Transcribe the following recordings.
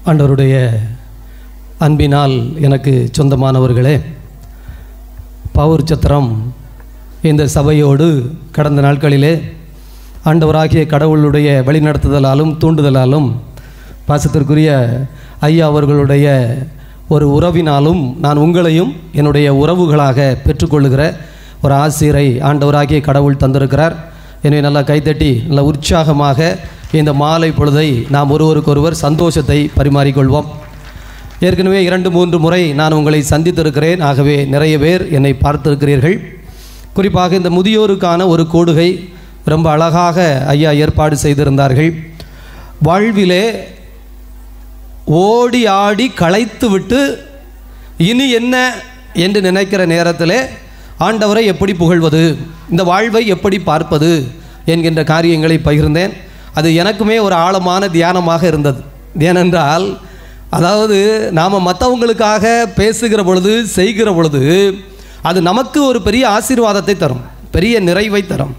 ஆண்டவருடைய அன்பினால் எனக்கு சொந்தமானவர்களே பவுர் சத்திரம் இந்த சபையோடு கடந்த நாட்களிலே ஆண்டவராகிய கடவுளுடைய வழிநடத்துதலாலும் தூண்டுதலாலும் பாசத்திற்குரிய ஐயா அவர்களுடைய ஒரு உறவினாலும் நான் உங்களையும் என்னுடைய உறவுகளாக பெற்றுக்கொள்ளுகிற ஒரு ஆசிரியரை ஆண்டவராகிய கடவுள் தந்திருக்கிறார் எனவே நல்லா கைத்தட்டி நல்ல உற்சாகமாக இந்த மாலை பொழுதை நாம் ஒருவருக்கொருவர் சந்தோஷத்தை பரிமாறிக்கொள்வோம் ஏற்கனவே இரண்டு மூன்று முறை நான் உங்களை சந்தித்திருக்கிறேன் ஆகவே நிறைய பேர் என்னை பார்த்திருக்கிறீர்கள் குறிப்பாக இந்த முதியோருக்கான ஒரு கூடுகை ரொம்ப அழகாக ஐயா ஏற்பாடு செய்திருந்தார்கள் வாழ்விலே ஓடி ஆடி களைத்து விட்டு இனி என்ன என்று நினைக்கிற நேரத்தில் ஆண்டவரை எப்படி புகழ்வது இந்த வாழ்வை எப்படி பார்ப்பது என்கின்ற காரியங்களை பகிர்ந்தேன் அது எனக்குமே ஒரு ஆழமான தியானமாக இருந்தது ஏனென்றால் அதாவது நாம் மற்றவங்களுக்காக பேசுகிற பொழுது செய்கிற பொழுது அது நமக்கு ஒரு பெரிய ஆசீர்வாதத்தை தரும் பெரிய நிறைவை தரும்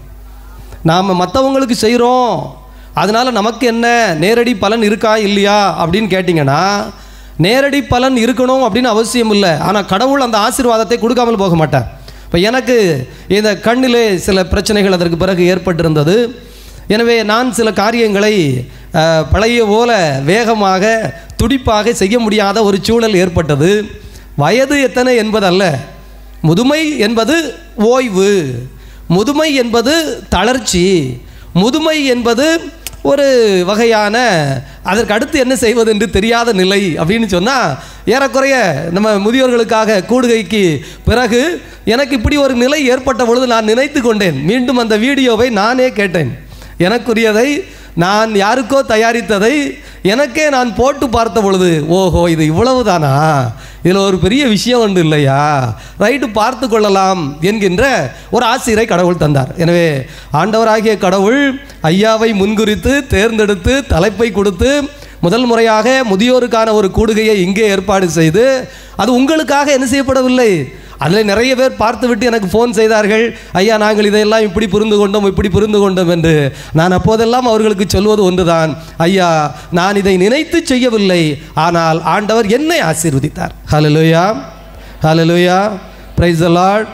நாம் மற்றவங்களுக்கு செய்கிறோம் அதனால் நமக்கு என்ன நேரடி பலன் இருக்கா இல்லையா அப்படின்னு கேட்டிங்கன்னா நேரடி பலன் இருக்கணும் அப்படின்னு அவசியம் இல்லை ஆனால் கடவுள் அந்த ஆசீர்வாதத்தை கொடுக்காமல் போக மாட்டார் இப்போ எனக்கு இந்த கண்ணிலே சில பிரச்சனைகள் அதற்கு பிறகு ஏற்பட்டிருந்தது எனவே நான் சில காரியங்களை அஹ், பழைய போல வேகமாக துடிப்பாக செய்ய முடியாத ஒரு சூழல் ஏற்பட்டது வயது எத்தனை என்பதல்ல முதுமை என்பது ஓய்வு முதுமை என்பது தளர்ச்சி முதுமை என்பது ஒரு வகையான அதற்கு அடுத்து என்ன செய்வது என்று தெரியாத நிலை அப்படின்னு சொன்னால் ஏறக்குறைய நம்ம முதியோர்களுக்காக கூடுகைக்கு பிறகு எனக்கு இப்படி ஒரு நிலை ஏற்பட்ட பொழுது நான் நினைத்து கொண்டேன் மீண்டும் அந்த வீடியோவை நானே கேட்டேன் எனக்குரியதை நான் யாருக்கோ தயாரித்ததை எனக்கே நான் போட்டு பார்த்த பொழுது ஓஹோ இது இவ்வளவு தானா இதில் ஒரு பெரிய விஷயம் ஒன்று இல்லையா ரைட்டு பார்த்து கொள்ளலாம் என்கின்ற ஒரு ஆசிரியரை கடவுள் தந்தார் எனவே ஆண்டவராகிய கடவுள் ஐயாவை முன்குறித்து தேர்ந்தெடுத்து தலைப்பை கொடுத்து முதல் முறையாக முதியோருக்கான ஒரு கூடுகையை இங்கே ஏற்பாடு செய்து அது உங்களுக்காக என்ன செய்யப்படவில்லை அதில் நிறைய பேர் பார்த்துவிட்டு எனக்கு ஃபோன் செய்தார்கள் ஐயா நாங்கள் இதையெல்லாம் இப்படி புரிந்து கொண்டோம் இப்படி புரிந்து கொண்டோம் என்று நான் அப்போதெல்லாம் அவர்களுக்கு சொல்வது ஒன்றுதான் ஐயா நான் இதை நினைத்து செய்யவில்லை ஆனால் ஆண்டவர் என்னை ஆசீர்வதித்தார் hallelujah hallelujah praise the Lord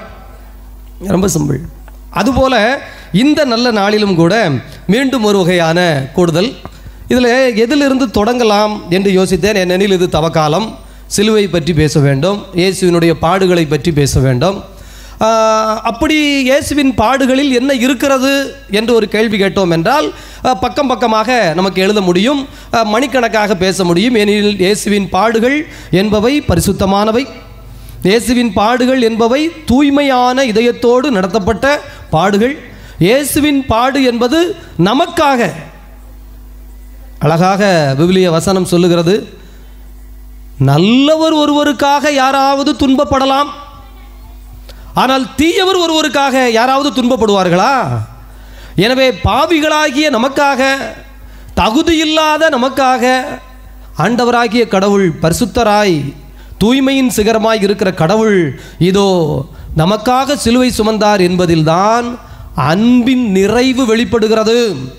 ரொம்ப சிம்பிள் அதுபோல இந்த நல்ல நாளிலும் கூட மீண்டும் ஒரு வகையான கூடுதல் இதில் எதிலிருந்து தொடங்கலாம் என்று யோசித்தேன் ஏனெனில் இது தவக்காலம் சிலுவை பற்றி பேச வேண்டும் இயேசுவினுடைய பாடுகளை பற்றி பேச வேண்டும் ஆஹ், அப்படி இயேசுவின் பாடுகளில் என்ன இருக்கிறது என்று ஒரு கேள்வி கேட்டோம் என்றால் ஆஹ், பக்கம் பக்கமாக நமக்கு எழுத முடியும் ஆஹ், மணிக்கணக்காக பேச முடியும் ஏனெனில் இயேசுவின் பாடுகள் என்பவை பரிசுத்தமானவை இயேசுவின் பாடுகள் என்பவை தூய்மையான இதயத்தோடு நடத்தப்பட்ட பாடுகள் இயேசுவின் பாடு என்பது நமக்காக அழகாக விவிலிய வசனம் சொல்லுகிறது நல்லவர் ஒருவருக்காக யாராவது துன்பப்படலாம் ஆனால் தீயவர் ஒருவருக்காக யாராவது துன்பப்படுவார்களா எனவே பாவிகளாகிய நமக்காக தகுதியில்லாத நமக்காக ஆண்டவராகிய கடவுள் பரிசுத்தராய் தூய்மையின் சிகரமாய் இருக்கிற கடவுள் இதோ நமக்காக சிலுவை சுமந்தார் என்பதில்தான் அன்பின் நிறைவு வெளிப்படுகிறது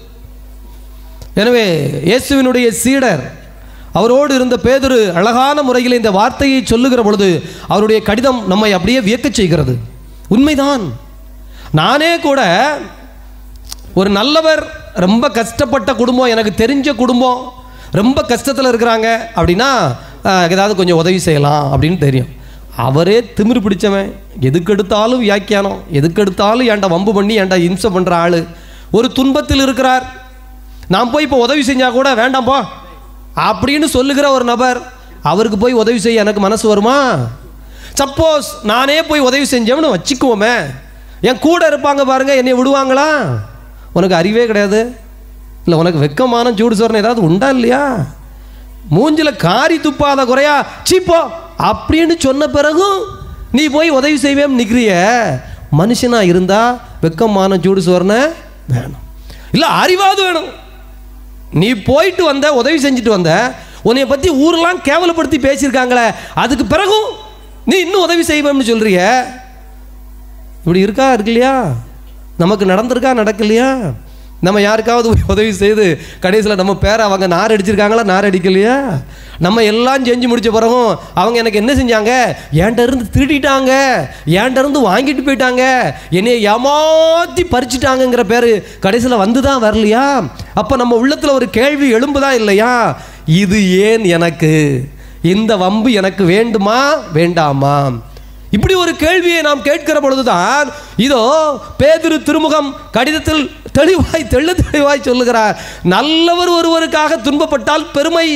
எனவே இயேசுவினுடைய சீடர் அவரோடு இருந்த பேதுரு அழகான முறையில் இந்த வார்த்தையை சொல்லுகிற பொழுது அவருடைய கடிதம் நம்மை அப்படியே வியக்கச் செய்கிறது உண்மைதான் நானே கூட ஒரு நல்லவர் ரொம்ப கஷ்டப்பட்ட குடும்பம் எனக்கு தெரிஞ்ச குடும்பம் ரொம்ப கஷ்டத்தில் இருக்கிறாங்க அப்படின்னா ஆஹ், ஏதாவது கொஞ்சம் உதவி செய்யலாம் அப்படின்னு தெரியும் அவரே திமிரு பிடிச்சவன் எதுக்கு எடுத்தாலும் வியாக்கியானம் எதுக்கு எடுத்தாலும் ஏன்டா வம்பு பண்ணி ஏன்டா இம்சை பண்ணுற ஆள் ஒரு துன்பத்தில் இருக்கிறார் நான் போய் இப்போ உதவி செஞ்சா கூட வேண்டாம் போ அப்படின்னு சொல்லுகிற ஒரு நபர் அவருக்கு போய் உதவி செய்ய எனக்கு மனசு வருமா சப்போஸ் நானே போய் உதவி செஞ்சவனு வச்சுக்குவோமே என் கூட இருப்பாங்க பாருங்க என்னை விடுவாங்களா உனக்கு அறிவே கிடையாது இல்லை உனக்கு வெக்கமான சூடு சோறனை ஏதாவது உண்டா இல்லையா மூஞ்சில காரி துப்பாத குறையா சீப்போ அப்படின்னு சொன்ன பிறகும் நீ போய் உதவி செய்வேன் நிற்கிறிய மனுஷனா இருந்தா வெக்கமான சூடு சோறனை வேணும் இல்லை அறிவாது வேணும் நீ போயிட்டு வந்த உதவி செஞ்சுட்டு வந்த உன்னைய பற்றி ஊரெல்லாம் கேவலப்படுத்தி பேசியிருக்காங்களே அதுக்கு பிறகும் நீ இன்னும் உதவி செய்வேன்னு சொல்றிய இப்படி இருக்கா இருக்கு இல்லையா நமக்கு நடந்திருக்கா நடக்கலையா நம்ம யாருக்காவது போய் உதவி செய்து கடைசியில் நம்ம பேரை அவங்க நார் அடிச்சிருக்காங்களா நார் அடிக்கலையா நம்ம எல்லாம் செஞ்சு முடிச்ச பிறகும் அவங்க எனக்கு என்ன செஞ்சாங்க என்கிட்ட இருந்து திருடிட்டாங்க என்கிட்ட இருந்து வாங்கிட்டு போயிட்டாங்க என்னைய ஏமாத்தி பறிச்சிட்டாங்கங்கிற பேர் கடைசியில் வந்து தான் வரலையா அப்போ நம்ம உள்ளத்தில் ஒரு கேள்வி எழும்புதா இல்லையா இது ஏன் எனக்கு இந்த வம்பு எனக்கு வேண்டுமா வேண்டாமா இப்படி ஒரு கேள்வியை நாம் கேட்கிற பொழுதுதான் இதோ பேதிரு திருமுகம் கடிதத்தில் தெளிவாய் தெள்ள தெளிவாய் சொல்லுகிறார் நல்லவர் ஒருவருக்காக துன்பப்பட்டால் பெருமை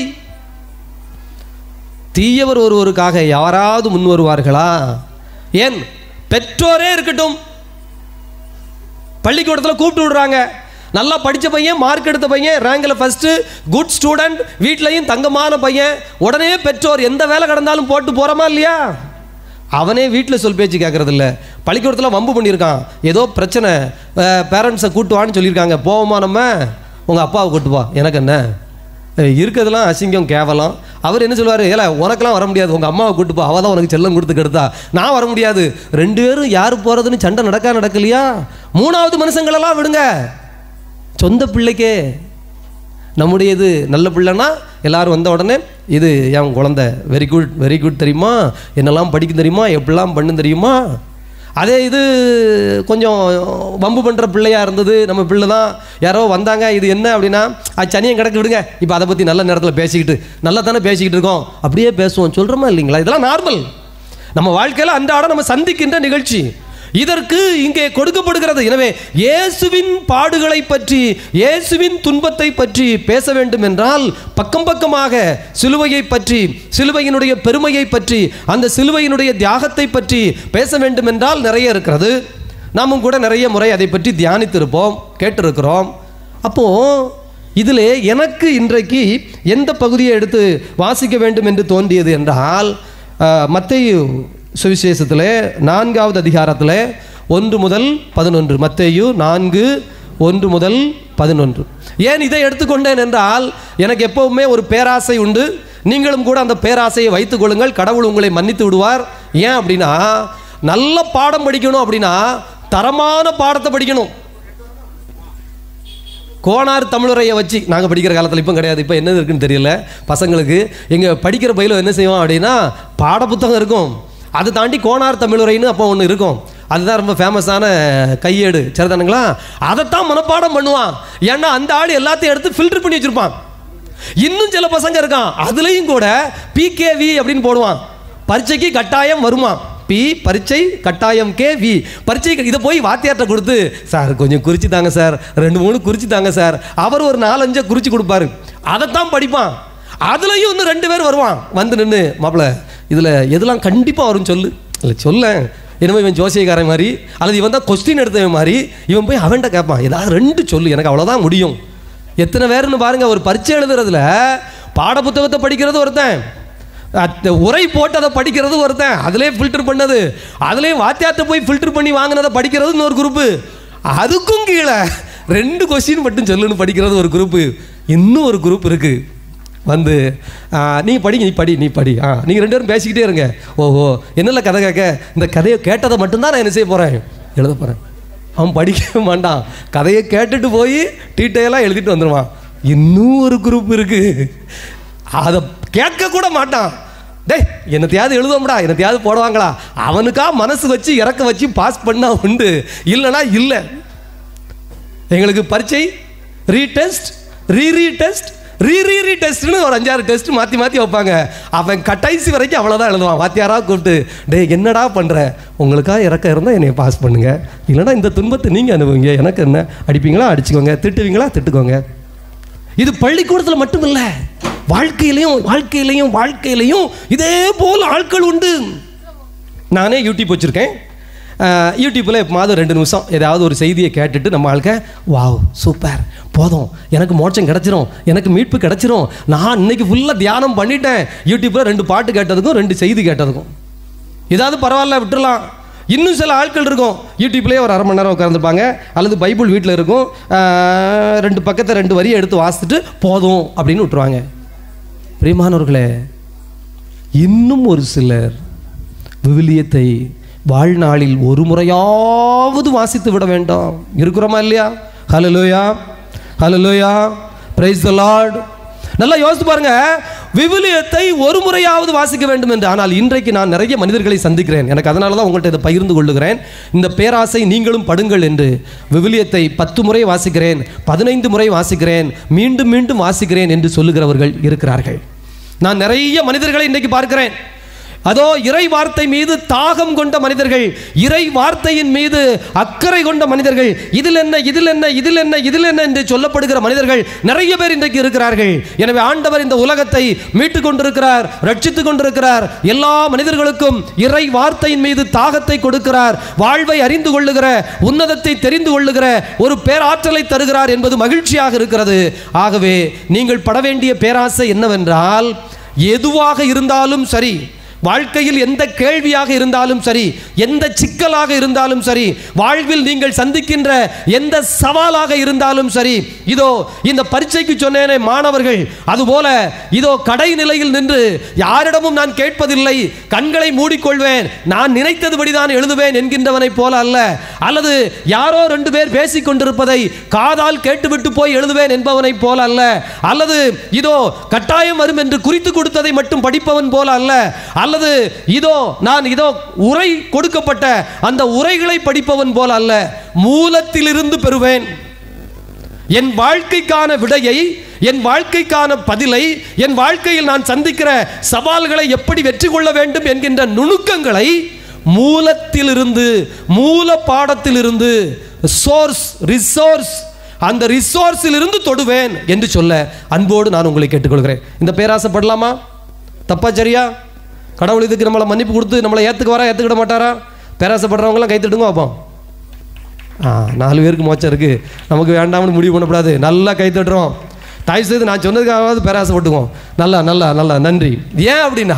தீயவர் ஒருவருக்காக யாராவது முன் வருவார்களா ஏன் பெற்றோரே இருக்கட்டும் பள்ளிக்கூடத்தில் கூப்பிட்டு விடுறாங்க நல்லா படித்த பையன் மார்க் எடுத்த பையன் ரேங்கில் ஃபஸ்ட்டு குட் ஸ்டூடெண்ட் வீட்லையும் தங்கமான பையன் உடனே பெற்றோர் எந்த வேலை கடந்தாலும் போட்டு போகிறோமா இல்லையா அவனே வீட்டில் சொல் பேச்சு கேட்கறது இல்ல பள்ளிக்கூடத்தில் வம்பு பண்ணியிருக்கான் ஏதோ பிரச்சனை பேரண்ட்ஸை கூட்டுவான்னு சொல்லியிருக்காங்க போவோமா நம்ம உங்கள் அப்பாவை கூட்டு போ எனக்கு என்ன அஹ் இருக்கிறதெல்லாம் அசிங்கம் கேவலம் அவர் என்ன சொல்லுவார் ஏல உனக்கெல்லாம் வர முடியாது உங்கள் அம்மாவை கூட்டு போ அவள் தான் உனக்கு செல்லம் கொடுத்து கெடுத்தா நான் வர முடியாது ரெண்டு பேரும் யார் போகிறதுன்னு சண்டை நடக்கா நடக்கலையா மூணாவது மனுஷங்களெல்லாம் விடுங்க சொந்த பிள்ளைக்கே நம்முடைய இது நல்ல பிள்ளைன்னா எல்லாரும் வந்த உடனே இது என் குழந்தை வெரி குட் வெரி குட் தெரியுமா என்னெல்லாம் படிக்கும் தெரியுமா எப்படிலாம் பண்ணும் தெரியுமா அதே இது கொஞ்சம் வம்பு பண்ணுற பிள்ளையா இருந்தது நம்ம பிள்ளை தான் யாரோ வந்தாங்க இது என்ன அப்படின்னா அது சனியம் கிடக்கு விடுங்க இப்போ அதை பற்றி நல்ல நேரத்தில் பேசிக்கிட்டு நல்லா தானே பேசிக்கிட்டு இருக்கோம் அப்படியே பேசுவோம் சொல்கிறோமா இல்லைங்களா இதெல்லாம் நார்மல் நம்ம வாழ்க்கையில் அன்றாடம் நம்ம சந்திக்கின்ற நிகழ்ச்சி இதற்கு இங்கே கொடுக்கப்படுகிறது எனவே இயேசுவின் பாடுகளை பற்றி இயேசுவின் துன்பத்தை பற்றி பேச வேண்டும் என்றால் பக்கம் பக்கமாக சிலுவையை பற்றி சிலுவையினுடைய பெருமையை பற்றி அந்த சிலுவையினுடைய தியாகத்தை பற்றி பேச வேண்டும் என்றால் நிறைய இருக்கிறது நாமும் கூட நிறைய முறை அதை பற்றி தியானித்திருப்போம் கேட்டிருக்கிறோம் அப்போ இதில் எனக்கு இன்றைக்கு எந்த பகுதியை எடுத்து வாசிக்க வேண்டும் என்று தோன்றியது என்றால் மத்தேயு சுவிசேஷத்தில் நான்காவது அதிகாரத்தில் ஒன்று முதல் பதினொன்று மத்தேயு நான்கு ஒன்று முதல் பதினொன்று ஏன் இதை எடுத்துக்கொண்டேன் என்றால் எனக்கு எப்பவுமே ஒரு பேராசை உண்டு நீங்களும் கூட அந்த பேராசையை வைத்துக் கொள்ளுங்கள் கடவுள் உங்களை மன்னித்து விடுவார் ஏன் அப்படின்னா நல்ல பாடம் படிக்கணும் அப்படின்னா தரமான பாடத்தை படிக்கணும் கோனார் தமிழுரையை வச்சு நாங்கள் படிக்கிற காலத்தில் இப்போ கிடையாது இப்போ என்ன இருக்குன்னு தெரியல பசங்களுக்கு எங்கள் படிக்கிற பயில என்ன செய்வோம் அப்படின்னா பாடப்புத்தகம் இருக்கும் அதை தாண்டி கோனார் தமிழுரைன்னு அப்போ ஒன்று இருக்கும் அதுதான் ரொம்ப ஃபேமஸான கையேடு சரிதானுங்களா அதைத்தான் மனப்பாடம் பண்ணுவான் ஏன்னா அந்த ஆள் எல்லாத்தையும் எடுத்து ஃபில்டர் பண்ணி வச்சுருப்பான் இன்னும் சில பசங்க இருக்கான் அதுலேயும் கூட பிகேவி அப்படின்னு போடுவான் பரீட்சைக்கு கட்டாயம் வருமா பி பரீட்சை கட்டாயம் கே வி பரீட்சை இதை போய் வாத்தியார்ட்ட கொடுத்து சார் கொஞ்சம் குறிச்சு தாங்க சார் ரெண்டு மூணு குறிச்சு தாங்க சார் அவர் ஒரு நாலஞ்சை குறிச்சு கொடுப்பாரு அதைத்தான் படிப்பான் அதுலேயும் இன்னும் ரெண்டு பேர் வருவான் வந்து நின்று மாப்பிள்ள இதில் எதெல்லாம் கண்டிப்பாக வரும்னு சொல்லு இல்லை சொல்ல என்னமோ இவன் ஜோசியக்காரன் மாதிரி அல்லது இவன் தான் கொஸ்டின் எடுத்தவன் மாதிரி இவன் போய் அவன்கிட்ட கேட்பான் ஏதாவது ரெண்டு சொல்லு எனக்கு அவ்வளோதான் முடியும் எத்தனை பேருன்னு பாருங்க ஒரு பரீட்சை எழுதுறதுல பாடப்புத்தகத்தை படிக்கிறது ஒருத்தன் அத்த உரை போட்டு அதை படிக்கிறது ஒருத்தன் அதிலே ஃபில்டர் பண்ணது அதிலே வாத்தியார்ட்ட போய் ஃபில்டர் பண்ணி வாங்கினதை படிக்கிறது இன்னொரு குரூப்பு அதுக்கும் கீழே ரெண்டு கொஸ்டின் மட்டும் சொல்லுன்னு படிக்கிறது ஒரு குரூப்பு இன்னும் ஒரு குரூப் இருக்கு வந்து நீ படிங்க நீ படி நீ படி ஆ நீங்கள் ரெண்டு பேரும் பேசிக்கிட்டே இருங்க ஓஹோ என்னல கதை கேட்க இந்த கதையை கேட்டதை மட்டும்தான் நான் என்ன செய்ய போகிறேன் எழுத போகிறேன் அவன் படிக்கவே மாட்டான் கதையை கேட்டுட்டு போய் டீட்டெயிலாக எழுதிட்டு வந்துடுவான் இன்னும் ஒரு குரூப் இருக்கு அதை கேட்க கூட மாட்டான் டேய் என்னத்தையாவது எழுதுவோம்டா என்னத்தையாவது போடுவாங்களா அவனுக்கா மனசு வச்சு இறக்க வச்சு பாஸ் பண்ணா உண்டு இல்லைனா இல்லை எங்களுக்கு பரீட்சை ரீடெஸ்ட் ரீ ரீ டெஸ்ட் ரீ ரீ ரீ டெஸ்ட்னு ஒரு அஞ்சாறு டெஸ்ட் மாற்றி மாற்றி வைப்பாங்க அவன் கடைசி வரைக்கும் அவ்வளோதான் எழுதுவான் வாத்தியாராக கூப்பிட்டு டேய் என்னடா பண்ணுற உங்களுக்காக இறக்க இருந்தால் என்னை பாஸ் பண்ணுங்க இல்லைனா இந்த துன்பத்தை நீங்கள் அனுபவிங்க எனக்கு என்ன அடிப்பீங்களா அடிச்சுக்கோங்க திட்டுவீங்களா திட்டுக்கோங்க இது பள்ளிக்கூடத்தில் மட்டும் இல்லை வாழ்க்கையிலையும் வாழ்க்கையிலையும் வாழ்க்கையிலையும் இதே போல் ஆட்கள் உண்டு நானே யூடியூப் வச்சுருக்கேன் யூடியூப்பில் மாதம் ரெண்டு நிமிஷம் ஏதாவது ஒரு செய்தியை கேட்டுட்டு நம்ம ஆளுக்க வாவ் சூப்பர் போதும் எனக்கு மோட்சம் கிடச்சிரும் எனக்கு மீட்பு கிடச்சிரும் நான் இன்னைக்கு ஃபுல்லாக தியானம் பண்ணிட்டேன் யூடியூப்பில் ரெண்டு பாட்டு கேட்டதுக்கும் ரெண்டு செய்தி கேட்டதுக்கும் ஏதாவது பரவாயில்ல விட்டுறலாம் இன்னும் சில ஆட்கள் இருக்கும் யூடியூப்லேயே ஒரு அரை மணி நேரம் உட்காந்துருப்பாங்க அல்லது பைபிள் வீட்டில் இருக்கும் ரெண்டு பக்கத்தை ரெண்டு வரியை எடுத்து வாசித்துட்டு போதும் அப்படின்னு விட்டுருவாங்க பிரியமானவர்களே இன்னும் ஒரு சிலர் விவிலியத்தை வாழ்நாளில் ஒரு முறையாவது வாசித்து விட வேண்டும் இருக்கிறோமா இல்லையா ஹலோயா ஹalleluya praise the lord நல்லா யோசித்து பாருங்க விவிலியத்தை ஒரு முறையாவது வாசிக்க வேண்டும் என்று ஆனால் இன்றைக்கு நான் நிறைய மனிதர்களை சந்திக்கிறேன் எனக்கு அதனால தான் உங்கள்கிட்ட இதை பகிர்ந்து கொள்ளுகிறேன் இந்த பேராசை நீங்களும் படுங்கள் என்று விவிலியத்தை பத்து முறை வாசிக்கிறேன் பதினைந்து முறை வாசிக்கிறேன் மீண்டும் மீண்டும் வாசிக்கிறேன் என்று சொல்லுகிறவர்கள் இருக்கிறார்கள் நான் நிறைய மனிதர்களை இன்றைக்கு பார்க்கிறேன் அதோ இறை வார்த்தை மீது தாகம் கொண்ட மனிதர்கள் இறை வார்த்தையின் மீது அக்கறை கொண்ட மனிதர்கள் இதில் என்ன இதில் என்ன இதில் என்ன இதில் என்ன என்று சொல்லப்படுகிற மனிதர்கள் நிறைய பேர் இன்றைக்கு இருக்கிறார்கள் எனவே ஆண்டவர் இந்த உலகத்தை மீட்டுக் கொண்டிருக்கிறார் ரட்சித்துக் கொண்டிருக்கிறார் எல்லா மனிதர்களுக்கும் இறை வார்த்தையின் மீது தாகத்தை கொடுக்கிறார் வாழ்வை அறிந்து கொள்ளுகிற உன்னதத்தை தெரிந்து கொள்ளுகிற ஒரு பேராற்றலை தருகிறார் என்பது மகிழ்ச்சியாக இருக்கிறது ஆகவே நீங்கள் பட வேண்டிய பேராசை என்னவென்றால் எதுவாக இருந்தாலும் சரி வாழ்க்கையில் எந்த கேள்வியாக இருந்தாலும் சரி எந்த சிக்கலாக இருந்தாலும் சரி வாழ்வில் நீங்கள் சந்திக்கின்ற எந்த சவாலாக இருந்தாலும் சரி இதோ இந்த பரீட்சைக்கு சொன்னேனே மாணவர்கள் அதுபோல இதோ கடை நிலையில் நின்று யாரிடமும் நான் கேட்பதில்லை கண்களை மூடிக்கொள்வேன் நான் நினைத்ததுபடிதான் எழுதுவேன் என்கின்றவனைப் போல அல்ல அல்லது யாரோ ரெண்டு பேர் பேசிக் கொண்டிருப்பதை காதால் கேட்டுவிட்டு போய் எழுதுவேன் என்பவனைப் போல அல்ல அல்லது இதோ கட்டாயம் வரும் என்று குறித்து கொடுத்ததை மட்டும் படிப்பவன் போல அல்ல அல்லது இதோ நான் இதோ உரை கொடுக்கப்பட்ட அந்த உரைகளை படிப்பவன் போல அல்ல மூலத்திலிருந்து பெறுவேன் என் வாழ்க்கைக்கான விடையை என் வாழ்க்கைக்கான பதிலை என் வாழ்க்கையில் நான் சந்திக்கிற சவால்களை எப்படி வெற்றி கொள்ள வேண்டும் என்கின்ற நுணுக்கங்களை மூலத்திலிருந்து மூல பாடத்திலிருந்து சோர்ஸ் ரிசோர்ஸ் அந்த ரிசோர்ஸில் இருந்து தொடுவேன் என்று சொல்ல அன்போடு நான் உங்களை கேட்டுக்கொள்கிறேன் இந்த பேராசைப்படலாமா தப்பா சரியா கடவுள் இதுக்கு நம்மளை மன்னிப்பு கொடுத்து நம்மளை ஏற்றுக்க வரா ஏற்றுக்கிட மாட்டாரா பேராசைப்படுறவங்களாம் கை தட்டுங்க பார்ப்போம் ஆ நாலு பேருக்கு மோச்சம் இருக்குது நமக்கு வேண்டாம்னு முடிவு பண்ணக்கூடாது நல்லா கை தட்டுறோம் தாய் செய்து நான் சொன்னதுக்காகவாவது பேராசைப்பட்டுக்குவோம் நல்லா நல்லா நல்லா நன்றி ஏன் அப்படின்னா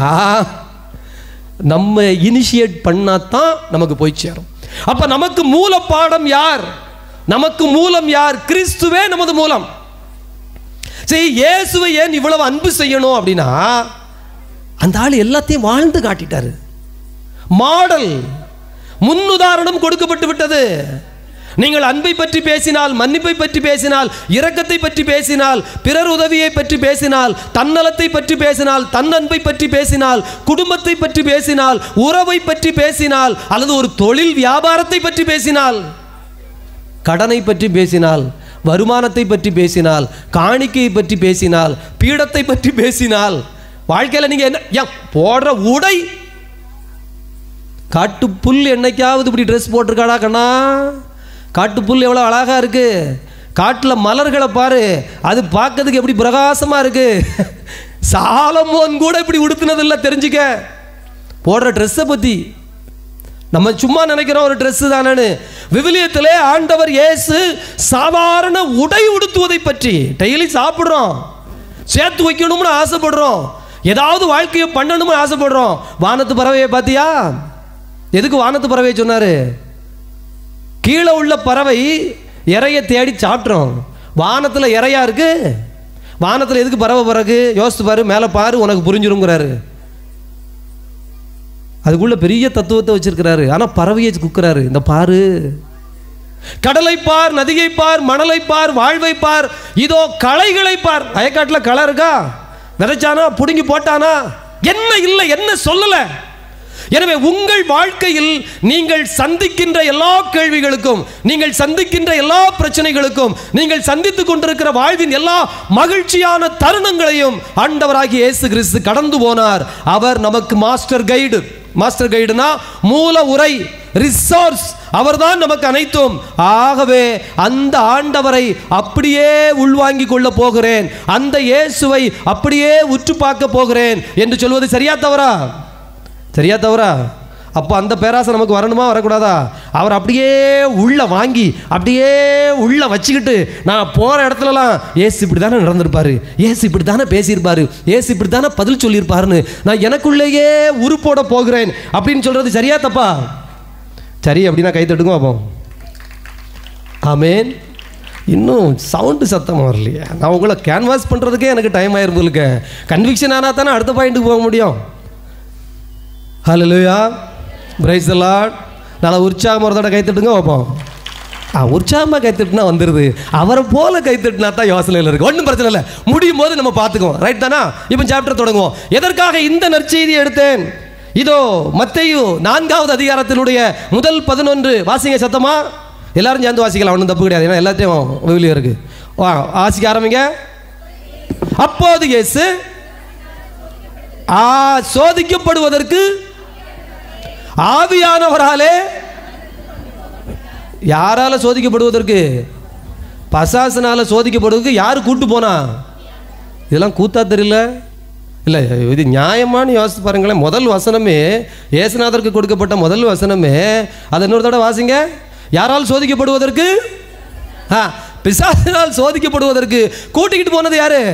நம்ம இனிஷியேட் பண்ணாதான் நமக்கு போய் சேரும் அப்ப நமக்கு மூல பாடம் யார் நமக்கு மூலம் யார் கிறிஸ்துவே நமது மூலம் சரி இயேசுவை ஏன் இவ்வளவு அன்பு செய்யணும் அப்படின்னா அந்த ஆள் எல்லாத்தையும் வாழ்ந்து காட்டிட்டாரு மாடல் முன்னுதாரணம் கொடுக்கப்பட்டு விட்டது நீங்கள் அன்பை பற்றி பேசினால் மன்னிப்பை பற்றி பேசினால் இரக்கத்தை பற்றி பேசினால் பிறர் உதவியை பற்றி பேசினால் தன்னலத்தை பற்றி பேசினால் தன் அன்பை பற்றி பேசினால் குடும்பத்தை பற்றி பேசினால் உறவை பற்றி பேசினால் அல்லது ஒரு தொழில் வியாபாரத்தை பற்றி பேசினால் கடனை பற்றி பேசினால் வருமானத்தை பற்றி பேசினால் காணிக்கையை பற்றி பேசினால் பீடத்தை பற்றி பேசினால் வாழ்க்கையில் நீங்க என்ன ஏன் போடுற உடை காட்டுப்புல் என்னைக்காவது இப்படி ட்ரெஸ் போட்டிருக்காடா கண்ணா காட்டுப்புல் எவ்வளோ அழகா இருக்கு காட்டில் மலர்களை பாரு அது பார்க்கறதுக்கு எப்படி பிரகாசமா இருக்கு சாலமோன் கூட இப்படி உடுத்தினதில்ல தெரிஞ்சுக்க போடுற ட்ரெஸ்ஸை பற்றி நம்ம சும்மா நினைக்கிறோம் ஒரு Dress தானேன்னு விவிலியத்திலே ஆண்டவர் இயேசு சாதாரண உடை உடுத்துவதை பற்றி டெய்லி சாப்பிட்றோம் சேர்த்து வைக்கணும்னு ஆசைப்படுறோம் ஏதாவது வாழ்க்கையை பண்ணணும்னு ஆசைப்படுறோம் வானத்து பறவையை பார்த்தியா எதுக்கு வானத்து பறவையை சொன்னாரு கீழே உள்ள பறவை இறைய தேடி சாப்பிட்றோம் வானத்தில் இறையா இருக்கு வானத்தில் எதுக்கு பறவை பிறகு யோசித்து பாரு மேலே பாரு உனக்கு புரிஞ்சிருங்கிறாரு அதுக்குள்ள பெரிய தத்துவத்தை வச்சிருக்கிறாரு ஆனா பறவையை குக்குறாரு இந்த பாரு கடலை பார் நதியை பார் மணலை பார் வாழ்வை பார் இதோ களைகளை பார் வயக்காட்டில் களை இருக்கா விதைச்சானா புடுங்கி போட்டானா என்ன இல்லை என்ன சொல்லல எனவே உங்கள் வாழ்க்கையில் நீங்கள் சந்திக்கின்ற எல்லா கேள்விகளுக்கும் நீங்கள் சந்திக்கின்ற எல்லா பிரச்சனைகளுக்கும் நீங்கள் சந்தித்துக் கொண்டிருக்கிற வாழ்வின் எல்லா மகிழ்ச்சியான தருணங்களையும் ஆண்டவராகிய இயேசு கிறிஸ்து கடந்து போனார் அவர் நமக்கு மாஸ்டர் கைடு மாஸ்டர் கைடுனா மூல உரை ரிசோர்ஸ் அவர்தான் நமக்கு அனைத்தும் ஆகவே அந்த ஆண்டவரை அப்படியே உள்வாங்கிக் கொள்ள போகிறேன் அந்த இயேசுவை அப்படியே உற்று பார்க்க போகிறேன் என்று சொல்வது சரியா தவறா சரியா தவறா அப்போ அந்த பேராசை நமக்கு வரணுமா வரக்கூடாதா அவர் அப்படியே உள்ள வாங்கி அப்படியே உள்ள வச்சுக்கிட்டு நான் போகிற இடத்துலலாம் ஏசு இப்படி தானே நடந்திருப்பாரு ஏசு இப்படி தானே பேசியிருப்பாரு ஏசு இப்படி தானே பதில் சொல்லியிருப்பாருன்னு நான் எனக்குள்ளேயே உருப்போட போகிறேன் அப்படின்னு சொல்கிறது சரியா தப்பா சரி அப்படின்னா கை தட்டுங்க பார்ப்போம் ஆமேன் இன்னும் சவுண்டு சத்தமாக வரலையே நான் உங்களை கேன்வாஸ் பண்ணுறதுக்கே எனக்கு டைம் ஆயிரும் உங்களுக்கு கன்விக்ஷன் ஆனால் தானே அடுத்த பாயிண்ட்டுக்கு போக முடியும் ஹalleluya பிரைஸ் தி லார்ட் நல்லா உற்சாகமாக ஒரு தடவை கை தட்டுங்க பார்ப்போம் ஆ உற்சாகமாக கைத்தட்டுனா வந்துடுது அவரை போல கைத்தட்டினா தான் யோசனையில் இருக்கு ஒன்றும் பிரச்சனை இல்லை முடியும் போது நம்ம பார்த்துக்குவோம் ரைட் தானா இப்போ சாப்டர் தொடங்குவோம் எதற்காக இந்த நற்செய்தியை எடுத்தேன் இதோ மத்தையு நான்காவது அதிகாரத்தினுடைய முதல் பதினொன்று வாசிங்க சத்தமா எல்லாரும் சேர்ந்து வாசிக்கலாம் ஒன்றும் தப்பு கிடையாது ஏன்னா எல்லாத்தையும் விவிலியம் இருக்கு வா வாசிக்க ஆரம்பிங்க அப்போது இயேசு ஆ சோதிக்கப்படுவதற்கு ஆவியானவராலே யாரால சோதிக்கப்படுவதற்கு பசாசனால சோதிக்கப்படுவதற்கு யார் கூட்டு போனா இதெல்லாம் கூத்தா தெரியல இல்லை இது நியாயமான யோசித்து பாருங்களேன் முதல் வசனமே ஏசுநாதருக்கு கொடுக்கப்பட்ட முதல் வசனமே அதை இன்னொரு தடவை வாசிங்க யாரால் சோதிக்கப்படுவதற்கு ஆ பிசாசினால் சோதிக்கப்படுவதற்கு கூட்டிக்கிட்டு போனது யாரு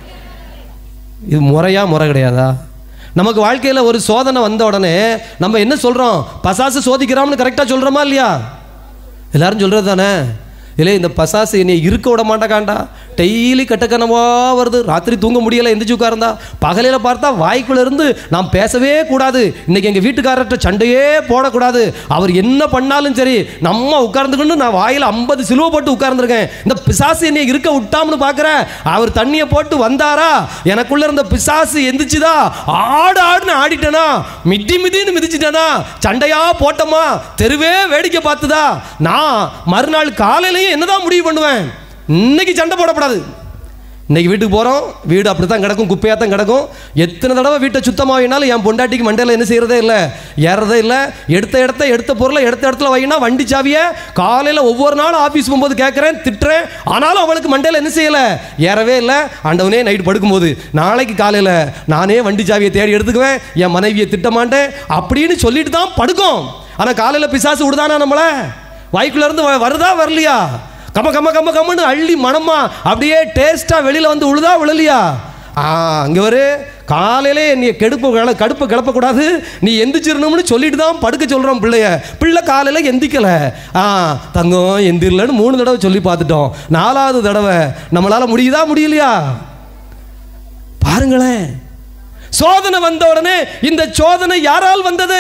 இது முறையா முறை கிடையாதா நமக்கு வாழ்க்கையில் ஒரு சோதனை வந்த உடனே நம்ம என்ன சொல்கிறோம் பசாசு சோதிக்கிறான்னு கரெக்டாக சொல்கிறோமா இல்லையா எல்லாரும் சொல்கிறது தானே இல்லை இந்த பசாசு என்னை இருக்க விட மாட்டேக்காண்டா டெய்லி கட்டக்கனவா வருது ராத்திரி தூங்க முடியலை எந்திரிச்சு உட்கார்ந்தா பகலில் பார்த்தா வாய்க்குள்ள இருந்து நான் பேசவே கூடாது இன்னைக்கு எங்கள் வீட்டுக்காரர்கிட்ட சண்டையே போடக்கூடாது அவர் என்ன பண்ணாலும் சரி நம்ம உட்கார்ந்துக்கணும் நான் வாயில் ஐம்பது சிலுவை போட்டு உட்கார்ந்துருக்கேன் இந்த பிசாசு என்னை இருக்க விட்டாம்னு பார்க்குறேன் அவர் தண்ணியை போட்டு வந்தாரா எனக்குள்ள இருந்த பிசாசு எந்திரிச்சுதா ஆடு ஆடுன்னு ஆடிட்டேனா மிதி மிதின்னு மிதிச்சிட்டேனா சண்டையா போட்டோமா தெருவே வேடிக்கை பார்த்துதா நான் மறுநாள் காலையிலையும் என்னதான் முடிவு பண்ணுவேன் இன்னைக்கு சண்டை போடக்கூடாது இன்னைக்கு வீட்டுக்கு போகிறோம் வீடு அப்படி தான் கிடக்கும் குப்பையாக தான் கிடக்கும் எத்தனை தடவை வீட்டை சுத்தமாகினாலும் என் பொண்டாட்டிக்கு மண்டையில் என்ன செய்கிறதே இல்லை ஏறதே இல்லை எடுத்த இடத்த எடுத்த பொருளை எடுத்த இடத்துல வைனா வண்டி சாவியை காலையில் ஒவ்வொரு நாளும் ஆஃபீஸ் போகும்போது கேட்குறேன் திட்டுறேன் ஆனாலும் அவளுக்கு மண்டையில் என்ன செய்யலை ஏறவே இல்லை ஆண்டவனே நைட்டு படுக்கும்போது நாளைக்கு காலையில் நானே வண்டி சாவியை தேடி எடுத்துக்குவேன் என் மனைவியை திட்ட மாட்டேன் அப்படின்னு சொல்லிட்டு தான் படுக்கும் ஆனால் காலையில் பிசாசு விடுதானா நம்மளை வாய்க்குள்ள இருந்து வ- வருதா வரலையா கம கம கம கம்மன்னு அள்ளி மனமா அப்படியே டேஸ்டா வெளியில வந்து உழுதா விழலையா ஆ அங்கே வரு காலையிலே நீ கெடுப்பு கிள கடுப்பு கிளப்பக்கூடாது நீ எந்திரிச்சிடணும்னு சொல்லிட்டு தான் படுக்க சொல்கிறோம் பிள்ளைய பிள்ளை காலையில் எந்திக்கல ஆ தங்கம் எந்திரலன்னு மூணு தடவை சொல்லி பார்த்துட்டோம் நாலாவது தடவை நம்மளால் முடியுதா முடியலையா பாருங்களேன் சோதனை வந்த உடனே இந்த சோதனை யாரால் வந்தது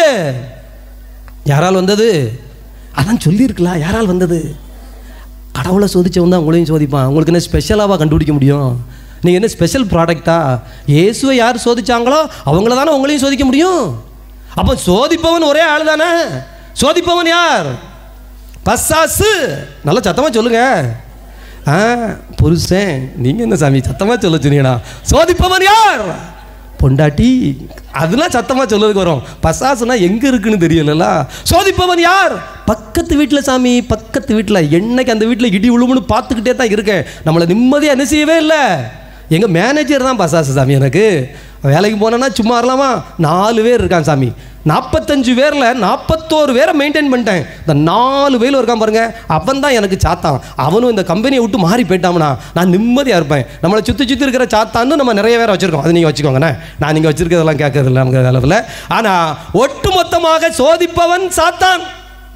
யாரால் வந்தது அதான் சொல்லியிருக்கலாம் யாரால் வந்தது கடவுளை சோதிச்சவன் தான் உங்களையும் சோதிப்பான் உங்களுக்கு என்ன ஸ்பெஷலாவாக கண்டுபிடிக்க முடியும் நீங்கள் என்ன ஸ்பெஷல் ப்ராடக்டா இயேசுவை யார் சோதிச்சாங்களோ அவங்கள தானே உங்களையும் சோதிக்க முடியும் அப்போ சோதிப்பவன் ஒரே ஆள் தானே சோதிப்பவன் யார் பஸ்ஸாசு நல்லா சத்தமாக சொல்லுங்க ஆ புருஷன் நீங்கள் என்ன சாமி சத்தமாக சொல்ல சொன்னீங்கடா சோதிப்பவன் யார் பொண்டாட்டி அதெல்லாம் சத்தமாக சொல்லதுக்கு வரும் பசாசுனா எங்கே இருக்குன்னு தெரியலல்ல சோதிப்பவன் யார் பக்கத்து வீட்டில் சாமி பக்கத்து வீட்டில் என்னைக்கு அந்த வீட்டில் இடி விழுமுன்னு பார்த்துக்கிட்டே தான் இருக்கேன் நம்மளை நிம்மதியாக என்ன செய்யவே இல்லை எங்கள் மேனேஜர் தான் பசாசு சாமி எனக்கு வேலைக்கு போனேன்னா சும்மா வரலாமா நாலு பேர் இருக்கான் சாமி நாற்பத்தஞ்சு பேரில் நாற்பத்தோரு பேரை மெயின்டைன் பண்ணிட்டேன் இந்த நாலு பேர் இருக்கான் பாருங்க அவன் தான் எனக்கு சாத்தான் அவனும் இந்த கம்பெனியை விட்டு மாறி போயிட்டாம்னா நான் நிம்மதியாக இருப்பேன் நம்மளை சுற்றி சுற்றி இருக்கிற சாத்தான்னு நம்ம நிறைய பேரை வச்சுருக்கோம் அது நீங்கள் வச்சுக்கோங்கண்ணே நான் நீங்கள் வச்சுருக்கிறதெல்லாம் கேட்கறது இல்லை நமக்கு அளவில் ஆனால் ஒட்டுமொத்தமாக சோதிப்பவன் சாத்தான்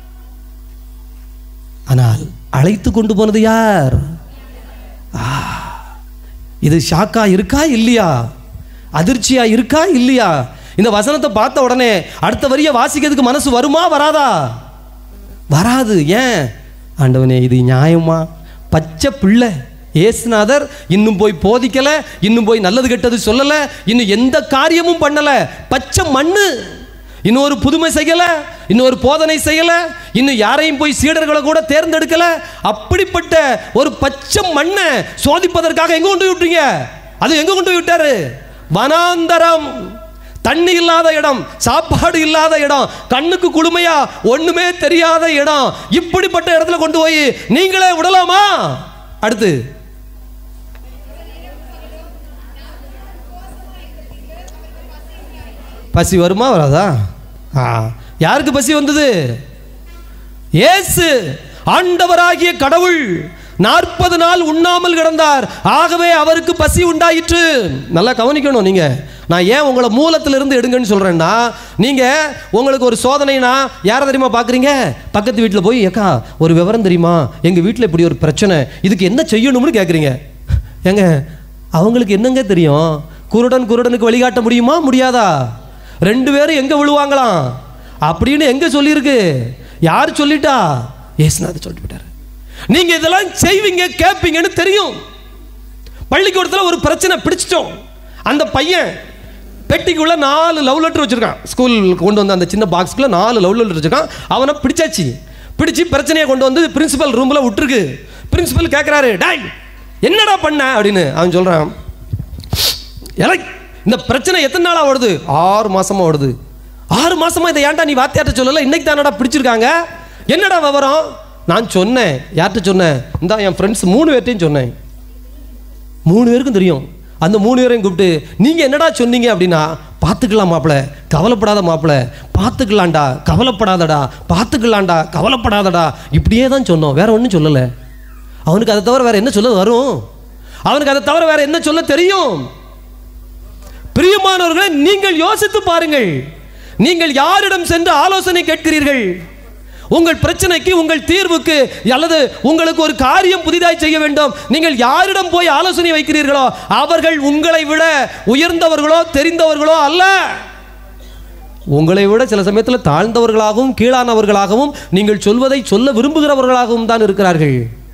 ஆனால் அழைத்து கொண்டு போனது யார் ஆ, இது ஷாக்கா இருக்கா இல்லையா அதிர்ச்சியா இருக்கா இல்லையா இந்த வசனத்தை பார்த்த உடனே அடுத்த வரியை வாசிக்கிறதுக்கு மனசு வருமா வராதா வராது ஏன் ஆண்டவனே இது நியாயமா பச்சை பிள்ளை ஏசுநாதர் இன்னும் போய் போதிக்கல இன்னும் போய் நல்லது கெட்டது சொல்லல இன்னும் எந்த காரியமும் பண்ணல பச்சை மண்ணு இன்னொரு புதுமை செய்யல இன்னொரு போதனை செய்யல இன்னும் யாரையும் போய் சீடர்களை கூட தேர்ந்தெடுக்கல அப்படிப்பட்ட ஒரு பச்சை மண்ணை சோதிப்பதற்காக எங்க கொண்டு போய் விட்டீங்க அது எங்க கொண்டு போய் விட்டாரு வனாந்தரம் தண்ணி இல்லாத இடம் சாப்பாடு இல்லாத இடம் கண்ணுக்கு குளுமையா ஒண்ணுமே தெரியாத இடம் இப்படிப்பட்ட இடத்துல கொண்டு போய் நீங்களே விடலாமா அடுத்து பசி வருமா வராதா ஆ யாருக்கு பசி வந்தது இயேசு ஆண்டவராகிய கடவுள் நாற்பது நாள் உண்ணாமல் கிடந்தார் ஆகவே அவருக்கு பசி உண்டாயிற்று நல்லா கவனிக்கணும் நீங்க நான் ஏன் உங்களை மூலத்திலிருந்து எடுங்கன்னு சொல்றேன்னா நீங்க உங்களுக்கு ஒரு சோதனைனா யாரை தெரியுமா பார்க்குறீங்க பக்கத்து வீட்டில் போய் ஏக்கா ஒரு விவரம் தெரியுமா எங்கள் வீட்டில் இப்படி ஒரு பிரச்சனை இதுக்கு என்ன செய்யணும்னு கேட்குறீங்க ஏங்க அவங்களுக்கு என்னங்க தெரியும் குருடன் குருடனுக்கு வழிகாட்ட முடியுமா முடியாதா ரெண்டு பேரும் எங்கே விழுவாங்களாம் அப்படின்னு எங்கே சொல்லியிருக்கு யார் சொல்லிட்டா ஏசுநாதர் சொல்லிட்டு போயிட்டாரு நீங்க இதெல்லாம் செய்வீங்க கேட்பீங்கன்னு தெரியும் பள்ளிக்கூடத்தில் ஒரு பிரச்சனை பிடிச்சிட்டோம் அந்த பையன் பெட்டிக்குள்ள நாலு லவ் லெட்டர் வச்சிருக்கான் ஸ்கூல் கொண்டு வந்த அந்த சின்ன பாக்ஸ்க்குள்ள நாலு லவ் லெட்டர் வச்சிருக்கான் அவனை பிடிச்சாச்சு பிடிச்சி பிரச்சனையை கொண்டு வந்து பிரின்சிபல் ரூமில் விட்டுருக்கு பிரின்சிபல் கேட்குறாரு டாய் என்னடா பண்ண அப்படின்னு அவன் சொல்கிறான் எனக்கு இந்த பிரச்சனை எத்தனை நாளா ஓடுது ஆறு மாசமா ஓடுது ஆறு மாசமா இதை ஏன்டா நீ வாத்தியார்ட்ட சொல்லல இன்னைக்கு தானடா பிடிச்சிருக்காங்க என்னடா விவரம் நான் சொன்னேன் யார்கிட்ட சொன்னேன் இந்த என் ஃப்ரெண்ட்ஸ் மூணு பேர்ட்டையும் சொன்னேன் மூணு பேருக்கும் தெரியும் அந்த மூணு பேரையும் கூப்பிட்டு நீங்கள் என்னடா சொன்னீங்க அப்படின்னா பார்த்துக்கலாம் மாப்பிள கவலைப்படாத மாப்பிள பார்த்துக்கலாம்டா கவலைப்படாதடா பார்த்துக்கலாம்டா கவலைப்படாதடா இப்படியே தான் சொன்னோம் வேற ஒன்றும் சொல்லலை அவனுக்கு அதை தவிர வேற என்ன சொல்ல வரும் அவனுக்கு அதை தவிர வேற என்ன சொல்ல தெரியும் பிரியமானவர்களே நீங்கள் யோசித்து பாருங்கள் நீங்கள் யாரிடம் சென்று ஆலோசனை கேட்கிறீர்கள் உங்கள் பிரச்சனைக்கு உங்கள் தீர்வுக்கு அல்லது உங்களுக்கு ஒரு காரியம் புதிதாய் செய்ய வேண்டும் நீங்கள் யாரிடம் போய் ஆலோசனை வைக்கிறீர்களோ அவர்கள் உங்களை விட உயர்ந்தவர்களோ தெரிந்தவர்களோ அல்ல உங்களை விட சில சமயத்தில் தாழ்ந்தவர்களாகவும் கீழானவர்களாகவும் நீங்கள் சொல்வதை சொல்ல விரும்புகிறவர்களாகவும் தான் இருக்கிறார்கள்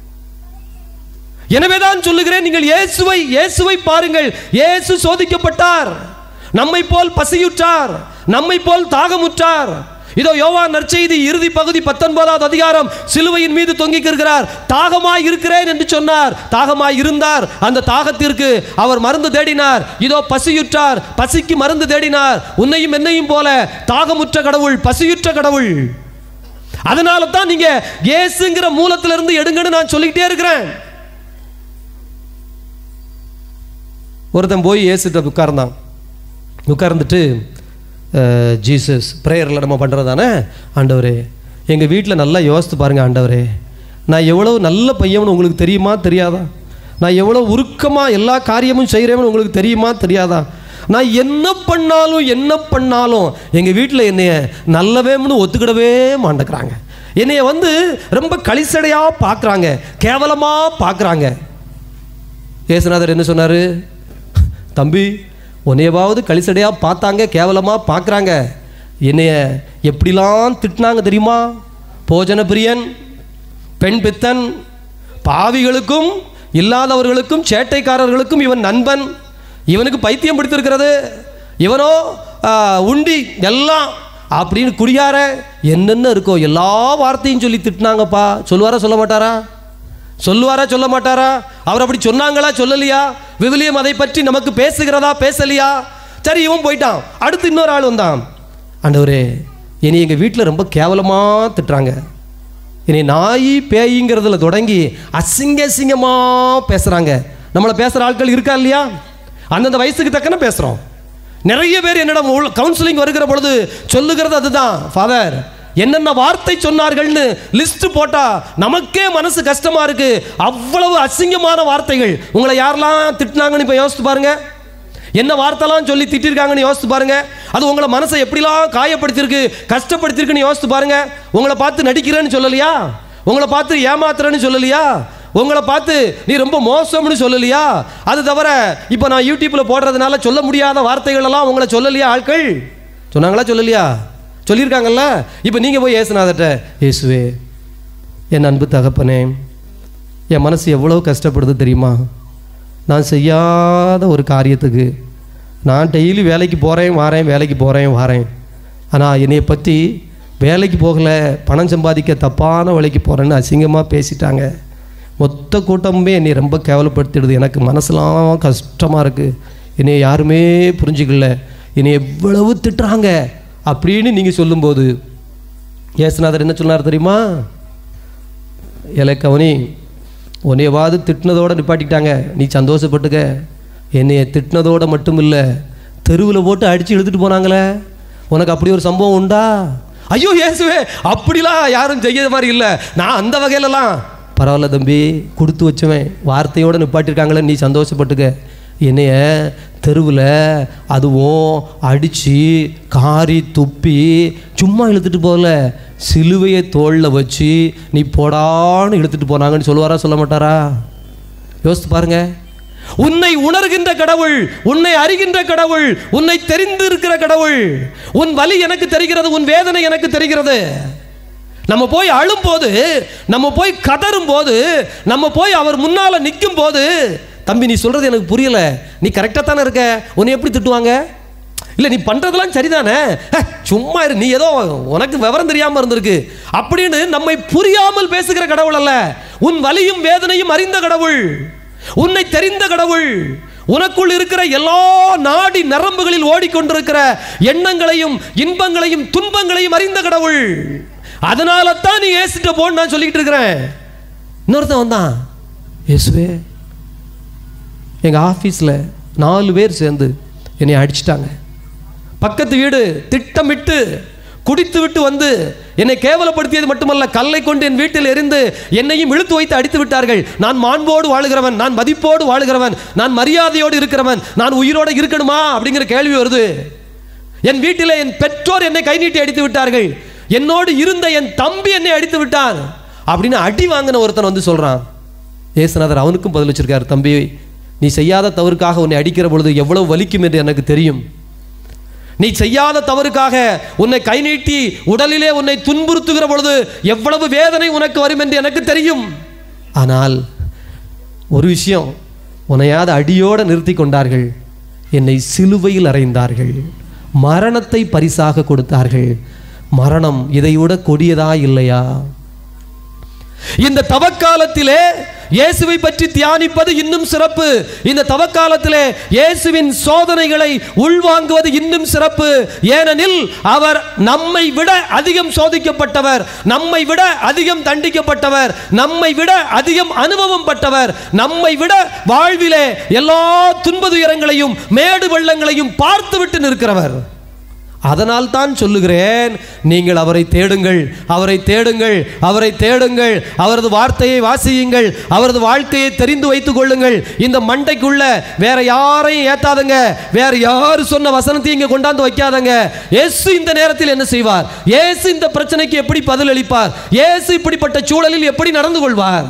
எனவேதான் சொல்லுகிறேன் நீங்கள் இயேசுவை இயேசுவை பாருங்கள் இயேசு சோதிக்கப்பட்டார் நம்மை போல் பசியுற்றார் நம்மை போல் தாகமுற்றார் இதோ யோவான் நற்செய்தி இறுதி பகுதி பத்தொன்பதாவது அதிகாரம் சிலுவையின் மீது தொங்கிக் இருக்கிறார் தாகமாய் இருக்கிறேன் என்று சொன்னார் தாகமாய் இருந்தார் அந்த தாகத்திற்கு அவர் மருந்து தேடினார் இதோ பசியுற்றார் பசிக்கு மருந்து தேடினார் உன்னையும் என்னையும் போல தாகமுற்ற கடவுள் பசியுற்ற கடவுள் அதனால தான் நீங்க இயேசுங்கிற மூலத்திலிருந்து எடுங்கன்னு நான் சொல்லிக்கிட்டே இருக்கிறேன் ஒருத்தன் போய் ஏசுட்ட உட்கார்ந்தான் உட்கார்ந்துட்டு அஹ், ஜீசஸ் ப்ரேயரில் நம்ம பண்ணுறது தானே ஆண்டவரே எங்கள் வீட்டில் நல்லா யோசித்து பாருங்கள் ஆண்டவரே நான் எவ்வளோ நல்ல பையன் உங்களுக்கு தெரியுமா தெரியாதா நான் எவ்வளோ உருக்கமாக எல்லா காரியமும் செய்கிறேன்னு உங்களுக்கு தெரியுமா தெரியாதா நான் என்ன பண்ணாலும் என்ன பண்ணாலும் எங்கள் வீட்டில் என்னைய நல்லவேம்னு ஒத்துக்கிடவே மாட்டேங்கிறாங்க என்னைய வந்து ரொம்ப கழிசடையாக பார்க்குறாங்க கேவலமாக பார்க்குறாங்க ஏசுநாதர் என்ன சொன்னார் தம்பி உன்னையவாவது கழிசடையாக பார்த்தாங்க கேவலமாக பார்க்குறாங்க என்னைய எப்படிலாம் திட்டினாங்க தெரியுமா போஜன பிரியன் பெண் பித்தன் பாவிகளுக்கும் இல்லாதவர்களுக்கும் சேட்டைக்காரர்களுக்கும் இவன் நண்பன் இவனுக்கு பைத்தியம் பிடித்திருக்கிறது இவனோ ஆ, உண்டி எல்லாம் அப்படின்னு குடியார என்னென்ன இருக்கோ எல்லா வார்த்தையும் சொல்லி திட்டினாங்கப்பா சொல்லுவாரா சொல்ல மாட்டாரா சொல்லுவாரா சொல்ல மாட்டாரா அவர் அப்படி சொன்னாங்களா சொல்லலையா விவிலியம் அதை பற்றி நமக்கு பேசுகிறதா பேசலையா சரி இவன் போயிட்டான் அடுத்து இன்னொரு ஆள் வந்தான் ஆண்டவரே இனி எங்கள் வீட்டில் ரொம்ப கேவலமாக திட்டுறாங்க இனி நாய் பேய்ங்கிறதுல தொடங்கி அசிங்க அசிங்கமாக பேசுகிறாங்க நம்மளை பேசுகிற ஆட்கள் இருக்கா இல்லையா அந்தந்த வயசுக்கு தக்கன பேசுகிறோம் நிறைய பேர் என்னிடம் கவுன்சிலிங் வருகிற பொழுது சொல்லுகிறது அதுதான் ஃபாதர் என்னென்ன வார்த்தை சொன்னார்கள்னு லிஸ்ட் போட்டா நமக்கே மனசு கஷ்டமா இருக்கு அவ்வளவு அசிங்கமான வார்த்தைகள் உங்களை யாரெல்லாம் திட்டினாங்கன்னு இப்போ யோசித்து பாருங்க என்ன வார்த்தைலாம் சொல்லி திட்டிருக்காங்கன்னு யோசித்து பாருங்க அது உங்களை மனசை எப்படிலாம் காயப்படுத்தியிருக்கு கஷ்டப்படுத்தியிருக்குன்னு யோசித்து பாருங்க உங்களை பார்த்து நடிக்கிறேன்னு சொல்லலையா உங்களை பார்த்து ஏமாத்துறேன்னு சொல்லலையா உங்களை பார்த்து நீ ரொம்ப மோசம்னு சொல்லலையா அது தவிர இப்போ நான் யூடியூப்ல போடுறதுனால சொல்ல முடியாத வார்த்தைகள் எல்லாம் உங்களை சொல்லலையா ஆட்கள் சொன்னாங்களா சொல்லலையா சொல்லியிருக்காங்கல்ல இப்போ நீங்கள் போய் ஏசுனாதட்ட இயேசுவே என் அன்பு தகப்பனே என் மனசு எவ்வளோ கஷ்டப்படுது தெரியுமா நான் செய்யாத ஒரு காரியத்துக்கு நான் டெய்லி வேலைக்கு போகிறேன் வாரேன் வேலைக்கு போகிறேன் வாரேன் ஆனால் என்னைய பற்றி வேலைக்கு போகலை பணம் சம்பாதிக்க தப்பான வழிக்கு போகிறேன்னு அசிங்கமாக பேசிட்டாங்க மொத்த கூட்டமுமே என்னை ரொம்ப கேவலப்படுத்திடுது எனக்கு மனசுலாம் கஷ்டமாக இருக்குது என்னை யாருமே புரிஞ்சுக்கல என்னை எவ்வளவு திட்டுறாங்க அப்படின்னு நீங்கள் சொல்லும்போது ஏசுநாதர் என்ன சொன்னார் தெரியுமா இலக்கவனி உன்னையவாது திட்டினதோடு நிப்பாட்டிக்கிட்டாங்க நீ சந்தோஷப்பட்டுக்க என்னைய திட்டினதோடு மட்டும் இல்லை தெருவில் போட்டு அடித்து இழுத்துட்டு போனாங்களே உனக்கு அப்படி ஒரு சம்பவம் உண்டா ஐயோ இயேசுவே அப்படிலாம் யாரும் செய்யற மாதிரி இல்லை நான் அந்த வகையிலலாம் பரவாயில்ல தம்பி கொடுத்து வச்சுவேன் வார்த்தையோடு நிப்பாட்டிருக்காங்களே நீ சந்தோஷப்பட்டுக்க என்னைய தெருவில் அதுவும் அடித்து காரி துப்பி சும்மா இழுத்துட்டு போகல சிலுவையை தோளில் வச்சு நீ போடான்னு இழுத்துட்டு போனாங்கன்னு சொல்லுவாரா சொல்ல மாட்டாரா யோசித்து பாருங்க உன்னை உணர்கின்ற கடவுள் உன்னை அறிகின்ற கடவுள் உன்னை தெரிந்து இருக்கிற கடவுள் உன் வலி எனக்கு தெரிகிறது உன் வேதனை எனக்கு தெரிகிறது நம்ம போய் அழும்போது நம்ம போய் கதறும் போது நம்ம போய் அவர் முன்னால நிற்கும் போது தம்பி நீ சொல்றது எனக்கு புரியல நீ கரெக்டாக தானே இருக்க உன்னை எப்படி திட்டுவாங்க இல்லை நீ பண்ணுறதெல்லாம் சரிதானே ஹே, சும்மா இரு நீ ஏதோ உனக்கு விவரம் தெரியாமல் இருந்திருக்கு அப்படின்னு நம்மை புரியாமல் பேசுகிற கடவுள் அல்ல உன் வலியும் வேதனையும் அறிந்த கடவுள் உன்னை தெரிந்த கடவுள் உனக்குள் இருக்கிற எல்லா நாடி நரம்புகளில் ஓடிக்கொண்டிருக்கிற எண்ணங்களையும் இன்பங்களையும் துன்பங்களையும் அறிந்த கடவுள் அதனால தான் நீ ஏசிட்ட போன்னு நான் சொல்லிக்கிட்டு இருக்கிறேன் இன்னொருத்தன் வந்தான் இயேசுவே எங்கள் ஆஃபீஸில் நாலு பேர் சேர்ந்து என்னை அடிச்சிட்டாங்க பக்கத்து வீடு திட்டமிட்டு குடித்து விட்டு வந்து என்னை கேவலப்படுத்தியது மட்டுமல்ல கல்லை கொண்டு என் வீட்டில் எரிந்து என்னையும் இழுத்து வைத்து அடித்து விட்டார்கள் நான் மாண்போடு வாழுகிறவன் நான் மதிப்போடு வாழுகிறவன் நான் மரியாதையோடு இருக்கிறவன் நான் உயிரோடு இருக்கணுமா அப்படிங்கிற கேள்வி வருது என் வீட்டில் என் பெற்றோர் என்னை கை நீட்டி அடித்து விட்டார்கள் என்னோடு இருந்த என் தம்பி என்னை அடித்து விட்டான் அப்படின்னு அடி வாங்கின ஒருத்தன் வந்து சொல்றான் ஏசுநாதர் அவனுக்கும் பதில் வச்சிருக்காரு தம்பி நீ செய்யாத தவறுக்காக உன்னை அடிக்கிற பொழுது எவ்வளவு வலிக்கும் என்று எனக்கு தெரியும் நீ செய்யாத தவறுக்காக உன்னை கை நீட்டி உடலிலே உன்னை துன்புறுத்துகிற பொழுது எவ்வளவு வேதனை உனக்கு வரும் என்று எனக்கு தெரியும் ஆனால் ஒரு விஷயம் உன்னையாவது அடியோடு நிறுத்தி கொண்டார்கள் என்னை சிலுவையில் அறைந்தார்கள் மரணத்தை பரிசாக கொடுத்தார்கள் மரணம் இதைவிட கொடியதா இல்லையா இந்த தவக்காலத்திலே இயேசுவை பற்றி தியானிப்பது இன்னும் சிறப்பு இந்த தவக்காலத்திலே இயேசுவின் சோதனைகளை உள்வாங்குவது இன்னும் சிறப்பு ஏனெனில் அவர் நம்மை விட அதிகம் சோதிக்கப்பட்டவர் நம்மை விட அதிகம் தண்டிக்கப்பட்டவர் நம்மை விட அதிகம் அனுபவம் பட்டவர் நம்மை விட வாழ்விலே எல்லா துன்பதுயரங்களையும் மேடு வெள்ளங்களையும் பார்த்துவிட்டு நிற்கிறவர் அதனால் தான் சொல்லுகிறேன் நீங்கள் அவரை தேடுங்கள் அவரை தேடுங்கள் அவரை தேடுங்கள் அவரது வார்த்தையை வாசியுங்கள் அவரது வாழ்க்கையை தெரிந்து வைத்துக் கொள்ளுங்கள் இந்த மண்டைக்குள்ள வேற யாரையும் ஏத்தாதுங்க வேற யாரு சொன்ன வசனத்தையும் இங்க கொண்டாந்து வைக்காதங்க இயேசு இந்த நேரத்தில் என்ன செய்வார் இயேசு இந்த பிரச்சனைக்கு எப்படி பதில் அளிப்பார் இயேசு இப்படிப்பட்ட சூழலில் எப்படி நடந்து கொள்வார்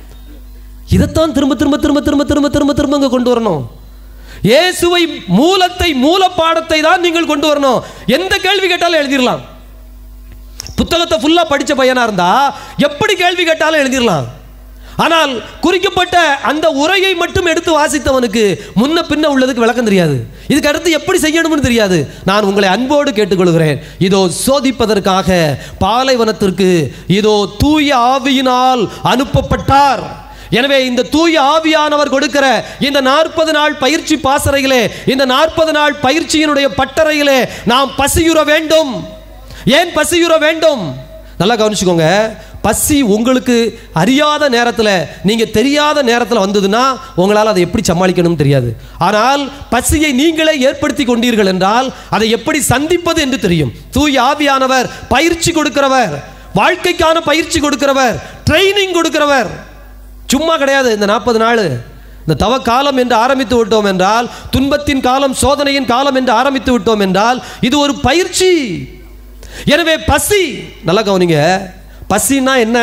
இதைத்தான் திரும்ப திரும்ப திரும்ப திரும்ப திரும்ப திரும்ப திரும்ப இங்க கொண்டு வரணும் இயேசுவை மூலத்தை மூல பாடத்தை தான் நீங்கள் கொண்டு வரணும் எந்த கேள்வி கேட்டாலும் எழுதிடலாம் புத்தகத்தை ஃபுல்லா படிச்ச பையனா இருந்தா எப்படி கேள்வி கேட்டாலும் எழுதிடலாம் ஆனால் குறிக்கப்பட்ட அந்த உரையை மட்டும் எடுத்து வாசித்தவனுக்கு முன்ன பின்ன உள்ளதுக்கு விளக்கம் தெரியாது இதுக்கு அடுத்து எப்படி செய்யணும்னு தெரியாது நான் உங்களை அன்போடு கேட்டுக்கொள்கிறேன் இதோ சோதிப்பதற்காக பாலைவனத்திற்கு இதோ தூய ஆவியினால் அனுப்பப்பட்டார் எனவே இந்த தூய ஆவியானவர் கொடுக்கிற இந்த நாற்பது நாள் பயிற்சி பாசறையிலே இந்த நாற்பது நாள் பயிற்சியினுடைய பட்டறையிலே நாம் பசியுற வேண்டும் ஏன் பசியுற வேண்டும் நல்லா கவனிச்சுக்கோங்க பசி உங்களுக்கு அறியாத நேரத்தில் நீங்கள் தெரியாத நேரத்தில் வந்ததுன்னா உங்களால் அதை எப்படி சமாளிக்கணும்னு தெரியாது ஆனால் பசியை நீங்களே ஏற்படுத்தி கொண்டீர்கள் என்றால் அதை எப்படி சந்திப்பது என்று தெரியும் தூய ஆவியானவர் பயிற்சி கொடுக்கிறவர் வாழ்க்கைக்கான பயிற்சி கொடுக்கிறவர் ட்ரைனிங் கொடுக்கிறவர் சும்மா கிடையாது இந்த நாற்பது நாள் இந்த தவ காலம் என்று ஆரம்பித்து விட்டோம் என்றால் துன்பத்தின் காலம் சோதனையின் காலம் என்று ஆரம்பித்து விட்டோம் என்றால் இது ஒரு பயிற்சி எனவே பசி நல்லா கவனிங்க பசின்னா என்ன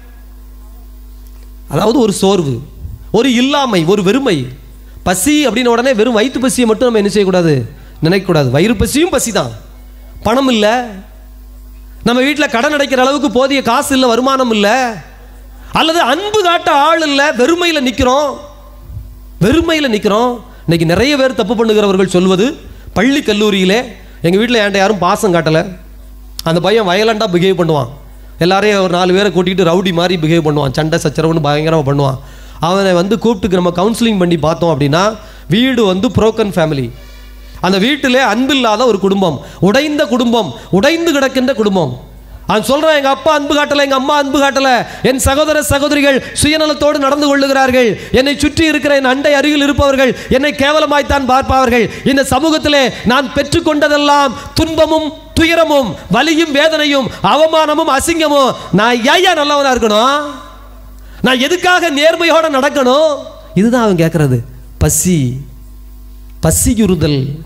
அதாவது ஒரு சோர்வு ஒரு இல்லாமை ஒரு வெறுமை பசி அப்படின்னு உடனே வெறும் வயிற்று பசியை மட்டும் நம்ம என்ன செய்யக்கூடாது நினைக்கக்கூடாது வயிறு பசியும் பசி தான் பணம் இல்லை நம்ம வீட்டில் கடன் அடைக்கிற அளவுக்கு போதிய காசு இல்லை வருமானம் இல்லை அல்லது அன்பு காட்ட ஆள் இல்லை வெறுமையில் நிற்கிறோம் வெறுமையில் நிற்கிறோம் இன்னைக்கு நிறைய பேர் தப்பு பண்ணுகிறவர்கள் சொல்வது பள்ளி கல்லூரியிலே எங்கள் வீட்டில் என்கிட்ட யாரும் பாசம் காட்டலை அந்த பையன் வயலண்டாக பிஹேவ் பண்ணுவான் எல்லாரையும் ஒரு நாலு பேரை கூட்டிகிட்டு ரவுடி மாதிரி பிஹேவ் பண்ணுவான் சண்டை சச்சரவுன்னு பயங்கரமாக பண்ணுவான் அவனை வந்து கூப்பிட்டு நம்ம கவுன்சிலிங் பண்ணி பார்த்தோம் அப்படின்னா வீடு வந்து புரோக்கன் ஃபேமிலி அந்த வீட்டிலே அன்பில்லாத ஒரு குடும்பம் உடைந்த குடும்பம் உடைந்து கிடக்கின்ற குடும்பம் அவன் சொல்றான் எங்க அப்பா அன்பு காட்டல எங்க அம்மா அன்பு காட்டல என் சகோதர சகோதரிகள் சுயநலத்தோடு நடந்து கொள்ளுகிறார்கள் என்னை சுற்றி இருக்கிற என் அண்டை அருகில் இருப்பவர்கள் என்னை கேவலமாய்த்தான் பார்ப்பார்கள் இந்த சமூகத்திலே நான் பெற்றுக்கொண்டதெல்லாம் துன்பமும் துயரமும் வலியும் வேதனையும் அவமானமும் அசிங்கமும் நான் ஏயா நல்லவனா இருக்கணும் நான் எதுக்காக நேர்மையோட நடக்கணும் இதுதான் அவன் கேட்கறது பசி பசியுறுதல்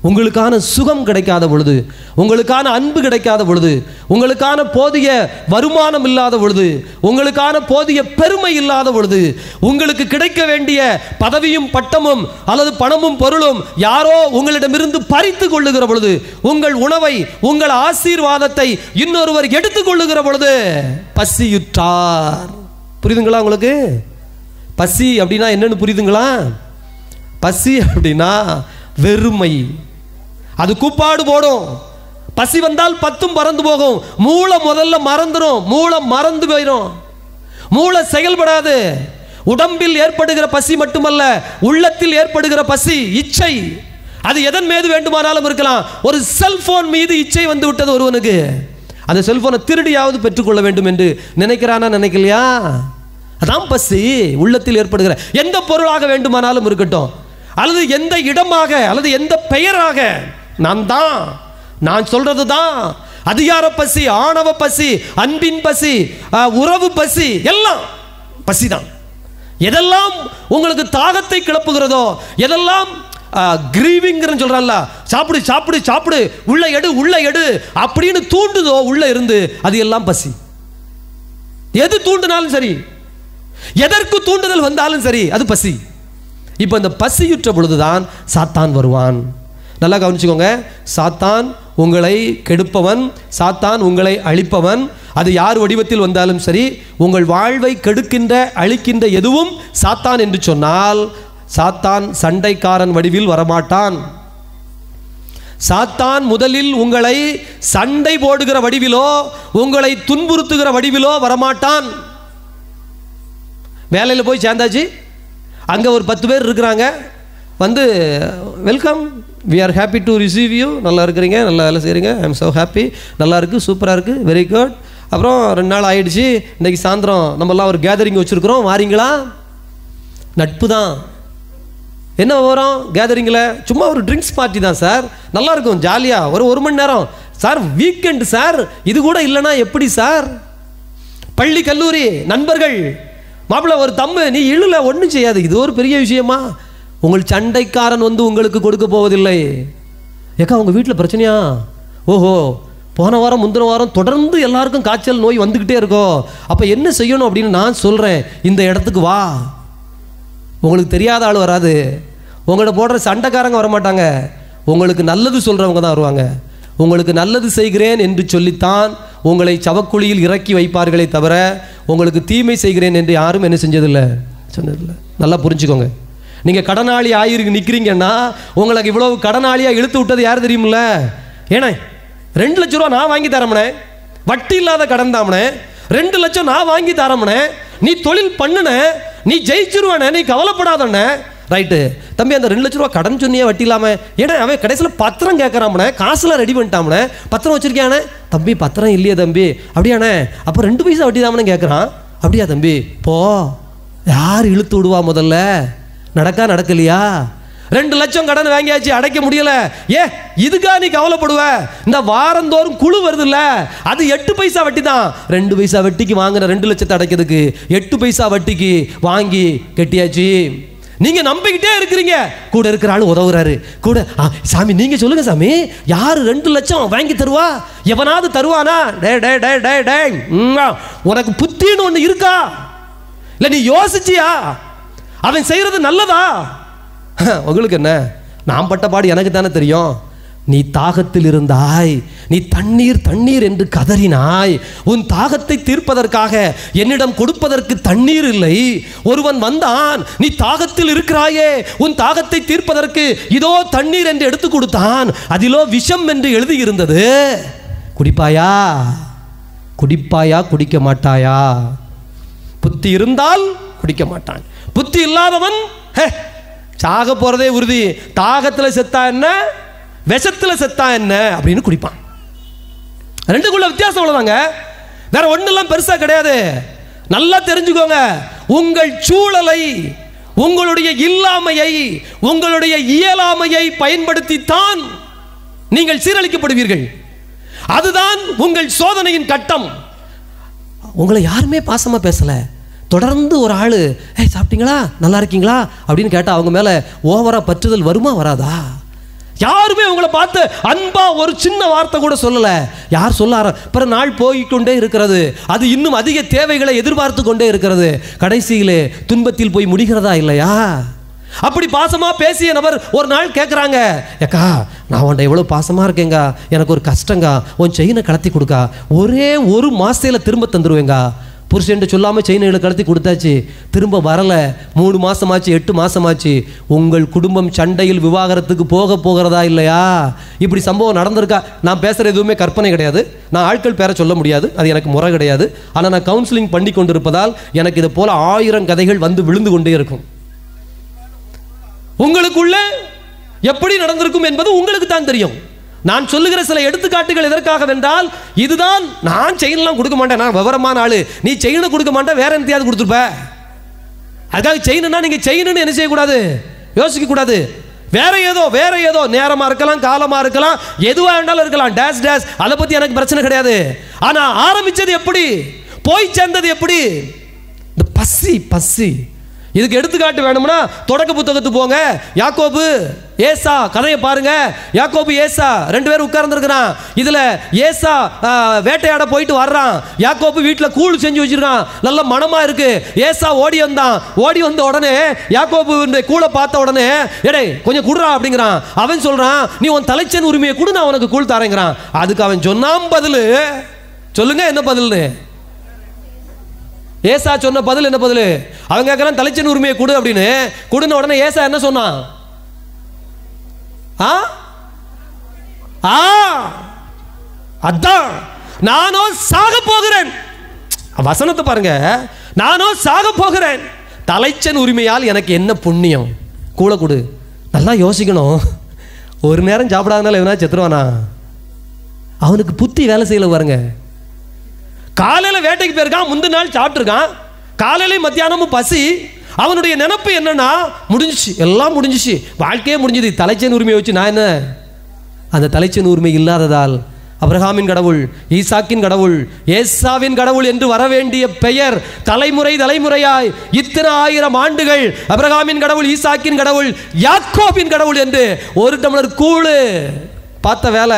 உங்களுக்கான சுகம் கிடைக்காத பொழுது உங்களுக்கான அன்பு கிடைக்காத பொழுது உங்களுக்கான போதிய வருமானம் இல்லாத பொழுது உங்களுக்கான போதிய பெருமை இல்லாத பொழுது உங்களுக்கு கிடைக்க வேண்டிய பதவியும் பட்டமும் அல்லது பணமும் பொருளும் யாரோ உங்களிடமிருந்து பறித்து கொள்ளுகிற பொழுது உங்கள் உணவை உங்கள் ஆசீர்வாதத்தை இன்னொருவர் எடுத்துக் கொள்ளுகிற பொழுது பசியுற்றார் புரியுதுங்களா உங்களுக்கு பசி அப்படின்னா என்னன்னு புரியுதுங்களா பசி அப்படின்னா வெறுமை அது கூப்பாடு போடும் பசி வந்தால் பத்தும் பறந்து போகும் மூளை முதல்ல மறந்துடும் மூளை மறந்து போயிடும் மூளை செயல்படாது உடம்பில் ஏற்படுகிற பசி மட்டுமல்ல உள்ளத்தில் ஏற்படுகிற பசி இச்சை அது எதன் மீது வேண்டுமானாலும் இருக்கலாம் ஒரு செல்போன் மீது இச்சை வந்து விட்டது ஒருவனுக்கு அந்த செல்போனை திருடியாவது பெற்றுக்கொள்ள வேண்டும் என்று நினைக்கிறானா நினைக்கலையா அதான் பசி உள்ளத்தில் ஏற்படுகிற எந்த பொருளாக வேண்டுமானாலும் இருக்கட்டும் அல்லது எந்த இடமாக அல்லது எந்த பெயராக நான் தான் நான் சொல்றது தான் அதிகார பசி ஆணவ பசி அன்பின் பசி அஹ், உறவு பசி எல்லாம் பசி தான் எதெல்லாம் உங்களுக்கு தாகத்தை கிளப்புகிறதோ எதெல்லாம் கிரீவிங்கிறன்னு சொல்றான்ல சாப்பிடு சாப்பிடு சாப்பிடு உள்ள எடு உள்ள எடு அப்படின்னு தூண்டுதோ உள்ள இருந்து அது எல்லாம் பசி எது தூண்டினாலும் சரி எதற்கு தூண்டுதல் வந்தாலும் சரி அது பசி இப்போ இந்த பசியுற்ற பொழுதுதான் சாத்தான் வருவான் நல்லா கவனிச்சுக்கோங்க சாத்தான் உங்களை கெடுப்பவன் சாத்தான் உங்களை அழிப்பவன் அது யார் வடிவத்தில் வந்தாலும் சரி உங்கள் வாழ்வை கெடுக்கின்ற அழிக்கின்ற எதுவும் சாத்தான் என்று சொன்னால் சாத்தான் சண்டைக்காரன் வடிவில் வரமாட்டான் சாத்தான் முதலில் உங்களை சண்டை போடுகிற வடிவிலோ உங்களை துன்புறுத்துகிற வடிவிலோ வரமாட்டான் வேலையில் போய் சேர்ந்தாச்சு அங்கே ஒரு பத்து பேர் இருக்கிறாங்க வந்து welcome we are happy to receive you நல்லா இருக்கிறீங்க நல்லா வேலை செய்கிறீங்க ஐ எம் ஸோ ஹாப்பி நல்லா இருக்குது சூப்பராக இருக்குது வெரி குட் அப்புறம் ரெண்டு நாள் ஆயிடுச்சு இன்னைக்கு சாயந்தரம் நம்மலாம் ஒரு கேதரிங் வச்சுருக்குறோம் வாரீங்களா நட்பு தான் என்ன விவரம் கேதரிங்கில் சும்மா ஒரு ட்ரிங்க்ஸ் பார்ட்டி தான் சார் நல்லா இருக்கும் ஜாலியாக ஒரு ஒரு மணி நேரம் சார் வீக்கெண்ட் சார் இது கூட இல்லைன்னா எப்படி சார் பள்ளி கல்லூரி நண்பர்கள் மாப்பிள்ளை ஒரு தம்மு நீ இழுல ஒன்றும் செய்யாது இது ஒரு பெரிய விஷயமா உங்கள் சண்டைக்காரன் வந்து உங்களுக்கு கொடுக்க போவதில்லை ஏக்கா உங்கள் வீட்டில் பிரச்சனையா ஓஹோ போன வாரம் முந்தின வாரம் தொடர்ந்து எல்லாருக்கும் காய்ச்சல் நோய் வந்துக்கிட்டே இருக்கோ அப்போ என்ன செய்யணும் அப்படின்னு நான் சொல்கிறேன் இந்த இடத்துக்கு வா உங்களுக்கு தெரியாத ஆள் வராது உங்கள்ட்ட போடுற சண்டைக்காரங்க வரமாட்டாங்க உங்களுக்கு நல்லது சொல்கிறவங்க தான் வருவாங்க உங்களுக்கு நல்லது செய்கிறேன் என்று சொல்லித்தான் உங்களை சவக்குழியில் இறக்கி வைப்பார்களே தவிர உங்களுக்கு தீமை செய்கிறேன் என்று யாரும் என்ன செஞ்சதில்லை சொன்னதில்லை நல்லா புரிஞ்சுக்கோங்க நீங்கள் கடனாளி ஆயிருக்கு நிற்கிறீங்கன்னா உங்களுக்கு இவ்வளவு கடனாளியாக இழுத்து விட்டது யார் தெரியுமில்ல ஏன்னா ரெண்டு லட்ச ரூபா நான் வாங்கி தரமுனே வட்டி இல்லாத கடன் தாமனே ரெண்டு லட்சம் நான் வாங்கி தரமுனே நீ தொழில் பண்ணுன நீ ஜெயிச்சிருவானே நீ கவலைப்படாதண்ணே ரைட்டு தம்பி அந்த ரெண்டு லட்ச ரூபா கடன் சொன்னியே வட்டி இல்லாம ஏன்னா அவன் கடைசியில் பத்திரம் கேட்குறாமனே காசுலாம் ரெடி பண்ணிட்டாமனே பத்திரம் வச்சிருக்கியானே தம்பி பத்திரம் இல்லையே தம்பி அப்படியாண்ணே அப்போ ரெண்டு பைசா வட்டி தாமனே கேட்குறான் அப்படியா தம்பி போ யார் இழுத்து விடுவா முதல்ல நடக்கா நடக்கலையா ரெண்டு லட்சம் கடன் வாங்கியாச்சு அடைக்க முடியல ஏ இதுக்கா நீ கவலைப்படுவ இந்த வாரந்தோறும் குழு வருதுல்ல அது எட்டு பைசா வட்டி தான் ரெண்டு பைசா வட்டிக்கு வாங்கின ரெண்டு லட்சத்தை அடைக்கிறதுக்கு எட்டு பைசா வட்டிக்கு வாங்கி கட்டியாச்சு நீங்க நம்பிக்கிட்டே இருக்கிறீங்க கூட இருக்கிற ஆளு உதவுறாரு கூட ஆ, சாமி நீங்க சொல்லுங்க சாமி யாரு ரெண்டு லட்சம் வாங்கி தருவா எவனாவது தருவானா டே டே டே டே டே ம்மா, உனக்கு புத்தின்னு ஒன்று இருக்கா இல்லை நீ யோசிச்சியா அவன் செய்யறது நல்லதா உங்களுக்கு என்ன நான் பட்ட பாடு எனக்கு தானே தெரியும் நீ தாகத்தில் இருந்தாய் நீ தண்ணீர் தண்ணீர் என்று கதறினாய் உன் தாகத்தை தீர்ப்பதற்காக என்னிடம் கொடுப்பதற்கு தண்ணீர் இல்லை ஒருவன் வந்தான் நீ தாகத்தில் இருக்கிறாயே உன் தாகத்தை தீர்ப்பதற்கு இதோ தண்ணீர் என்று எடுத்து கொடுத்தான் அதிலோ விஷம் என்று எழுதியிருந்தது குடிப்பாயா குடிப்பாயா குடிக்க மாட்டாயா புத்தி இருந்தால் குடிக்க மாட்டான் புத்தி இல்லாதவன் ஹே, சாக போறதே உறுதி தாகத்துல செத்தா என்ன விஷத்துல செத்தா என்ன அப்படின்னு குடிப்பான் ரெண்டுக்குள்ள வித்தியாசம் அவ்வளவுதாங்க வேற ஒண்ணெல்லாம் பெருசா கிடையாது நல்லா தெரிஞ்சுக்கோங்க உங்கள் சூழலை உங்களுடைய இல்லாமையை உங்களுடைய இயலாமையை பயன்படுத்தித்தான் நீங்கள் சீரழிக்கப்படுவீர்கள் அதுதான் உங்கள் சோதனையின் கட்டம் உங்களை யாருமே பாசமா பேசல தொடர்ந்து ஒரு ஆள் ஏய் சாப்பிட்டீங்களா நல்லா இருக்கீங்களா அப்படின்னு கேட்டால் அவங்க மேலே ஓவரா பற்றுதல் வருமா வராதா யாருமே உங்களை பார்த்து அன்பா ஒரு சின்ன வார்த்தை கூட சொல்லல யார் சொல்ல ஆர- பிறகு நாள் போய்க்கொண்டே இருக்கிறது அது இன்னும் அதிக தேவைகளை எதிர்பார்த்து கொண்டே இருக்கிறது கடைசியிலே துன்பத்தில் போய் முடிகிறதா இல்லையா அப்படி பாசமா பேசிய நபர் ஒரு நாள் கேட்குறாங்க ஏக்கா நான் உன்ட்ட எவ்வளோ பாசமா இருக்கேங்க எனக்கு ஒரு கஷ்டங்க உன் செயினை கலத்தி கொடுக்கா ஒரே ஒரு மாசத்துல திரும்ப தந்துருவேங்க புருஷன்ட்டு சொல்லாமல் செயினை கலத்தி கொடுத்தாச்சு திரும்ப வரல மூணு மாசமாச்சு எட்டு மாசமாச்சு உங்கள் குடும்பம் சண்டையில் விவாகரத்துக்கு போக போகிறதா இல்லையா இப்படி சம்பவம் நடந்திருக்கா நான் பேசுகிற எதுவுமே கற்பனை கிடையாது நான் ஆட்கள் பேர சொல்ல முடியாது அது எனக்கு முறை கிடையாது ஆனால் நான் கவுன்சிலிங் பண்ணி கொண்டிருப்பதால் எனக்கு இது போல ஆயிரம் கதைகள் வந்து விழுந்து கொண்டே இருக்கும் உங்களுக்குள்ள எப்படி நடந்திருக்கும் என்பது உங்களுக்கு தான் தெரியும் நான் சொல்லுகிற சில எடுத்துக்காட்டுகள் எதற்காக வென்றால் இதுதான் நான் செயின்லாம் கொடுக்க மாட்டேன் நான் விவரமான ஆளு நீ செயினை கொடுக்க மாட்டேன் வேற எந்தையாவது கொடுத்துருப்ப அதுக்காக செயின்னா நீங்க செயின்னு என்ன செய்யக்கூடாது யோசிக்க கூடாது வேற ஏதோ வேற ஏதோ நேரமா இருக்கலாம் காலமா இருக்கலாம் எதுவா வேண்டாலும் இருக்கலாம் டேஸ் டேஸ் அதை பத்தி எனக்கு பிரச்சனை கிடையாது ஆனா ஆரம்பிச்சது எப்படி போய் சேர்ந்தது எப்படி இந்த பசி பசி இதுக்கு எடுத்துக்காட்டு வேணும்னா தொடக்க புத்தகத்துக்கு போங்க யாக்கோபு ஏசா கதையை பாருங்க யாக்கோபு ஏசா ரெண்டு பேரும் உட்கார்ந்துருக்கிறான் இதுல ஏசா ஆ, வேட்டையாட போயிட்டு வர்றான் யாக்கோபு வீட்டில் கூழ் செஞ்சு வச்சிருக்கான் நல்ல மனமா இருக்கு ஏசா ஓடி வந்தான் ஓடி வந்த உடனே யாக்கோபு இந்த கூழை பார்த்த உடனே எடே கொஞ்சம் குடுறா அப்படிங்கிறான் அவன் சொல்றான் நீ உன் தலைச்சன் உரிமையை கொடு நான் உனக்கு கூழ் தரேங்கிறான் அதுக்கு அவன் சொன்னான் பதில் சொல்லுங்க என்ன பதில்னு ஏசா சொன்ன பதில் என்ன பதில் அவங்க கேட்கலாம் தலைச்சன் உரிமையை கொடு அப்படின்னு கொடுன உடனே ஏசா என்ன சொன்னான் ஆ ஆ அதான் நானும் சாக போகிறேன் வசனத்தை பாருங்க நானும் சாக போகிறேன் தலைச்சன் உரிமையால் எனக்கு என்ன புண்ணியம் கூட கொடு நல்லா யோசிக்கணும் ஒரு நேரம் சாப்பிடாதனால எவனா செத்துருவானா அவனுக்கு புத்தி வேலை செய்யல பாருங்க காலையில வேட்டைக்கு போயிருக்கான் முந்தின நாள் சாப்பிட்டுருக்கான் காலையிலையும் மத்தியானமும் பசி அவனுடைய நினைப்பு என்னன்னா முடிஞ்சிச்சு எல்லாம் முடிஞ்சிச்சு வாழ்க்கையே முடிஞ்சது தலைச்சன் உரிமையை வச்சு நான் என்ன அந்த தலைச்சன் உரிமை இல்லாததால் அப்ரஹாமின் கடவுள் ஈசாக்கின் கடவுள் ஏசாவின் கடவுள் என்று வர வேண்டிய பெயர் தலைமுறை தலைமுறையாய் இத்தனை ஆயிரம் ஆண்டுகள் அப்ரஹாமின் கடவுள் ஈசாக்கின் கடவுள் யாக்கோபின் கடவுள் என்று ஒரு டம்ளர் கூழு பார்த்த வேலை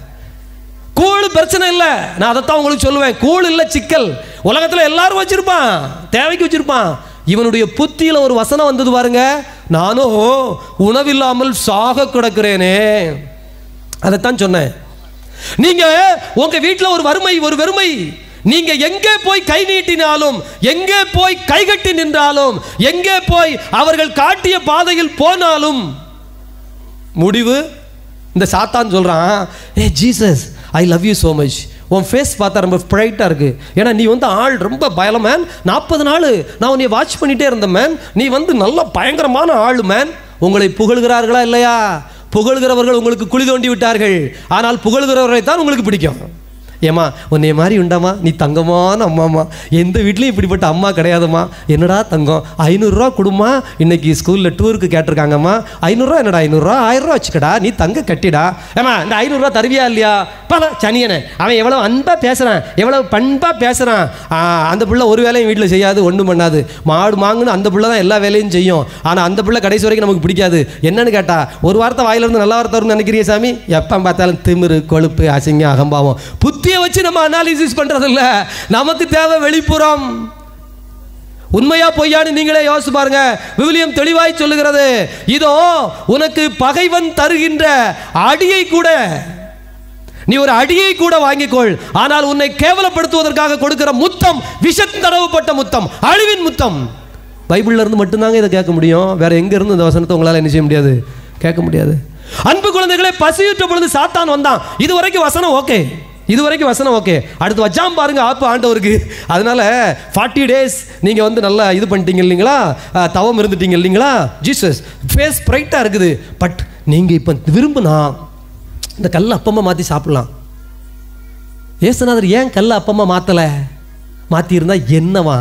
கூழ் பிரச்சனை இல்லை நான் அதைத்தான் உங்களுக்கு சொல்லுவேன் கூழ் இல்லை சிக்கல் உலகத்தில் எல்லாரும் வச்சிருப்பான் தேவைக்கு வச்சிருப்பான் இவனுடைய புத்தியில ஒரு வசனம் வந்தது பாருங்க நானும் உணவில்லாமல் சாக கிடக்கிறேனே அதைத்தான் சொன்னேன் நீங்க உங்க வீட்டில் ஒரு வறுமை ஒரு வெறுமை நீங்க எங்கே போய் கை நீட்டினாலும் எங்கே போய் கைகட்டி நின்றாலும் எங்கே போய் அவர்கள் காட்டிய பாதையில் போனாலும் முடிவு இந்த சாத்தான் சொல்றான் ஏ Jesus I love you so much உன் ஃபேஸ் பார்த்தா ரொம்ப பிரைட்டாக இருக்கு ஏன்னா நீ வந்து ஆள் ரொம்ப பயல மேன் நாற்பது நாள் நான் உன்னை வாட்ச் பண்ணிட்டே இருந்தேன் மேன் நீ வந்து நல்ல பயங்கரமான ஆள் மேன் உங்களை புகழ்கிறார்களா இல்லையா புகழ்கிறவர்கள் உங்களுக்கு குழி தோண்டி விட்டார்கள் ஆனால் புகழ்கிறவர்களை தான் உங்களுக்கு பிடிக்கும் ஏம்மா உன்னைய மாதிரி உண்டாம்மா நீ தங்கமான அம்மாம்மா எந்த வீட்லையும் இப்படிப்பட்ட அம்மா கிடையாதும்மா என்னடா தங்கம் ஐநூறுரூவா கொடுமா இன்னைக்கு ஸ்கூலில் டூருக்கு கேட்டிருக்காங்கம்மா ஐநூறுரூவா என்னடா ஐநூறுரூவா ஆயிரரூவா வச்சுக்கடா நீ தங்க கட்டிடா ஏம்மா இந்த ஐநூறுரூவா தருவியா இல்லையா பல சனியனே அவன் எவ்வளோ அன்பாக பேசுகிறான் எவ்வளோ பண்பாக பேசுகிறான் அந்த பிள்ளை ஒரு வேலையும் வீட்டில் செய்யாது ஒன்றும் பண்ணாது மாடு மாங்குன்னு அந்த பிள்ளை தான் எல்லா வேலையும் செய்யும் ஆனால் அந்த பிள்ளை கடைசி வரைக்கும் நமக்கு பிடிக்காது என்னன்னு கேட்டா ஒரு வார்த்தை வாயிலிருந்து நல்ல வார்த்தை வரும்னு நினைக்கிறிய சாமி எப்போ பார்த்தாலும் திமிரு கொழுப்பு அசிங்கம் அகம்பாவம் புத்தியை வச்சு நம்ம அனாலிசிஸ் பண்றது இல்ல நமக்கு தேவை வெளிப்புறம் உண்மையா பொய்யான்னு நீங்களே யோசிச்சு பாருங்க விவிலியம் தெளிவாய் சொல்லுகிறது இதோ உனக்கு பகைவன் தருகின்ற அடியை கூட நீ ஒரு அடியை கூட வாங்கிக்கொள் ஆனால் உன்னை கேவலப்படுத்துவதற்காக கொடுக்கிற முத்தம் விஷத்தடவுப்பட்ட முத்தம் அழிவின் முத்தம் பைபிள்ல இருந்து மட்டும்தாங்க இதை கேட்க முடியும் வேற எங்க இருந்து இந்த வசனத்தை உங்களால என்ன செய்ய முடியாது கேட்க முடியாது அன்பு குழந்தைகளே பசியுற்ற பொழுது சாத்தான் வந்தான் இது வரைக்கும் வசனம் ஓகே இது வரைக்கும் வசனம் ஓகே அடுத்து வச்சாம் பாருங்க ஆப்பு ஆண்டவருக்கு அதனால ஃபார்ட்டி டேஸ் நீங்கள் வந்து நல்லா இது பண்ணிட்டீங்க இல்லைங்களா அஹ், தவம் இருந்துட்டீங்க இல்லைங்களா ஜீசஸ் ஃபேஸ் பிரைட்டாக இருக்குது பட் நீங்கள் இப்போ விரும்புனா இந்த கல்லை அப்பமா மாற்றி சாப்பிடலாம் ஏசுநாதர் ஏன் கல்லை அப்பமா மாற்றலை மாற்றியிருந்தா என்னவா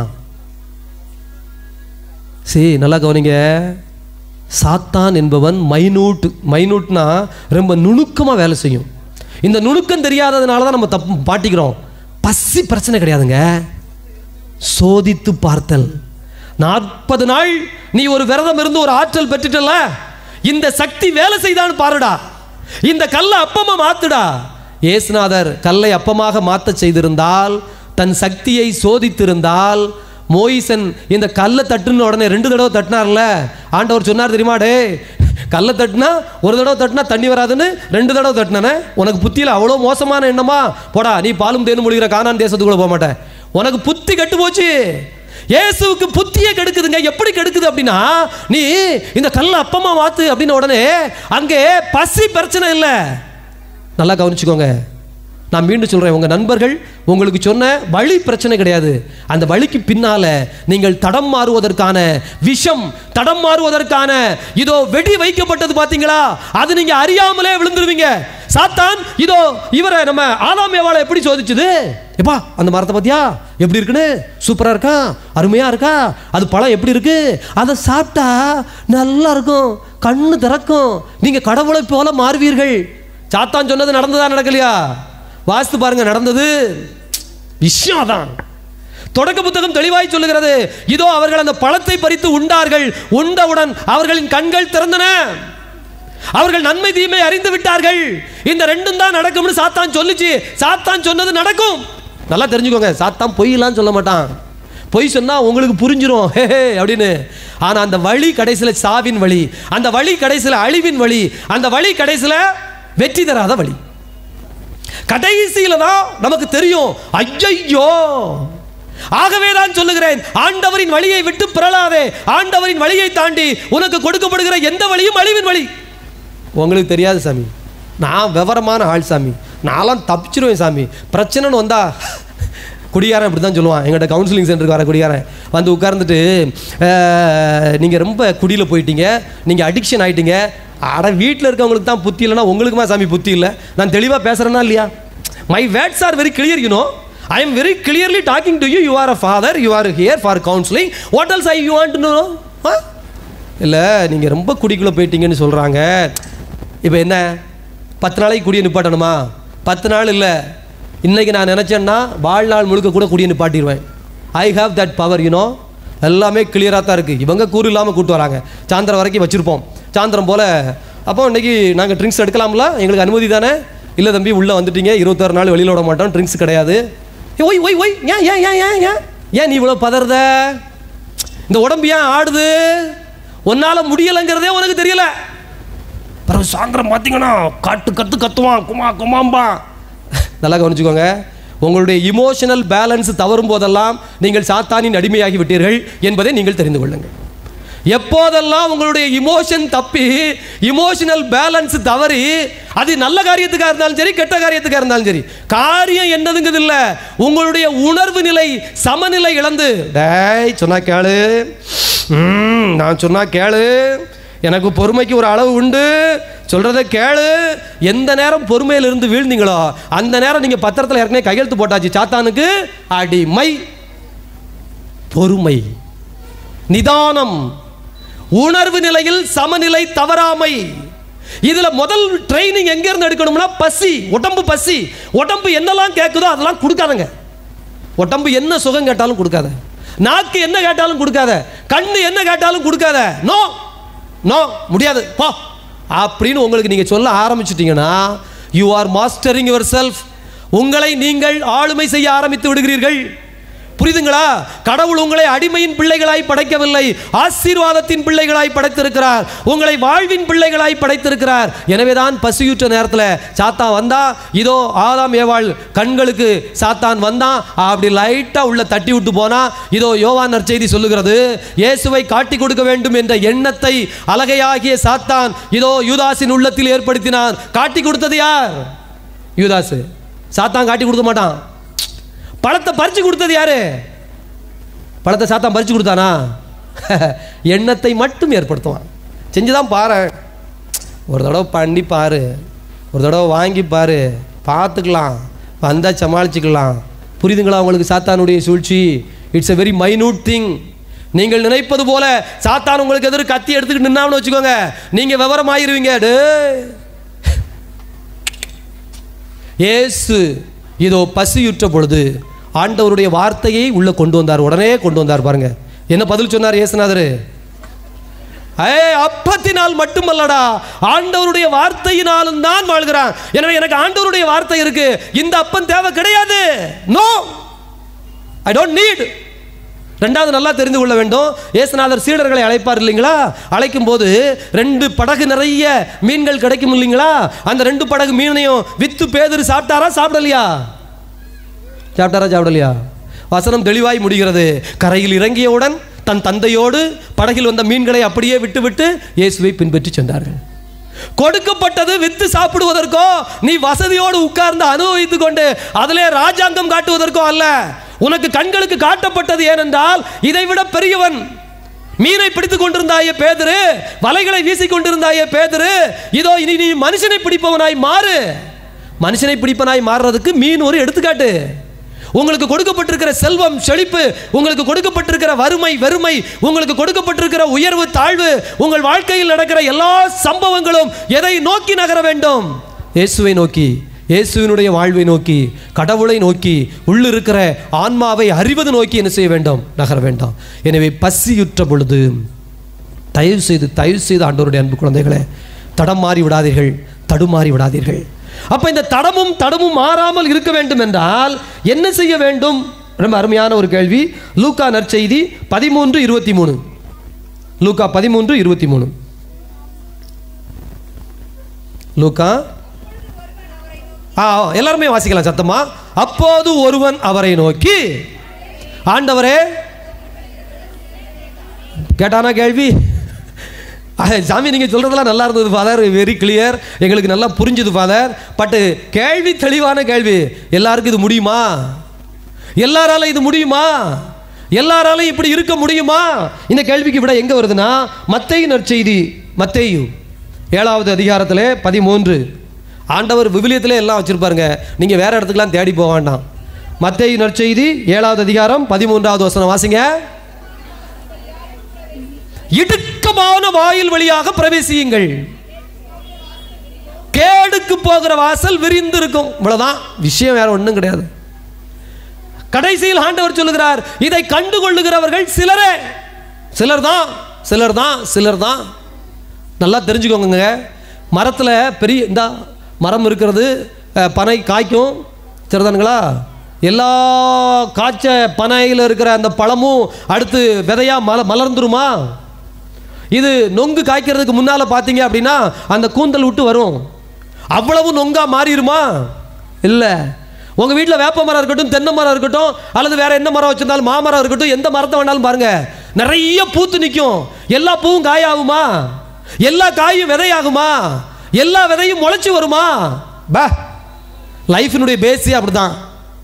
சரி நல்லா கவனிங்க சாத்தான் என்பவன் மைனூட் மைனூட்னா ரொம்ப நுணுக்கமாக வேலை செய்யும் இந்த நுணுக்கம் தெரியாததுனால தான் நம்ம தப்பு பாட்டிக்கிறோம் பசி பிரச்சனை கிடையாதுங்க சோதித்து பார்த்தல் நாற்பது நாள் நீ ஒரு விரதம் இருந்து ஒரு ஆற்றல் பெற்றுட்டல இந்த சக்தி வேலை செய்தான்னு பாருடா இந்த கல்லை அப்பமா மாத்துடா இயேசுநாதர் கல்லை அப்பமாக மாத்த செய்திருந்தால் தன் சக்தியை சோதித்திருந்தால் மோயிசன் இந்த கல்லை தட்டுன உடனே ரெண்டு தடவை தட்டினார்ல ஆண்டவர் சொன்னார் தெரியுமா டே கல்லை தட்டினா ஒரு தடவை தட்டினா தண்ணி வராதுன்னு ரெண்டு தடவை தட்டினானே உனக்கு புத்தியில் அவ்வளோ மோசமான எண்ணமா போடா நீ பாலும் தேனும் மொழிகிற கானான் தேசத்துக்குள்ள போக மாட்டேன் உனக்கு புத்தி கெட்டு போச்சு இயேசுவுக்கு புத்தியே கெடுக்குதுங்க எப்படி கெடுக்குது அப்படின்னா நீ இந்த கல்லை அப்பமா மாத்து அப்படின்ன உடனே அங்கே பசி பிரச்சனை இல்லை நல்லா கவனிச்சுக்கோங்க நான் மீண்டும் சொல்கிறேன் உங்கள் நண்பர்கள் உங்களுக்கு சொன்ன வழி பிரச்சனை கிடையாது அந்த வழிக்கு பின்னால நீங்கள் தடம் மாறுவதற்கான விஷம் தடம் மாறுவதற்கான இதோ வெடி வைக்கப்பட்டது பார்த்தீங்களா அது நீங்கள் அறியாமலே விழுந்துருவீங்க சாத்தான் இதோ இவரை நம்ம ஆதாம் ஏவாளை எப்படி சோதிச்சுது எப்பா அந்த மரத்தை பார்த்தியா எப்படி இருக்குன்னு சூப்பராக இருக்கா அருமையாக இருக்கா அது பழம் எப்படி இருக்கு அதை சாப்பிட்டா நல்லா இருக்கும் கண்ணு திறக்கும் நீங்கள் கடவுளை போல மாறுவீர்கள் சாத்தான் சொன்னது நடந்ததா நடக்கலையா வாஸ்து பாருங்க நடந்தது விஷயம் அதான் தொடக்க புத்தகம் தெளிவாய் சொல்லுகிறது இதோ அவர்கள் அந்த பழத்தை பறித்து உண்டார்கள் உண்டவுடன் அவர்களின் கண்கள் திறந்தன அவர்கள் நன்மை தீமை அறிந்து விட்டார்கள் இந்த ரெண்டும் தான் நடக்கும்னு சாத்தான் சொல்லுச்சு சாத்தான் சொன்னது நடக்கும் நல்லா தெரிஞ்சுக்கோங்க சாத்தான் பொய்யெல்லாம் சொல்ல மாட்டான் பொய் சொன்னா உங்களுக்கு புரிஞ்சிரும் ஹே ஹே அப்படின்னு ஆனா அந்த வழி கடைசியில் சாவின் வழி அந்த வழி கடைசியில் அழிவின் வழி அந்த வழி கடைசியில் வெற்றி தராத வழி கடைசியில தான் நமக்கு தெரியும் ஐயையோ ஆகவே தான் சொல்லுகிறேன் ஆண்டவரின் வழியை விட்டு பிறளாதே ஆண்டவரின் வழியை தாண்டி உனக்கு கொடுக்கப்படுகிற எந்த வழியும் அழிவின் வழி உங்களுக்கு தெரியாது சாமி நான் விவரமான ஆள் சாமி நான்லாம் தப்பிச்சிருவேன் சாமி பிரச்சனைன்னு வந்தா குடியாரன் இப்படி தான் சொல்லுவான் எங்கிட்ட கவுன்சிலிங் சென்டருக்கு வர குடியாரன் வந்து உட்கார்ந்துட்டு நீங்கள் ரொம்ப குடியில் போயிட்டீங்க நீங்கள் அடிக்ஷன் ஆயிட்டீங்க அட வீட்டில் இருக்கவங்களுக்கு தான் புத்தி இல்லைன்னா உங்களுக்குமா சாமி புத்தி இல்லை நான் தெளிவாக பேசுகிறேன்னா இல்லையா my words are very clear you know I am very clearly talking to you you are a father you are here for counselling what else I you want to know இல்லை நீங்கள் ரொம்ப குடிக்குள்ளே போயிட்டீங்கன்னு சொல்கிறாங்க இப்போ என்ன பத்து நாளைக்கு குடியை நிப்பாட்டணுமா பத்து நாள் இல்லை இன்றைக்கி நான் நினச்சேன்னா வாழ்நாள் முழுக்க கூட குடியை நிப்பாட்டிடுவேன் I have that power you know எல்லாமே கிளியராக தான் இருக்குது இவங்க கூறு இல்லாமல் கூட்டு வராங்க சாயந்தரம் வரைக்கும் வச்சுருப்போம் சாயந்தரம் போல் அப்போ இன்றைக்கி நாங்கள் ட்ரிங்க்ஸ் எடுக்கலாம்ல எங்களுக்கு அனுமதி தானே இல்லை தம்பி உள்ளே வந்துட்டீங்க இருபத்தாறு நாள் வெளியில் விட மாட்டோம் ட்ரிங்க்ஸ் கிடையாது ஏய், ஒய் ஒய் ஒய் ஏன் ஏன் ஏன் ஏன் ஏன் ஏன் நீ இவ்வளோ பதறத இந்த உடம்பு ஏன் ஆடுது உன்னால் முடியலைங்கிறதே உனக்கு தெரியல பிறகு சாயந்தரம் பார்த்தீங்கன்னா காட்டு கத்து கத்துவான் குமா குமாம்பா நல்லா கவனிச்சுக்கோங்க உங்களுடைய இமோஷனல் பேலன்ஸ் தவறும் போதெல்லாம் நீங்கள் சாத்தானின் அடிமையாகி விட்டீர்கள் என்பதை நீங்கள் தெரிந்து கொள்ளுங்கள் எப்போதெல்லாம் உங்களுடைய இமோஷன் தப்பி இமோஷனல் பேலன்ஸ் தவறி அது நல்ல காரியத்துக்காக இருந்தாலும் சரி கெட்ட காரியத்துக்காக இருந்தாலும் சரி காரியம் என்னதுங்கிறது இல்ல உங்களுடைய உணர்வு நிலை சமநிலை இழந்து டேய் சொன்னா கேளு ம், நான் சொன்னா கேளு எனக்கு பொறுமைக்கு ஒரு அளவு உண்டு சொல்றத கேளு எந்த நேரம் பொறுமையில இருந்து வீழ்ந்தீங்களோ அந்த நேரம் நீங்க பத்திரத்தில் ஏற்கனவே கையெழுத்து போட்டாச்சு சாத்தானுக்கு அடிமை பொறுமை நிதானம் உணர்வு நிலையில் சமநிலை தவறாமை இதுல முதல் ட்ரைனிங் எங்க இருந்து எடுக்கணும்னா பசி உடம்பு பசி உடம்பு என்னெல்லாம் கேட்குதோ அதெல்லாம் கொடுக்காதங்க உடம்பு என்ன சுகம் கேட்டாலும் கொடுக்காத நாக்கு என்ன கேட்டாலும் கொடுக்காத கண்ணு என்ன கேட்டாலும் கொடுக்காத நோ நோ முடியாது போ அப்படின்னு உங்களுக்கு நீங்க சொல்ல ஆரம்பிச்சிட்டீங்கன்னா you are mastering yourself உங்களை நீங்கள் ஆளுமை செய்ய ஆரம்பித்து விடுகிறீர்கள் புரியுதுங்களா கடவுள் உங்களை அடிமையின் பிள்ளைகளாய் படைக்கவில்லை ஆசீர்வாதத்தின் பிள்ளைகளாய் படைத்திருக்கிறார் உங்களை வாழ்வின் பிள்ளைகளாய் படைத்திருக்கிறார் எனவேதான் பசியுற்ற நேரத்தில் சாத்தான் வந்தா இதோ ஆதாம் ஏவாள் கண்களுக்கு சாத்தான் வந்தான் அப்படி லைட்டா உள்ள தட்டி விட்டு போனா இதோ யோவான் நற்செய்தி சொல்லுகிறது இயேசுவை காட்டி கொடுக்க வேண்டும் என்ற எண்ணத்தை அழகையாகிய சாத்தான் இதோ யூதாஸின் உள்ளத்தில் ஏற்படுத்தினான் காட்டி கொடுத்தது யார் யூதாஸ் சாத்தான் காட்டி கொடுக்க மாட்டான் பழத்தை பறிச்சு கொடுத்தது யாரு பழத்தை சாத்தான் பறிச்சு கொடுத்தானா எண்ணத்தை மட்டும் ஏற்படுத்துவான் செஞ்சுதான் பாரு ஒரு தடவை பண்ணி பாரு ஒரு தடவை வாங்கி பாரு பார்த்துக்கலாம் வந்தால் சமாளிச்சுக்கலாம் புரியுதுங்களா உங்களுக்கு சாத்தானுடைய சூழ்ச்சி it's a very minute thing நீங்கள் நினைப்பது போல சாத்தான் உங்களுக்கு எதிர கத்தி எடுத்துக்கிட்டு நின்னான்னு வச்சுக்கோங்க நீங்க விவரம் ஆயிருவீங்க டேய் இயேசு இதோ பசியுற்ற பொழுது ஆண்டவருடைய வார்த்தையை உள்ள கொண்டு வந்தார் உடனே கொண்டு வந்தார் பாருங்க என்ன பதில் சொன்னார் இயேசுநாதர் ஏ அப்பத்தினால் மட்டுமல்லடா ஆண்டவருடைய வார்த்தையினாலும் தான் வாழ்கிறான் எனவே எனக்கு ஆண்டவருடைய வார்த்தை இருக்கு இந்த அப்பன் தேவை கிடையாது நோ ஐ டோன்ட் நீட் ரெண்டாவது நல்லா தெரிந்து கொள்ள வேண்டும் ஏசுநாதர் சீடர்களை அழைப்பார் இல்லைங்களா அழைக்கும் போது ரெண்டு படகு நிறைய மீன்கள் கிடைக்கும் இல்லைங்களா அந்த ரெண்டு படகு மீனையும் வித்து பேதர் சாப்பிட்டாரா சாப்பிடலையா சாப்பிட்டாரா சாப்பிடலையா வசனம் தெளிவாய் முடிகிறது கரையில் இறங்கியவுடன் தன் தந்தையோடு படகில் வந்த மீன்களை அப்படியே விட்டுவிட்டு இயேசுவை பின்பற்றி சென்றார்கள் கொடுக்கப்பட்டது வித்து சாப்பிடுவதற்கோ நீ வசதியோடு உட்கார்ந்து அனுபவித்துக் கொண்டு அதிலே ராஜாங்கம் காட்டுவதற்கோ அல்ல உனக்கு கண்களுக்கு காட்டப்பட்டது ஏனென்றால் இதைவிட பெரியவன் மீனை பிடித்துக் கொண்டிருந்தாயே பேதுரு வலைகளை வீசிக் கொண்டிருந்தாயே பேதுரு இதோ இனி நீ மனுஷனை பிடிப்பவனாய் மாறு மனுஷனை பிடிப்பனாய் மாறுறதுக்கு மீன் ஒரு எடுத்துக்காட்டு உங்களுக்கு கொடுக்கப்பட்டிருக்கிற செல்வம் செழிப்பு உங்களுக்கு கொடுக்கப்பட்டிருக்கிற வறுமை வெறுமை உங்களுக்கு கொடுக்கப்பட்டிருக்கிற உயர்வு தாழ்வு உங்கள் வாழ்க்கையில் நடக்கிற எல்லா சம்பவங்களும் எதை நோக்கி நகர வேண்டும் இயேசுவை நோக்கி இயேசுவினுடைய வாழ்வை நோக்கி கடவுளை நோக்கி உள்ளிருக்கிற ஆன்மாவை அறிவது நோக்கி என்ன செய்ய வேண்டும் நகர வேண்டாம் எனவே பசியுற்ற பொழுது தயவு செய்து தயவு செய்து ஆண்டவருடைய அன்பு குழந்தைகளே தடம் மாறி விடாதீர்கள் தடுமாறி விடாதீர்கள் அப்ப இந்த தடமும் தடமும் மாறாமல் இருக்க வேண்டும் என்றால் என்ன செய்ய வேண்டும் ரொம்ப அருமையான ஒரு கேள்வி லூக்கா நற்செய்தி பதிமூன்று இருபத்தி மூணு லூக்கா பதிமூன்று இருபத்தி மூணு லூக்கா ஆ ஆ, எல்லாருமே வாசிக்கலாம் சத்தமா அப்போது ஒருவன் அவரை நோக்கி ஆண்டவரே கேட்டானா கேள்வி அஹ், சாமி நீங்கள் சொல்கிறதெல்லாம் நல்லா இருந்தது ஃபாதர் வெரி கிளியர் எங்களுக்கு நல்லா புரிஞ்சுது ஃபாதர் பட்டு கேள்வி தெளிவான கேள்வி எல்லாருக்கும் இது முடியுமா எல்லாரால இது முடியுமா எல்லாராலையும் இப்படி இருக்க முடியுமா இந்த கேள்விக்கு விட எங்கே வருதுன்னா மத்தேயு நற்செய்தி மத்தேயு ஏழாவது அதிகாரத்தில் பதிமூன்று ஆண்டவர் விவிலியத்திலே எல்லாம் வச்சுருப்பாருங்க நீங்கள் வேற இடத்துக்குலாம் தேடி போக வேண்டாம் மத்தேயு நற்செய்தி ஏழாவது அதிகாரம் பதிமூன்றாவது வசனம் வாசிங்க இடுக்கமான வாயில் வழியாக பிரவேசியுங்கள் கேடுக்கு போகிற வாசல் விரிந்து இருக்கும் இவ்வளவுதான் விஷயம் வேற ஒண்ணும் கிடையாது கடைசியில் ஆண்டவர் சொல்லுகிறார் இதை கண்டு கொள்ளுகிறவர்கள் சிலரே சிலர் தான் சிலர் தான் சிலர் தான் நல்லா தெரிஞ்சுக்கோங்க மரத்தில் பெரிய இந்த மரம் இருக்கிறது அஹ், பனை காய்க்கும் சரிதானுங்களா எல்லா காய்ச்ச பனையில் இருக்கிற அந்த பழமும் அடுத்து விதையா மல மலர்ந்துருமா இது நொங்கு காய்க்கிறதுக்கு முன்னால் பார்த்தீங்க அப்படின்னா அந்த கூந்தல் விட்டு வரும் அவ்வளவு நொங்கா மாறிடுமா இல்லை உங்கள் வீட்டில் வேப்ப மரம் இருக்கட்டும் தென்னை மரம் இருக்கட்டும் அல்லது வேற என்ன மரம் வச்சிருந்தாலும் மாமரம் இருக்கட்டும் எந்த மரத்தை வேணாலும் பாருங்க நிறைய பூத்து நிற்கும் எல்லா பூவும் காயாகுமா எல்லா காயும் விதையாகுமா எல்லா விதையும் முளைச்சி வருமா பா லைஃபினுடைய பேஸே அப்படிதான்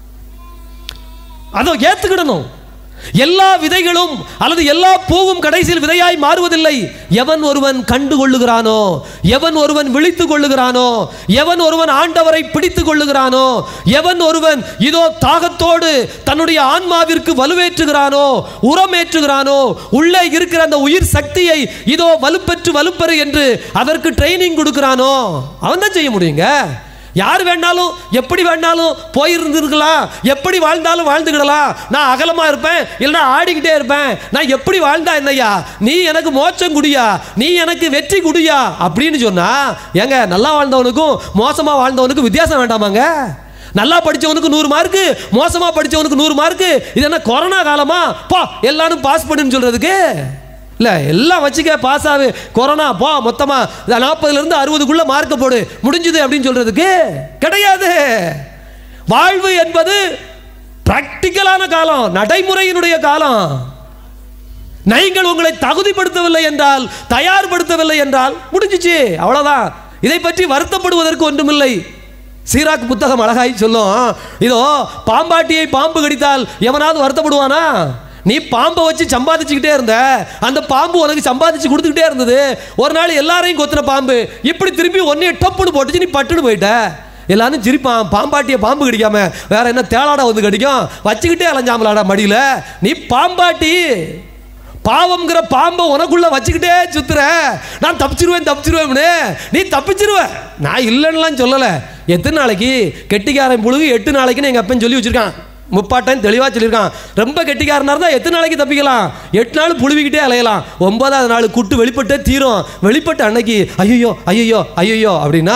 அதை ஏத்துக்கிடணும் எல்லா விதைகளும் அல்லது எல்லா பூவும் கடைசியில் விதையாய் மாறுவதில்லை எவன் ஒருவன் கண்டு கொள்ளுகிறானோ எவன் ஒருவன் விழித்துக் கொள்ளுகிறானோ எவன் ஒருவன் ஆண்டவரை பிடித்துக் கொள்ளுகிறானோ எவன் ஒருவன் இதோ தாகத்தோடு தன்னுடைய ஆன்மாவிற்கு வலுவேற்றுகிறானோ உரமேற்றுகிறானோ உள்ளே இருக்கிற அந்த உயிர் சக்தியை இதோ வலுப்பெற்று வலுப்பெறு என்று அதற்கு ட்ரைனிங் கொடுக்கிறானோ அவன் தான் செய்ய முடியுங்க யார் வேணாலும் எப்படி வேணாலும் போயிருந்துருக்கலாம் எப்படி வாழ்ந்தாலும் வாழ்ந்துக்கிடலாம் நான் அகலமா இருப்பேன் இல்லைன்னா ஆடிக்கிட்டே இருப்பேன் நான் எப்படி வாழ்ந்தா என்னய்யா நீ எனக்கு மோட்சம் குடியா நீ எனக்கு வெற்றி குடியா அப்படின்னு சொன்னா ஏங்க நல்லா வாழ்ந்தவனுக்கும் மோசமா வாழ்ந்தவனுக்கும் வித்தியாசம் வேண்டாமாங்க நல்லா படிச்சவனுக்கு நூறு மார்க்கு மோசமா படிச்சவனுக்கு நூறு மார்க்கு இது என்ன கொரோனா காலமா போ எல்லாரும் பாஸ் பண்ணுன்னு சொல்றதுக்கு இல்லை எல்லாம் வச்சுக்க பாஸ் ஆகு கொரோனா போ மொத்தமாக நாற்பதுலேருந்து அறுபதுக்குள்ளே மார்க்க போடு முடிஞ்சுது அப்படின்னு சொல்கிறதுக்கு கிடையாது வாழ்வு என்பது பிராக்டிக்கலான காலம் நடைமுறையினுடைய காலம் நீங்கள் உங்களை தகுதிப்படுத்தவில்லை என்றால் தயார்படுத்தவில்லை என்றால் முடிஞ்சிச்சு அவ்வளோதான் இதை பற்றி வருத்தப்படுவதற்கு ஒன்றுமில்லை சீராக் புத்தகம் அழகாய் சொல்லும் இதோ பாம்பாட்டியை பாம்பு கடித்தால் எவனாவது வருத்தப்படுவானா நீ பாம்பை வச்சு சம்பாதிச்சுக்கிட்டே இருந்த அந்த பாம்பு உனக்கு சம்பாதிச்சு கொடுத்துக்கிட்டே இருந்தது ஒரு நாள் எல்லாரையும் கொத்துன பாம்பு இப்படி திருப்பி ஒன்னே டப்புன்னு போட்டுச்சு நீ பட்டுன்னு போயிட்ட எல்லாரும் சிரிப்பான் பாம்பாட்டியை பாம்பு கடிக்காம வேற என்ன தேளாடா வந்து கடிக்கும் வச்சுக்கிட்டே அலைஞ்சாமலாடா மடியில் நீ பாம்பாட்டி பாவம்ங்கிற பாம்பை உனக்குள்ள வச்சுக்கிட்டே சுத்துற நான் தப்பிச்சிருவேன் தப்பிச்சிருவேன் நீ தப்பிச்சிருவ நான் இல்லைன்னுலாம் சொல்லலை எத்தனை நாளைக்கு கெட்டிக்காரன் புழுகு எட்டு நாளைக்குன்னு எங்கள் அப்பன் சொல்லி வச்சிருக்கான் முப்பாட்டன் தெளிவாக சொல்லியிருக்கான் ரொம்ப கெட்டிக்காரனா இருந்தால் எத்தனை நாளைக்கு தப்பிக்கலாம் எட்டு நாள் புழுவிக்கிட்டே அலையலாம் ஒன்பதாவது நாள் குட்டு வெளிப்பட்டே தீரும் வெளிப்பட்ட அன்னைக்கு ஐயோ ஐயோ ஐயோ அப்படின்னா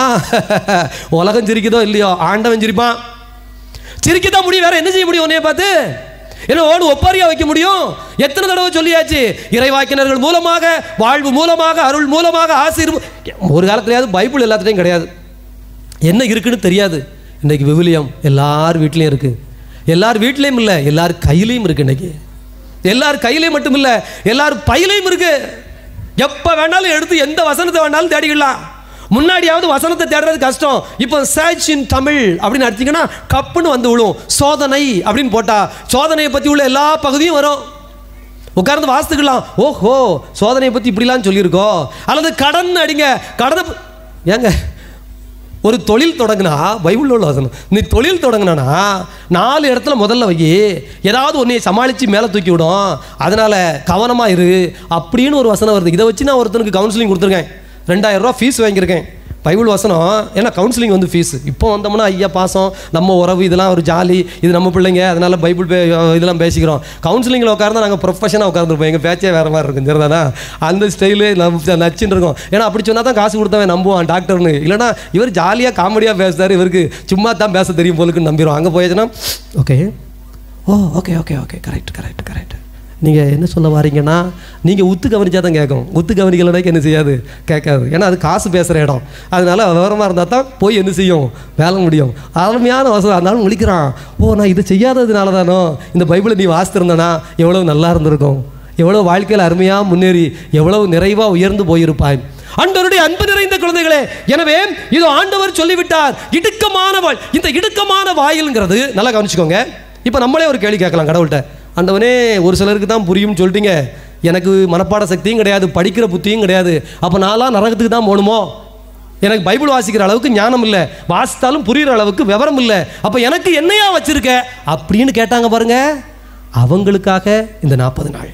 உலகம் சிரிக்குதோ இல்லையோ ஆண்டவன் சிரிப்பான் சிரிக்கத்தான் முடியும் வேற என்ன செய்ய முடியும் உன்னைய பார்த்து என்ன ஓடு ஒப்பாரியா வைக்க முடியும் எத்தனை தடவை சொல்லியாச்சு இறைவாக்கினர்கள் மூலமாக வாழ்வு மூலமாக அருள் மூலமாக ஆசிர் ஒரு காலத்துலயாவது பைபிள் எல்லாத்துலேயும் கிடையாது என்ன இருக்குன்னு தெரியாது இன்னைக்கு விவிலியம் எல்லார் வீட்லேயும் இருக்கு எல்லார் வீட்லேயும் இல்லை எல்லார் கையிலையும் இருக்கு இன்னைக்கு எல்லார் கையிலையும் மட்டும் இல்லை எல்லார் பையிலையும் இருக்கு எப்போ வேணாலும் எடுத்து எந்த வசனத்தை வேணாலும் தேடிக்கலாம் முன்னாடியாவது வசனத்தை தேடுறது கஷ்டம் இப்போ சர்ச் இன் தமிழ் அப்படின்னு அடிச்சிங்கன்னா கப்புன்னு வந்து விழும் சோதனை அப்படின்னு போட்டா சோதனையை பற்றி உள்ள எல்லா பகுதியும் வரும் உட்கார்ந்து வாசித்துக்கலாம் ஓஹோ சோதனையை பற்றி இப்படிலாம் சொல்லியிருக்கோம் அல்லது கடன் அடிங்க கடனை ப- ஏங்க ஒரு தொழில் தொடங்கினா பைபிளில் உள்ள வசனம் நீ தொழில் தொடங்கினா நாலு இடத்துல முதல்ல வை ஏதாவது ஒன்றை சமாளித்து மேலே தூக்கி விடும் அதனால் கவனமாக இரு அப்படின்னு ஒரு வசனம் வருது இதை வச்சு நான் ஒருத்தனுக்கு கவுன்சிலிங் கொடுத்துருக்கேன் ரெண்டாயிரம் ரூபா ஃபீஸ் வாங்கியிருக்கேன் பைபிள் வசனம் ஏன்னா கவுன்சிலிங் வந்து ஃபீஸ் இப்போ வந்தோம்னா ஐயா பாசம் நம்ம உறவு இதெல்லாம் ஒரு ஜாலி இது நம்ம பிள்ளைங்க அதனால பைபிள் பே இதெல்லாம் பேசிக்கிறோம் கவுன்சிலிங்கில் உட்கார்ந்தா நாங்கள் ப்ரொஃபஷனாக உட்காந்துருப்போம் எங்கள் பேச்சே வேறு மாதிரி இருக்கும் சரிதானா அந்த ஸ்டைலு நம்ம நச்சுன்னு இருக்கும் ஏன்னா அப்படி சொன்னால் தான் காசு கொடுத்தவன் நம்புவான் டாக்டர்னு இல்லைன்னா இவர் ஜாலியாக காமெடியாக பேசுறாரு இவருக்கு சும்மா தான் பேச தெரியும் போலுக்குன்னு நம்பிடுவோம் அங்கே போயாச்சுன்னா okay oh okay okay okay correct correct correct நீங்கள் என்ன சொல்ல வாரீங்கன்னா நீங்கள் உத்து கவனிச்சா தான் கேட்கும் உத்து கவனிக்கலைனாக்க என்ன செய்யாது கேட்காது ஏன்னா அது காசு பேசுகிற இடம் அதனால விவரமாக இருந்தால் தான் போய் என்ன செய்யும் வேலை முடியும் அருமையான வசனம் அதனால முடிக்கிறான் ஓ நான் இதை செய்யாததுனால தானோ இந்த பைபிளை நீ வாசித்திருந்தனா எவ்வளோ நல்லா இருந்திருக்கும் எவ்வளோ வாழ்க்கையில் அருமையாக முன்னேறி எவ்வளவு நிறைவாக உயர்ந்து போயிருப்பாய் ஆண்டவருடைய அன்பு நிறைந்த குழந்தைகளே எனவே இது ஆண்டவர் சொல்லிவிட்டார் இடுக்கமான வாய் இந்த இடுக்கமான வாயில்ங்கிறது நல்லா கவனிச்சுக்கோங்க இப்போ நம்மளே ஒரு கேள்வி கேட்கலாம் கடவுள்கிட்ட ஆண்டவனே ஒரு சிலருக்கு தான் புரியும்னு சொல்லிட்டீங்க எனக்கு மனப்பாட சக்தியும் கிடையாது படிக்கிற புத்தியும் கிடையாது அப்போ நான்லாம் நரகத்துக்கு தான் போகணுமோ எனக்கு பைபிள் வாசிக்கிற அளவுக்கு ஞானம் இல்லை வாசித்தாலும் புரிகிற அளவுக்கு விவரம் இல்லை அப்போ எனக்கு என்னையா வச்சிருக்க அப்படின்னு கேட்டாங்க பாருங்க அவங்களுக்காக இந்த நாற்பது நாள்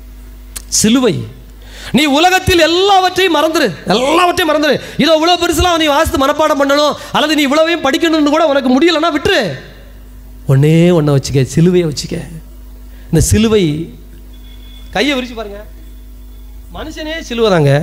சிலுவை நீ உலகத்தில் எல்லாவற்றையும் மறந்துரு எல்லாவற்றையும் மறந்துரு இதோ இவ்வளோ பெருசுலாம் நீ வாசித்து மனப்பாடம் பண்ணணும் அல்லது நீ இவ்வளவையும் படிக்கணும்னு கூட உனக்கு முடியலன்னா விட்டுரு ஒன்னே ஒன்றை வச்சுக்க சிலுவையை வச்சுக்க இந்த சிலுவை கையை விரிச்சு பாருங்க மனுஷனே சிலுவை தாங்க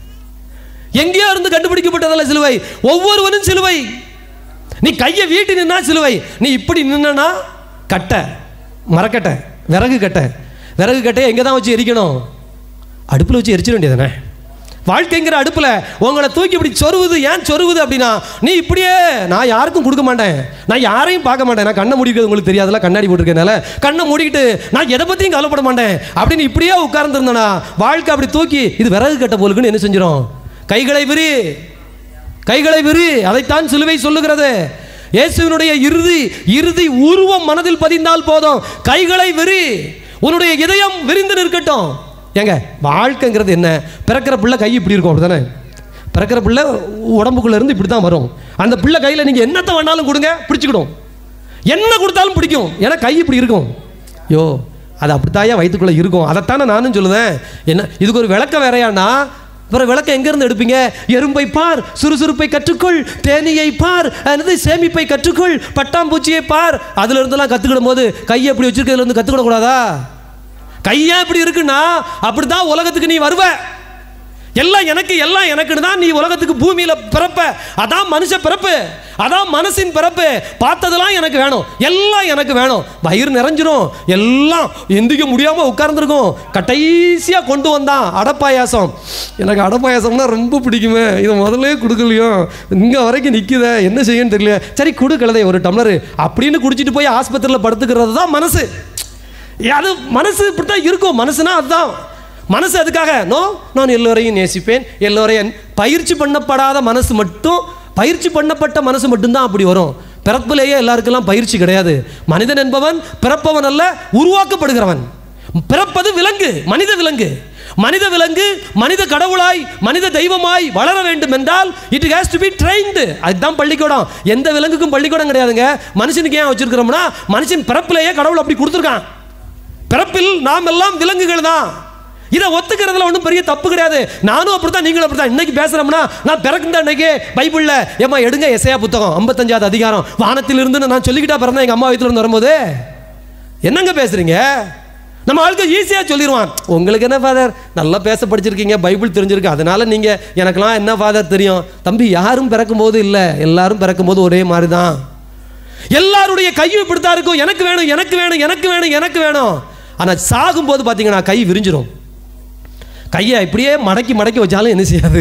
எங்கேயோ இருந்து கண்டுபிடிக்கப்பட்டதல்ல சிலுவை ஒவ்வொருவனும் சிலுவை நீ கையை வீட்டு நின்னா சிலுவை நீ இப்படி நின்னா கட்டை மரக்கட்டை விறகு கட்டை விறகு கட்டையை எங்கே தான் வச்சு எரிக்கணும் அடுப்பில் வச்சு எரிச்சிட வேண்டியதானே வாழ்க்கைங்கிற அடுப்பில் உங்களை தூக்கி இப்படி சொருவுது ஏன் சொருவுது அப்படின்னா நீ இப்படியே நான் யாருக்கும் கொடுக்க மாட்டேன் நான் யாரையும் பார்க்க மாட்டேன் நான் கண்ணை முடிக்கிறது உங்களுக்கு தெரியாதுல கண்ணாடி போட்டிருக்கனால கண்ணை மூடிக்கிட்டு நான் எதை பற்றியும் கவலைப்பட மாட்டேன் அப்படின்னு இப்படியே உட்கார்ந்துருந்தேனா வாழ்க்கை அப்படி தூக்கி இது விறகு கட்ட போலுக்குன்னு என்ன செஞ்சிடும் கைகளை விரி கைகளை விரி அதைத்தான் சிலுவை சொல்லுகிறது இயேசுவினுடைய இறுதி இறுதி உருவம் மனதில் பதிந்தால் போதும் கைகளை விரி உன்னுடைய இதயம் விரிந்து நிற்கட்டும் ஏங்க வாழ்க்கைங்கிறது என்ன பிறக்கிற பிள்ளை கை இப்படி இருக்கும் அப்படிதானே பிறக்கிற பிள்ளை உடம்புக்குள்ள இருந்து இப்படி தான் வரும் அந்த பிள்ளை கையில் நீங்கள் என்னத்தை வேணாலும் கொடுங்க பிடிச்சிக்கிடும் என்ன கொடுத்தாலும் பிடிக்கும் ஏன்னா கை இப்படி இருக்கும் யோ அது அப்படித்தாயா வயிற்றுக்குள்ளே இருக்கும் அதைத்தானே நானும் சொல்லுவேன் என்ன இதுக்கு ஒரு விளக்கம் வேறையானா அப்புறம் விளக்கம் எங்கேருந்து எடுப்பீங்க எறும்பை பார் சுறுசுறுப்பை கற்றுக்கொள் தேனியை பார் என்னது சேமிப்பை கற்றுக்கொள் பட்டாம்பூச்சியை பார் அதுல இருந்தெல்லாம் கற்றுக்கிடும் போது கையை எப்படி வச்சிருக்கிறதுல இருந்து கற்றுக்கிடக்கூடாதா கையா இப்படி இருக்குன்னா அப்படிதான் உலகத்துக்கு நீ வருவ எல்லாம் எனக்கு எல்லாம் எனக்குன்னு தான் நீ உலகத்துக்கு பூமியில பிறப்ப அதான் மனுஷ பிறப்பு அதான் மனசின் பிறப்பு பார்த்ததெல்லாம் எனக்கு வேணும் எல்லாம் எனக்கு வேணும் வயிறு நிறைஞ்சிரும் எல்லாம் எந்திக்க முடியாம உட்கார்ந்துருக்கும் கடைசியா கொண்டு வந்தான் அடப்பாயாசம் எனக்கு அடப்பாயாசம்னா ரொம்ப பிடிக்குமே இதை முதல்ல கொடுக்கலையோ இங்க வரைக்கும் நிக்குதே என்ன செய்யன்னு தெரியல சரி கொடுக்கலதே ஒரு டம்ளர் அப்படின்னு குடிச்சிட்டு போய் ஆஸ்பத்திரியில் படுத்துக்கிறது தான் மனசு அது மனசு இப்படி தான் இருக்கும் மனசுனா அதுதான் மனசு அதுக்காக நோ நான் எல்லோரையும் நேசிப்பேன் எல்லோரையும் பயிற்சி பண்ணப்படாத மனசு மட்டும் பயிற்சி பண்ணப்பட்ட மனசு மட்டும்தான் அப்படி வரும் பிறப்பிலேயே எல்லாருக்கெல்லாம் பயிற்சி கிடையாது மனிதன் என்பவன் பிறப்பவன் அல்ல உருவாக்கப்படுகிறவன் பிறப்பது விலங்கு மனித விலங்கு மனித விலங்கு மனித கடவுளாய் மனித தெய்வமாய் வளர வேண்டும் என்றால் it has to be trained அதுதான் பள்ளிக்கூடம் எந்த விலங்குக்கும் பள்ளிக்கூடம் கிடையாதுங்க மனுஷனுக்கு ஏன் வச்சிருக்கிறோம்னா மனுஷன் பிறப்பிலேயே கடவுள் அப்படி கொடுத்துருக்கான் பிறப்பில் நாம் எல்லாம் விலங்குகள் தான் இதை ஒத்துக்கிறதுல ஒன்றும் பெரிய தப்பு கிடையாது நானும் அப்படித்தான் நீங்களும் அப்படித்தான் இன்னைக்கு பேசுறோம்னா நான் பிறந்த அன்னைக்கு பைபிளில் ஏமா எடுங்க எஸ்ஐயா புத்தகம் ஐம்பத்தஞ்சாவது அதிகாரம் வானத்தில் இருந்து நான் சொல்லிக்கிட்டா பிறந்தேன் எங்கள் அம்மா வயிற்றுல இருந்து வரும்போது என்னங்க பேசுறீங்க நம்ம ஆளுக்கு ஈஸியாக சொல்லிடுவான் உங்களுக்கு என்ன ஃபாதர் நல்லா பேச படிச்சிருக்கீங்க பைபிள் தெரிஞ்சிருக்கு அதனால நீங்கள் எனக்கெல்லாம் என்ன ஃபாதர் தெரியும் தம்பி யாரும் பிறக்கும்போது இல்லை எல்லாரும் பிறக்கும்போது ஒரே மாதிரி தான் எல்லாருடைய கையும் இப்படித்தான் இருக்கும் எனக்கு வேணும் எனக்கு வேணும் எனக்கு வேணும் எனக்கு வேணும் ஆனால் சாகும்போது பார்த்தீங்கன்னா கை விரிஞ்சிரும் கையை இப்படியே மடக்கி மடக்கி வச்சாலும் என்ன செய்யாது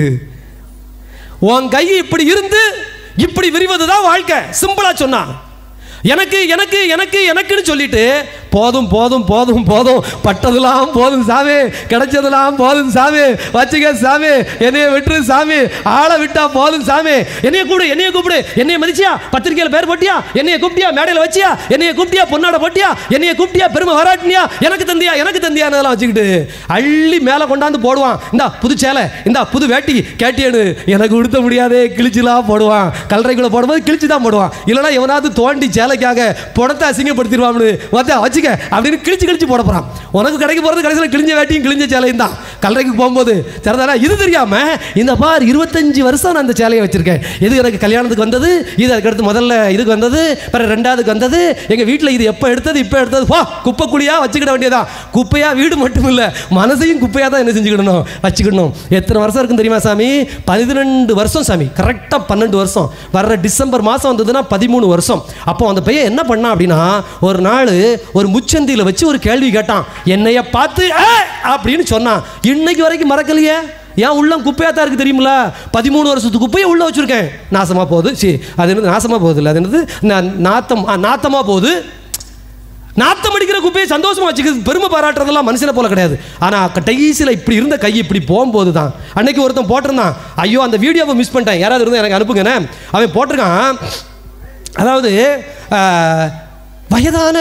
உன் கை இப்படி இருந்து இப்படி விரிவது தான் வாழ்க்கை சிம்பிளா சொன்னா எனக்கு எனக்கு எனக்கு எனக்குன்னு சொல்லிட்டு போதும் போதும் போதும் போதும் பட்டதெல்லாம் போதும் சாமி கிடைச்சதெல்லாம் போதும் சாமி வச்சுக்க சாமி என்னைய விட்டுரு சாமி ஆளை விட்டா போதும் சாமி என்னைய கூப்பிடு என்னைய கூப்பிடு என்னைய மதிச்சியா பத்திரிக்கையில் பேர் போட்டியா என்னைய கூப்பிட்டியா மேடையில் வச்சியா என்னைய கூப்பிட்டியா பொன்னாட போட்டியா என்னைய கூப்பிட்டியா பெருமை வராட்டினியா எனக்கு தந்தியா எனக்கு தந்தியான்னு வச்சுக்கிட்டு அள்ளி மேலே கொண்டாந்து போடுவான் இந்தா புது சேலை இந்தா புது வேட்டி கேட்டியனு எனக்கு உடுத்த முடியாதே கிழிச்சுலாம் போடுவான் கல்லறைக்குள்ள போடும்போது கிழிச்சு தான் போடுவான் இல்லைன்னா எவனாவது தோண்டி சேலைக்காக புடத்தை அசிங்கப்படுத்திடுவான்னு வந்து வச்சுக்க அப்படின்னு கிழிச்சு கிழிச்சு போட போறான் உனக்கு கடைக்கு போறது கடைசியில் கிழிஞ்ச வேட்டியும் கிழிஞ்ச சேலையும் தான் கல்லறைக்கு போகும்போது சரிதானா இது தெரியாம இந்த பார் இருபத்தஞ்சு வருஷம் நான் இந்த சேலையை வச்சிருக்கேன் இது எனக்கு கல்யாணத்துக்கு வந்தது இது அதுக்கடுத்து முதல்ல இதுக்கு வந்தது பிறகு ரெண்டாவதுக்கு வந்தது எங்க வீட்டில் இது எப்போ எடுத்தது இப்போ எடுத்தது போ குப்பை குழியா வச்சுக்கிட வேண்டியதான் குப்பையா வீடு மட்டும் இல்லை மனசையும் குப்பையா தான் என்ன செஞ்சுக்கிடணும் வச்சுக்கிடணும் எத்தனை வருஷம் இருக்கும் தெரியுமா சாமி பதினெண்டு வருஷம் சாமி கரெக்டாக பன்னெண்டு வருஷம் வர்ற டிசம்பர் மாதம் வந்ததுன்னா பதிமூணு வருஷம் அப்போ அந்த பையன் என்ன பண்ணான் அப்படின்னா ஒரு நாள் ஒரு முச்சந்தியில் வச்சு ஒரு கேள்வி கேட்டான் என்னைய பார்த்து "ஏ!" அப்படின்னு சொன்னான் இன்னைக்கு வரைக்கும் மறக்கலையே ஏன் உள்ளம் குப்பையாக தான் இருக்குது தெரியுமில பதிமூணு வருஷத்து குப்பையை உள்ளே வச்சுருக்கேன் நாசமாக போகுது சி அது என்னது நாசமாக போகுது இல்லை அது என்னது நா- நாத்தம் ஆ, நாத்தமாக போகுது நாத்தம் அடிக்கிற குப்பையை சந்தோஷமா வச்சுக்கிறது பெருமை பாராட்டுறதெல்லாம் மனுஷனை போல கிடையாது ஆனால் கடைசியில் இப்படி இருந்த கை இப்படி போகும்போது தான் அன்னைக்கு ஒருத்தன் போட்டிருந்தான் ஐயோ அந்த வீடியோவை மிஸ் பண்ணிட்டேன் யாராவது இருந்தால் எனக்கு அனுப்புங்கண்ணே அவன் போட்டிருக்கான் அதாவது ஆஹ், வயதான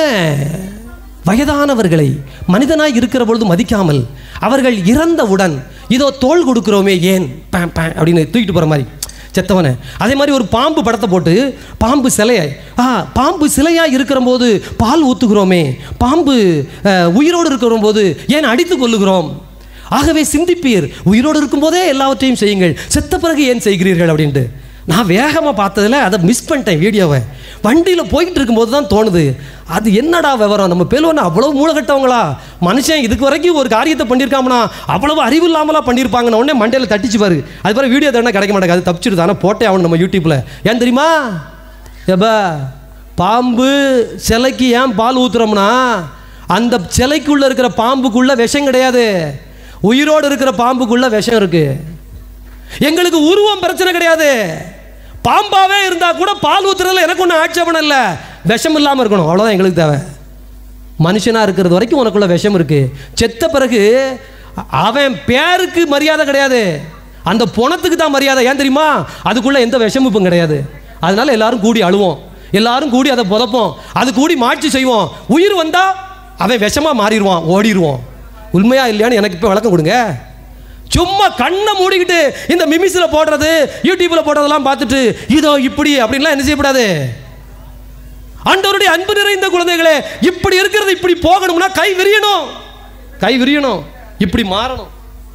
வயதானவர்களை மனிதனாய் இருக்கிற பொழுது மதிக்காமல் அவர்கள் இறந்தவுடன் இதோ தோல் கொடுக்குறோமே ஏன் பேம் பேம் அப்படின்னு தூக்கிட்டு போகிற மாதிரி செத்தவனை அதே மாதிரி ஒரு பாம்பு படத்தை போட்டு பாம்பு சிலையை ஆ பாம்பு சிலையாக இருக்கிற போது பால் ஊற்றுகிறோமே பாம்பு அஹ், உயிரோடு இருக்கிற போது ஏன் அடித்து கொள்ளுகிறோம் ஆகவே சிந்திப்பீர் உயிரோடு இருக்கும்போதே எல்லாவற்றையும் செய்யுங்கள் செத்த பிறகு ஏன் செய்கிறீர்கள் அப்படின்ட்டு நான் வேகமாக பார்த்ததுல அதை மிஸ் பண்ணிட்டேன் வீடியோவை வண்டியில் போயிட்டு இருக்கும்போது தான் தோணுது அது என்னடா விவரம் நம்ம பேலுவன அவ்வளவு மூளைகட்டவங்களா மனுஷன் இதுக்கு வரைக்கும் ஒரு காரியத்தை பண்ணியிருக்காமனா அவ்வளவு அறிவு இல்லாமலா பண்ணியிருப்பாங்கன்னு உடனே மண்டையில் தட்டிச்சு பாரு அது பிறகு வீடியோ தானே கிடைக்க மாட்டேங்குது அது தப்பிச்சிடுது ஆனால் போட்டே ஆகணும் நம்ம யூடியூப்பில் ஏன் தெரியுமா எப்பா பாம்பு சிலைக்கு ஏன் பால் ஊத்துறோம்னா அந்த சிலைக்குள்ள இருக்கிற பாம்புக்குள்ள விஷம் கிடையாது உயிரோடு இருக்கிற பாம்புக்குள்ள விஷம் இருக்கு எங்களுக்கு உருவம் பிரச்சனை கிடையாது பாம்பாவே இருந்தா கூட பால் ஊத்துறதுல எனக்கு ஒன்றும் ஆட்சேபணம் இல்லை விஷம் இல்லாமல் இருக்கணும் அவ்வளோதான் எங்களுக்கு தேவை மனுஷனாக இருக்கிறது வரைக்கும் உனக்குள்ள விஷம் இருக்கு செத்த பிறகு அவன் பேருக்கு மரியாதை கிடையாது அந்த பொணத்துக்கு தான் மரியாதை ஏன் தெரியுமா அதுக்குள்ள எந்த விஷமும் கிடையாது அதனால எல்லாரும் கூடி அழுவோம் எல்லாரும் கூடி அதை புதைப்போம் அது கூடி மாட்சி செய்வோம் உயிர் வந்தா அவன் விஷமா மாறிடுவான் ஓடிடுவோம் உண்மையா இல்லையான்னு எனக்கு இப்போ விளக்கம் கொடுங்க சும்மா கண்ணை மூடிக்கிட்டு இந்த மிமிஸில் போடுறது யூடியூப்பில் போடுறதெல்லாம் பார்த்துட்டு இதோ இப்படி அப்படின்லாம் என்ன செய்யக்கூடாது ஆண்டவருடைய அன்பு நிறைந்த குழந்தைகளே இப்படி இருக்கிறது இப்படி போகணும்னா கை விரியணும் கை விரியணும் இப்படி மாறணும்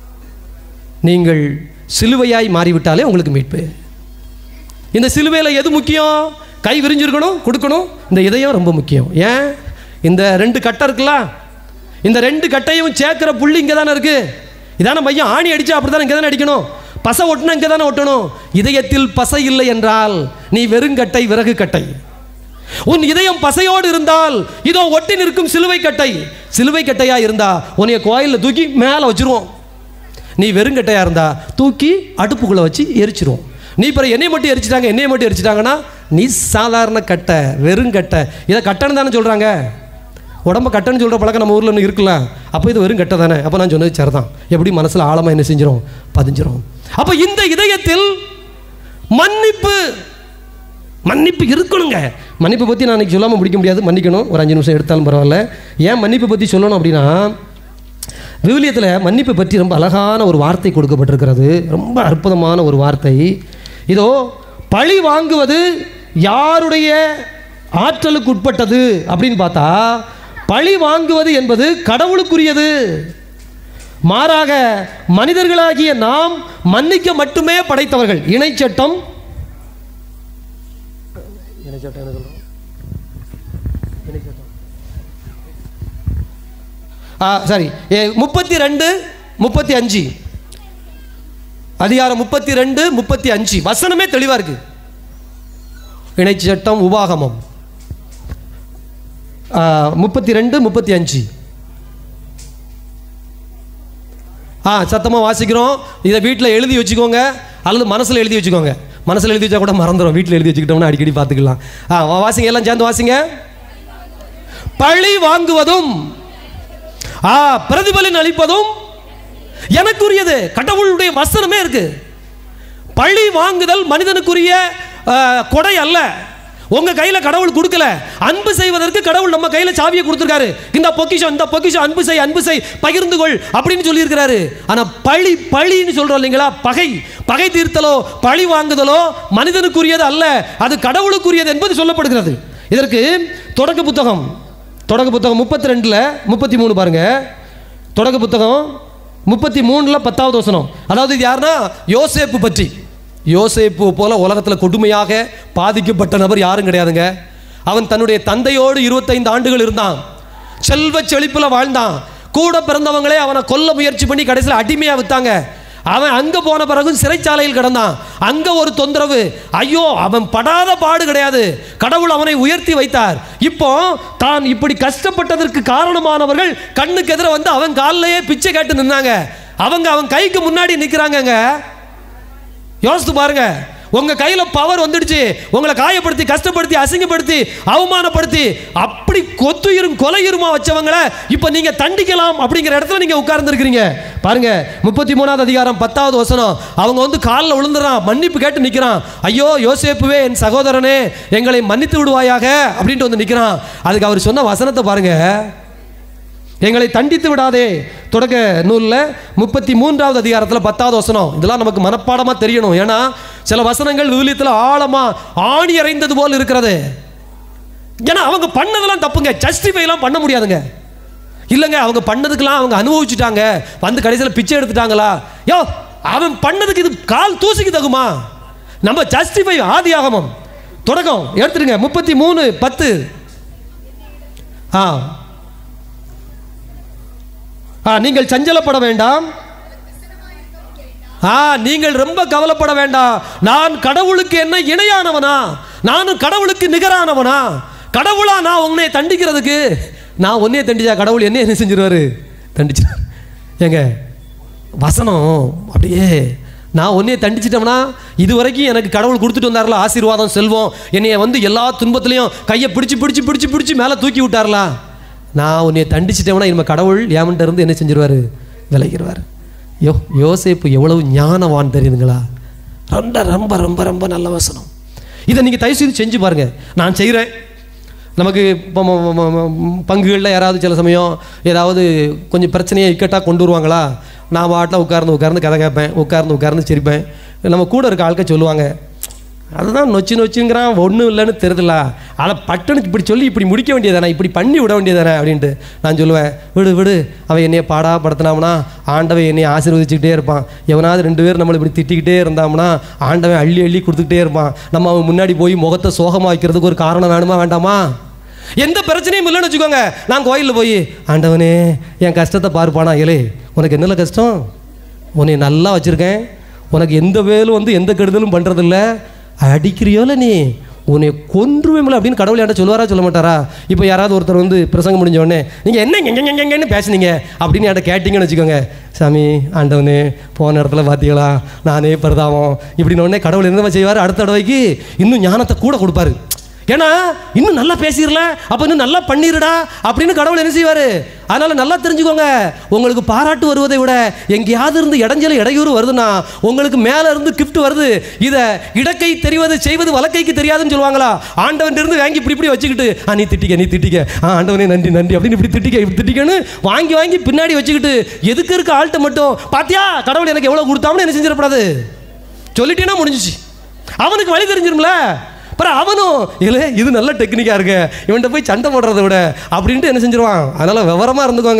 நீங்கள் சிலுவையாய் மாறிவிட்டாலே உங்களுக்கு மீட்பு இந்த சிலுவையில் எது முக்கியம் கை விரிஞ்சிருக்கணும் கொடுக்கணும் இந்த இதயம் ரொம்ப முக்கியம் ஏன் இந்த ரெண்டு கட்டை இருக்குல்ல இந்த ரெண்டு கட்டையும் சேர்க்கிற புள்ளி இங்கே தானே இருக்கு இதான மையம் ஆணி அடிச்சா அப்படி தானே இங்கே தானே அடிக்கணும் பசை ஒட்டினா இங்கே தானே ஒட்டணும் இதயத்தில் பசை இல்லை என்றால் நீ வெறுங்கட்டை விறகு கட்டை உன் இதயம் பசையோடு இருந்தால் இதோ ஒட்டி நிற்கும் சிலுவை கட்டை சிலுவை கட்டையா இருந்தா உன்னைய கோயிலில் தூக்கி மேலே வச்சிருவோம் நீ வெறுங்கட்டையா இருந்தா தூக்கி அடுப்புக்குள்ள வச்சு எரிச்சிருவோம் நீ பிறகு என்னை மட்டும் எரிச்சிட்டாங்க என்னைய மட்டும் எரிச்சிட்டாங்கன்னா நீ சாதாரண கட்டை வெறுங்கட்டை இதை கட்டணம் தானே சொல்றாங்க உடம்ப கட்டன்னு சொல்கிற பழக்கம் நம்ம ஊரில் இன்னும் இருக்குல்ல அப்போ இது வெறும் கட்டை தானே அப்போ நான் சொன்னது சரிதான் எப்படி மனசில் ஆழமாக என்ன செஞ்சிரும் பதிஞ்சிரும் அப்போ இந்த இதயத்தில் மன்னிப்பு மன்னிப்பு இருக்கணுங்க மன்னிப்பை பற்றி நான் இன்னைக்கு சொல்லாமல் முடிக்க முடியாது மன்னிக்கணும் ஒரு அஞ்சு நிமிஷம் எடுத்தாலும் பரவாயில்ல ஏன் மன்னிப்பை பற்றி சொல்லணும் அப்படின்னா விவிலியத்தில் மன்னிப்பை பற்றி ரொம்ப அழகான ஒரு வார்த்தை கொடுக்கப்பட்டிருக்கிறது ரொம்ப அற்புதமான ஒரு வார்த்தை இதோ பழி வாங்குவது யாருடைய ஆற்றலுக்கு உட்பட்டது அப்படின்னு பார்த்தா பழி வாங்குவது என்பது கடவுளுக்குரியது மாறாக மனிதர்களாகிய நாம் மன்னிக்க மட்டுமே படைத்தவர்கள் இணைச்சட்டம் இணைச்சட்டம் என்ன சொல்றோம் இணைச்சட்டம் சாரி முப்பத்தி ரெண்டு முப்பத்தி அஞ்சு அதிகாரம் முப்பத்தி ரெண்டு முப்பத்தி அஞ்சு வசனமே தெளிவாக இருக்கு இணைச்சி சட்டம் உபாகமம் முப்பத்தி ரெண்டு முப்பத்தி அஞ்சு ஆ சத்தமாக வாசிக்கிறோம் இதை வீட்டில் எழுதி வச்சுக்கோங்க அல்லது மனசில் எழுதி வச்சுக்கோங்க மனசில் எழுதி வச்சா கூட மறந்துடும் வீட்டில் எழுதி வச்சுக்கிட்டோம்னா அடிக்கடி பார்த்துக்கலாம் ஆ வா- வாசிங்க எல்லாம் சேர்ந்து வாசிங்க பழி வாங்குவதும் ஆ பிரதிபலன் அளிப்பதும் எனக்குரியது கடவுளுடைய வசனமே இருக்கு பழி வாங்குதல் மனிதனுக்குரிய ஆ, கொடை அல்ல உங்க கையில கடவுள் கொடுக்கல அன்பு செய்வதற்கு கடவுள் நம்ம கையில சாவியை கொடுத்துருக்காரு இந்த பொக்கிஷம் இந்த பொக்கிஷம் அன்பு செய் அன்பு செய் பகிர்ந்து கொள் அப்படின்னு சொல்லியிருக்கிறாரு ஆனா பழி பழின்னு சொல்றோம் இல்லைங்களா பகை பகை தீர்த்தலோ பழி வாங்குதலோ மனிதனுக்குரியது அல்ல அது கடவுளுக்குரியது என்பது சொல்லப்படுகிறது இதற்கு தொடக்க புத்தகம் தொடக்க புத்தகம் முப்பத்தி ரெண்டில் முப்பத்தி மூணு பாருங்க தொடக்க புத்தகம் முப்பத்தி மூணில் பத்தாவது வசனம் அதாவது இது யாருன்னா யோசேப்பு பற்றி யோசேப்பு போல உலகத்தில் கொடுமையாக பாதிக்கப்பட்ட நபர் யாரும் கிடையாதுங்க அவன் தன்னுடைய தந்தையோடு இருபத்தைந்து ஆண்டுகள் இருந்தான் செல்வ செழிப்பில் வாழ்ந்தான் கூட பிறந்தவங்களே அவனை கொல்ல முயற்சி பண்ணி கடைசியில் அடிமையாக வித்தாங்க அவன் அங்க போன பிறகும் சிறைச்சாலையில் கிடந்தான் அங்க ஒரு தொந்தரவு ஐயோ அவன் படாத பாடு கிடையாது கடவுள் அவனை உயர்த்தி வைத்தார் இப்போ தான் இப்படி கஷ்டப்பட்டதற்கு காரணமானவர்கள் கண்ணுக்கு எதிர வந்து அவன் காலிலேயே பிச்சை கேட்டு நின்னாங்க அவங்க அவன் கைக்கு முன்னாடி நிக்கிறாங்கங்க யோசித்து பாருங்க உங்க கையில பவர் வந்துடுச்சு உங்களை காயப்படுத்தி கஷ்டப்படுத்தி அசிங்கப்படுத்தி அவமானப்படுத்தி அப்படி கொத்துயிரும் கொலையுருமா வச்சவங்களை இப்ப நீங்க தண்டிக்கலாம் அப்படிங்கிற இடத்துல நீங்க உட்கார்ந்து இருக்கிறீங்க பாருங்க முப்பத்தி மூணாவது அதிகாரம் பத்தாவது வசனம் அவங்க வந்து காலில் விழுந்துறான் மன்னிப்பு கேட்டு நிக்கிறான் ஐயோ யோசேப்புவே என் சகோதரனே எங்களை மன்னித்து விடுவாயாக அப்படின்ட்டு வந்து நிக்கிறான் அதுக்கு அவர் சொன்ன வசனத்தை பாருங்க எங்களை தண்டித்து விடாதே தொடக்க நூலில் முப்பத்தி மூன்றாவது அதிகாரத்தில் பத்தாவது வசனம் இதெல்லாம் நமக்கு மனப்பாடமாக தெரியணும் ஏன்னா சில வசனங்கள் விவிலியத்தில் ஆழமாக ஆணி அறைந்தது போல் இருக்கிறது ஏன்னா அவங்க பண்ணதெல்லாம் தப்புங்க ஜஸ்டிஃபைலாம் பண்ண முடியாதுங்க இல்லைங்க அவங்க பண்ணதுக்கெல்லாம் அவங்க அனுபவிச்சுட்டாங்க வந்து கடைசியில் பிச்சை எடுத்துட்டாங்களா யோ அவன் பண்ணதுக்கு இது கால் தூசிக்கு தகுமா நம்ம ஜஸ்டிஃபை ஆதி ஆகமம் தொடக்கம் எடுத்துடுங்க முப்பத்தி மூணு பத்து ஆ ஆ நீங்கள் சஞ்சலப்பட வேண்டாம் ஆ நீங்கள் ரொம்ப கவலைப்பட வேண்டாம் நான் கடவுளுக்கு என்ன இணையானவனா நானும் கடவுளுக்கு நிகரானவனா கடவுளா நான் உன்னை தண்டிக்கிறதுக்கு நான் உன்னையே தண்டிச்சா கடவுள் என்ன என்ன செஞ்சிருவாரு தண்டிச்சிருவார் ஏங்க வசனம் அப்படியே நான் உன்னையே தண்டிச்சிட்டோம்னா இது வரைக்கும் எனக்கு கடவுள் கொடுத்துட்டு வந்தார்ல ஆசீர்வாதம் செல்வம் என்னைய வந்து எல்லா துன்பத்துலையும் கையை பிடிச்சி பிடிச்சி பிடிச்சி பிடிச்சி மேலே தூக்கி விட்டார்ல நான் உன்னைய தண்டிச்சிட்டோம்னா இனிமேல் கடவுள் ஏமன்ட்ட இருந்து என்ன செஞ்சிருவாரு விலகிடுவார் யோ யோசேப்பு எவ்வளவு ஞானவான் தெரியுதுங்களா ரொம்ப ரொம்ப ரொம்ப ரொம்ப நல்ல வசனம் இதை நீங்கள் தயவு செய்து செஞ்சு பாருங்க நான் செய்கிறேன் நமக்கு இப்போ ம- ம- ம- ம- பங்குகளில் யாராவது சில சமயம் ஏதாவது கொஞ்சம் பிரச்சனையை இக்கட்டாக கொண்டு வருவாங்களா நான் பாட்டில் உட்கார்ந்து உட்கார்ந்து கதை கேட்பேன் உட்கார்ந்து உட்கார்ந்து சிரிப்பேன் நம்ம கூட இருக்க ஆட்கள் சொல்லுவாங்க அதுதான் நொச்சு நொச்சுங்கிறான் ஒன்றும் இல்லைன்னு தெரியுதுல அதை பட்டுன்னு இப்படி சொல்லி இப்படி முடிக்க வேண்டியதானே இப்படி பண்ணி விட வேண்டியதானே அப்படின்ட்டு நான் சொல்லுவேன் விடு விடு அவன் என்னைய பாடா படுத்தினாம்னா ஆண்டவன் என்னைய ஆசீர்வதிச்சுக்கிட்டே இருப்பான் எவனாவது ரெண்டு பேர் நம்மளை இப்படி திட்டிக்கிட்டே இருந்தாம்னா ஆண்டவன் அள்ளி அள்ளி கொடுத்துக்கிட்டே இருப்பான் நம்ம அவன் முன்னாடி போய் முகத்தை சோகமாக வைக்கிறதுக்கு ஒரு காரணம் வேணுமா வேண்டாமா எந்த பிரச்சனையும் இல்லைன்னு வச்சுக்கோங்க நான் கோயிலில் போய் ஆண்டவனே என் கஷ்டத்தை பார்ப்பானா ஏலே உனக்கு என்னல கஷ்டம் உன்னை நல்லா வச்சுருக்கேன் உனக்கு எந்த வேலும் வந்து எந்த கெடுதலும் பண்ணுறதில்ல அடிக்கிறியோல நீ உன்னை கொன்றுவேமில்ல அப்படின்னு கடவுள் என்கிட்ட சொல்லுவாரா சொல்ல மாட்டாரா இப்போ யாராவது ஒருத்தர் வந்து பிரசங்கம் முடிஞ்ச உடனே நீங்கள் என்ன எங்க எங்கன்னு பேசுனீங்க அப்படின்னு என்கிட்ட கேட்டிங்கன்னு வச்சுக்கோங்க சாமி ஆண்டவனே போன இடத்துல பார்த்தீங்களா நானே பரிதாபம் இப்படின்னு உடனே கடவுள் என்ன செய்வார் அடுத்த தடவைக்கு இன்னும் ஞானத்தை கூட கொடுப்பாரு ஏன்னா இன்னும் நல்லா பேசிடல அப்போ இன்னும் நல்லா பண்ணிருடா அப்படின்னு கடவுள் என்ன செய்வார் அதனால நல்லா தெரிஞ்சுக்கோங்க உங்களுக்கு பாராட்டு வருவதை விட எங்கேயாவது இருந்து இடைஞ்சல இடையூறு வருதுன்னா உங்களுக்கு மேலே இருந்து கிஃப்ட் வருது இதை இடக்கை தெரிவது செய்வது வலக்கைக்கு தெரியாதுன்னு சொல்லுவாங்களா ஆண்டவன் இருந்து வாங்கி இப்படி இப்படி வச்சுக்கிட்டு ஆ நீ திட்டிக்க நீ திட்டிக்க ஆ ஆண்டவனே நன்றி நன்றி அப்படின்னு இப்படி திட்டிக்க இப்படி திட்டிக்கன்னு வாங்கி வாங்கி பின்னாடி வச்சுக்கிட்டு எதுக்கு இருக்க ஆள்கிட்ட மட்டும் பாத்தியா கடவுள் எனக்கு எவ்வளோ கொடுத்தாமனு என்ன செஞ்சிடக்கூடாது சொல்லிட்டேன்னா முடிஞ்சிச்சு அவனுக்கு வழி தெரிஞ்சிரும்ல அப்புறம் அவனும் இல்லை இது நல்ல டெக்னிக்காக இருக்கு இவன்கிட்ட போய் சண்டை போடுறத விட அப்படின்ட்டு என்ன செஞ்சிருவான் அதனால் விவரமாக இருந்துக்கோங்க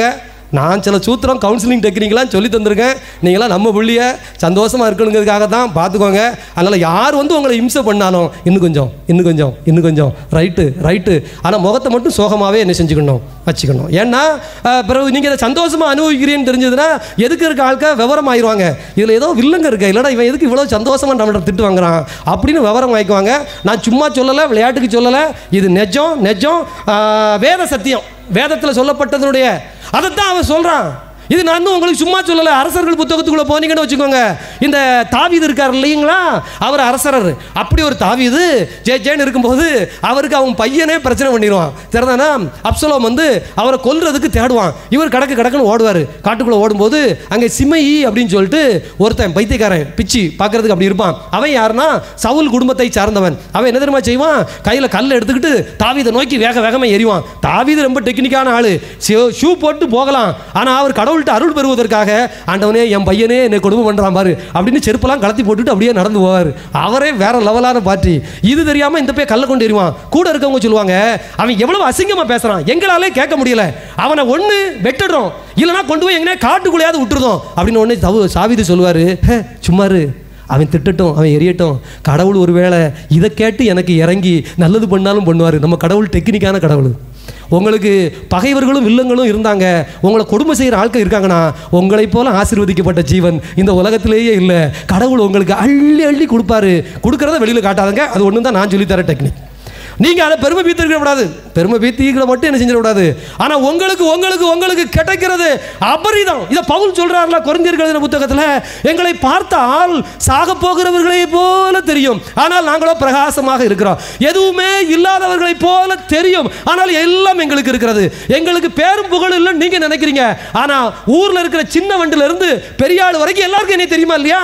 நான் சில சூத்திரம் கவுன்சிலிங் டெக்னிக்லாம் சொல்லி தந்திருக்கேன் நீங்களாம் நம்ம புள்ளிய சந்தோஷமாக இருக்கணுங்கிறதுக்காக தான் பார்த்துக்கோங்க அதனால் யார் வந்து உங்களை இம்சை பண்ணாலும் இன்னும் கொஞ்சம் இன்னும் கொஞ்சம் இன்னும் கொஞ்சம் ரைட்டு ரைட்டு ஆனால் முகத்தை மட்டும் சோகமாகவே என்ன செஞ்சுக்கணும் வச்சுக்கணும் ஏன்னா அஹ், பிறகு நீங்கள் இதை சந்தோஷமாக அனுபவிக்கிறீன்னு தெரிஞ்சதுன்னா எதுக்கு இருக்க ஆட்கள் விவரம் ஆயிடுவாங்க இதில் ஏதோ வில்லங்க இருக்கு இல்லைடா இவன் எதுக்கு இவ்வளோ சந்தோஷமாக நம்மள்ட்ட திட்டு வாங்குறான் அப்படின்னு விவரம் வாங்கிக்குவாங்க நான் சும்மா சொல்லலை விளையாட்டுக்கு சொல்லலை இது நெஜம் நெஜம் ஆஹ், வேத சத்தியம் வேதத்தில் சொல்லப்பட்டதனுடைய அதைத்தான் அவன் சொல்கிறான் இது நான் இன்னும் உங்களுக்கு சும்மா சொல்லலை அரசர்கள் புத்தகத்துக்குள்ளே போனீங்கன்னு வச்சுக்கோங்க இந்த தாவீது இருக்கார் இல்லைங்களா அவர் அரசரர் அப்படி ஒரு தாவீது ஜே ஜேன்னு இருக்கும்போது அவருக்கு அவன் பையனே பிரச்சனை பண்ணிடுவான் சரிதானா அப்சலோம் வந்து அவரை கொல்றதுக்கு தேடுவான் இவர் கடக்கு கடக்குன்னு ஓடுவார் காட்டுக்குள்ளே ஓடும்போது அங்கே சிமையி அப்படின்னு சொல்லிட்டு ஒருத்தன் பைத்தியக்காரன் பிச்சி பார்க்கறதுக்கு அப்படி இருப்பான் அவன் யாருன்னா சவுல் குடும்பத்தை சார்ந்தவன் அவன் என்ன தெரியுமா செய்வான் கையில் கல் எடுத்துக்கிட்டு தாவீதை நோக்கி வேக வேகமாக எறிவான் தாவீது ரொம்ப டெக்னிக்கான ஆளு ஷூ போட்டு போகலாம் ஆனால் அவர் கடவுள்கிட்ட அருள் பெறுவதற்காக ஆண்டவனே என் பையனே என்னை கொடுமை பண்ணுறான் பாரு அப்படின்னு செருப்பெல்லாம் கலத்தி போட்டுட்டு அப்படியே நடந்து போவார் அவரே வேற லெவலான பார்ட்டி இது தெரியாமல் இந்த போய் கல்லை கொண்டு எறிவான் கூட இருக்கவங்க சொல்லுவாங்க அவன் எவ்வளவு அசிங்கமாக பேசுகிறான் எங்களாலே கேட்க முடியல அவனை ஒன்று வெட்டுடுறோம் இல்லைன்னா கொண்டு போய் எங்கேயா காட்டுக்குள்ளேயாவது விட்டுருதோம் அப்படின்னு ஒன்று தவு சாவிது சொல்லுவார் சும்மாரு அவன் திட்டட்டும் அவன் எரியட்டும் கடவுள் ஒருவேளை இதை கேட்டு எனக்கு இறங்கி நல்லது பண்ணாலும் பண்ணுவார் நம்ம கடவுள் டெக்னிக்கான கடவுள் உங்களுக்கு பகைவர்களும் வில்லங்களும் இருந்தாங்க உங்களை கொடுமை செய்கிற ஆட்கள் இருக்காங்கன்னா உங்களைப் போல ஆசீர்வதிக்கப்பட்ட ஜீவன் இந்த உலகத்திலேயே இல்லை கடவுள் உங்களுக்கு அள்ளி அள்ளி கொடுப்பாரு கொடுக்கறத வெளியில் காட்டாதங்க அது ஒன்று தான் நான் சொல்லித்தர டெக்னிக் நீங்கள் அதை பெருமை பீத்திருக்க கூடாது பெருமை பீத்திகளை மட்டும் என்ன செஞ்சிடக்கூடாது ஆனால் உங்களுக்கு உங்களுக்கு உங்களுக்கு கிடைக்கிறது அபரிதம் இதை பவுல் சொல்றாருல குறைந்தீர்கள் புத்தகத்தில் எங்களை பார்த்தால் சாக போகிறவர்களை போல தெரியும் ஆனால் நாங்களோ பிரகாசமாக இருக்கிறோம் எதுவுமே இல்லாதவர்களை போல தெரியும் ஆனால் எல்லாம் எங்களுக்கு இருக்கிறது எங்களுக்கு பேரும் புகழ் இல்லைன்னு நீங்கள் நினைக்கிறீங்க ஆனால் ஊரில் இருக்கிற சின்ன வண்டில இருந்து பெரிய ஆள் வரைக்கும் எல்லாருக்கும் என்ன தெரியுமா இல்லையா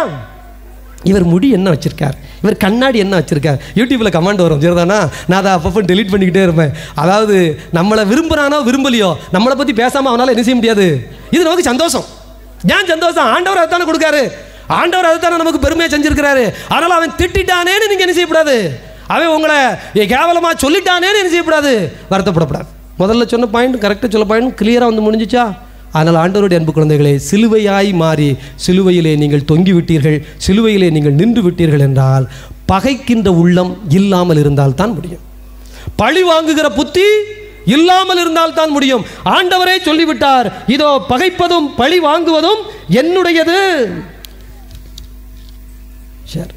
இவர் முடி என்ன வச்சிருக்கார் இவர் கண்ணாடி என்ன வச்சிருக்கார் யூடியூப்ல கமெண்ட் வரும் சரிதானா நான் அதை அப்பப்போ டெலீட் பண்ணிக்கிட்டே இருப்பேன் அதாவது நம்மளை விரும்புறானோ விரும்பலையோ நம்மளை பற்றி பேசாமல் அவனால் என்ன செய்ய முடியாது இது நமக்கு சந்தோஷம் ஏன் சந்தோஷம் ஆண்டவர் அதானே கொடுக்காரு ஆண்டவர் அதைத்தானே நமக்கு பெருமையை செஞ்சிருக்கிறாரு அதனால் அவன் திட்டிட்டானேன்னு நீங்கள் என்ன செய்யக்கூடாது அவன் உங்களை கேவலமாக சொல்லிட்டானேன்னு என்ன செய்யக்கூடாது வருத்தப்படக்கூடாது முதல்ல சொன்ன பாயிண்ட் கரெக்டாக சொல்ல பாயிண்ட் கிளியராக வந்து முடிஞ்சிச்சா ஆனால் ஆண்டவருடைய அன்பு குழந்தைகளே சிலுவையாய் மாறி சிலுவையிலே நீங்கள் தொங்கி விட்டீர்கள் சிலுவையிலே நீங்கள் நின்று விட்டீர்கள் என்றால் பகைக்கின்ற உள்ளம் இல்லாமல் இருந்தால் தான் முடியும் பழி வாங்குகிற புத்தி இல்லாமல் இருந்தால் தான் முடியும் ஆண்டவரே சொல்லிவிட்டார் இதோ பகைப்பதும் பழி வாங்குவதும் என்னுடையது சரி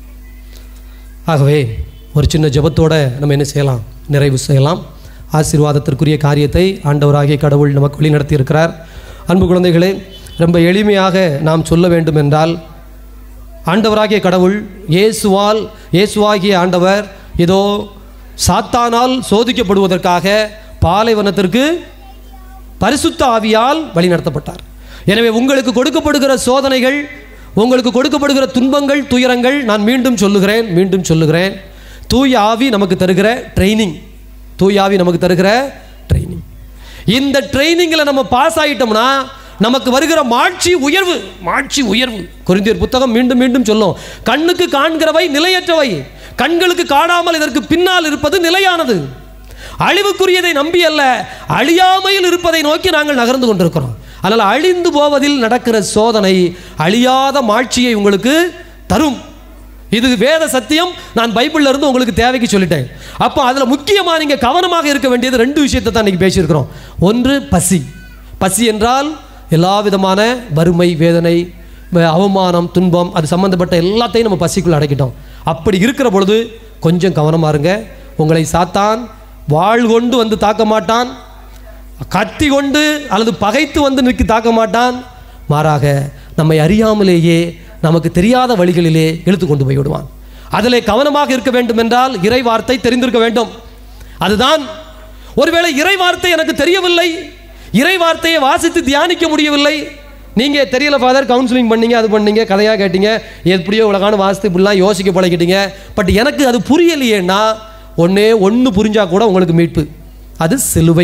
ஆகவே ஒரு சின்ன ஜெபத்தோட நம்ம என்ன செய்யலாம் நிறைவு செய்யலாம் ஆசீர்வாதத்திற்குரிய காரியத்தை ஆண்டவராகிய கடவுள் நமக்கு வழி நடத்தியிருக்கிறார் அன்பு குழந்தைகளே ரொம்ப எளிமையாக நாம் சொல்ல வேண்டும் என்றால் ஆண்டவராகிய கடவுள் இயேசுவால் இயேசுவாகிய ஆண்டவர் இதோ சாத்தானால் சோதிக்கப்படுவதற்காக பாலைவனத்திற்கு பரிசுத்த ஆவியால் வழிநடத்தப்பட்டார் எனவே உங்களுக்கு கொடுக்கப்படுகிற சோதனைகள் உங்களுக்கு கொடுக்கப்படுகிற துன்பங்கள் துயரங்கள் நான் மீண்டும் சொல்லுகிறேன் மீண்டும் சொல்லுகிறேன் தூய ஆவி நமக்கு தருகிற ட்ரைனிங் தூய ஆவி நமக்கு தருகிற ட்ரைனிங் இந்த ட்ரைனிங்கில் நம்ம பாஸ் ஆகிட்டோம்னா நமக்கு வருகிற மாட்சி உயர்வு மாட்சி உயர்வு குறிந்தியர் புத்தகம் மீண்டும் மீண்டும் சொல்லும் கண்ணுக்கு காண்கிறவை நிலையற்றவை கண்களுக்கு காணாமல் இதற்கு பின்னால் இருப்பது நிலையானது அழிவுக்குரியதை நம்பி அல்ல அழியாமையில் இருப்பதை நோக்கி நாங்கள் நகர்ந்து கொண்டிருக்கிறோம் அதனால் அழிந்து போவதில் நடக்கிற சோதனை அழியாத மாட்சியை உங்களுக்கு தரும் இது வேத சத்தியம் நான் பைபிள்ல இருந்து உங்களுக்கு தேவைக்கு சொல்லிட்டேன் அப்போ அதில் முக்கியமாக நீங்கள் கவனமாக இருக்க வேண்டியது ரெண்டு விஷயத்தை தான் இன்னைக்கு பேசியிருக்கிறோம் ஒன்று பசி பசி என்றால் எல்லா விதமான வறுமை வேதனை வ- அவமானம் துன்பம் அது சம்பந்தப்பட்ட எல்லாத்தையும் நம்ம பசிக்குள்ள அடக்கிட்டோம் அப்படி இருக்கிற பொழுது கொஞ்சம் கவனமாக இருங்க உங்களை சாத்தான் வாழ் கொண்டு வந்து தாக்க மாட்டான் கத்தி கொண்டு அல்லது பகைத்து வந்து நிற்க தாக்க மாட்டான் மாறாக நம்மை அறியாமலேயே நமக்கு தெரியாத வழிகளிலே இழுத்து கொண்டு போய் விடுவான் அதிலே கவனமாக இருக்க வேண்டும் என்றால் இறை வார்த்தை தெரிந்திருக்க வேண்டும் அதுதான் ஒருவேளை இறை வார்த்தை எனக்கு தெரியவில்லை இறை வார்த்தையை வாசித்து தியானிக்க முடியவில்லை நீங்கள் தெரியல ஃபாதர் கவுன்சிலிங் பண்ணீங்க அது பண்ணீங்க கதையாக கேட்டீங்க எப்படியோ உலகான வாசித்து இப்படிலாம் யோசிக்க பழகிட்டீங்க பட் எனக்கு அது புரியலையேன்னா ஒன்றே ஒன்று புரிஞ்சா கூட உங்களுக்கு மீட்பு அது சிலுவை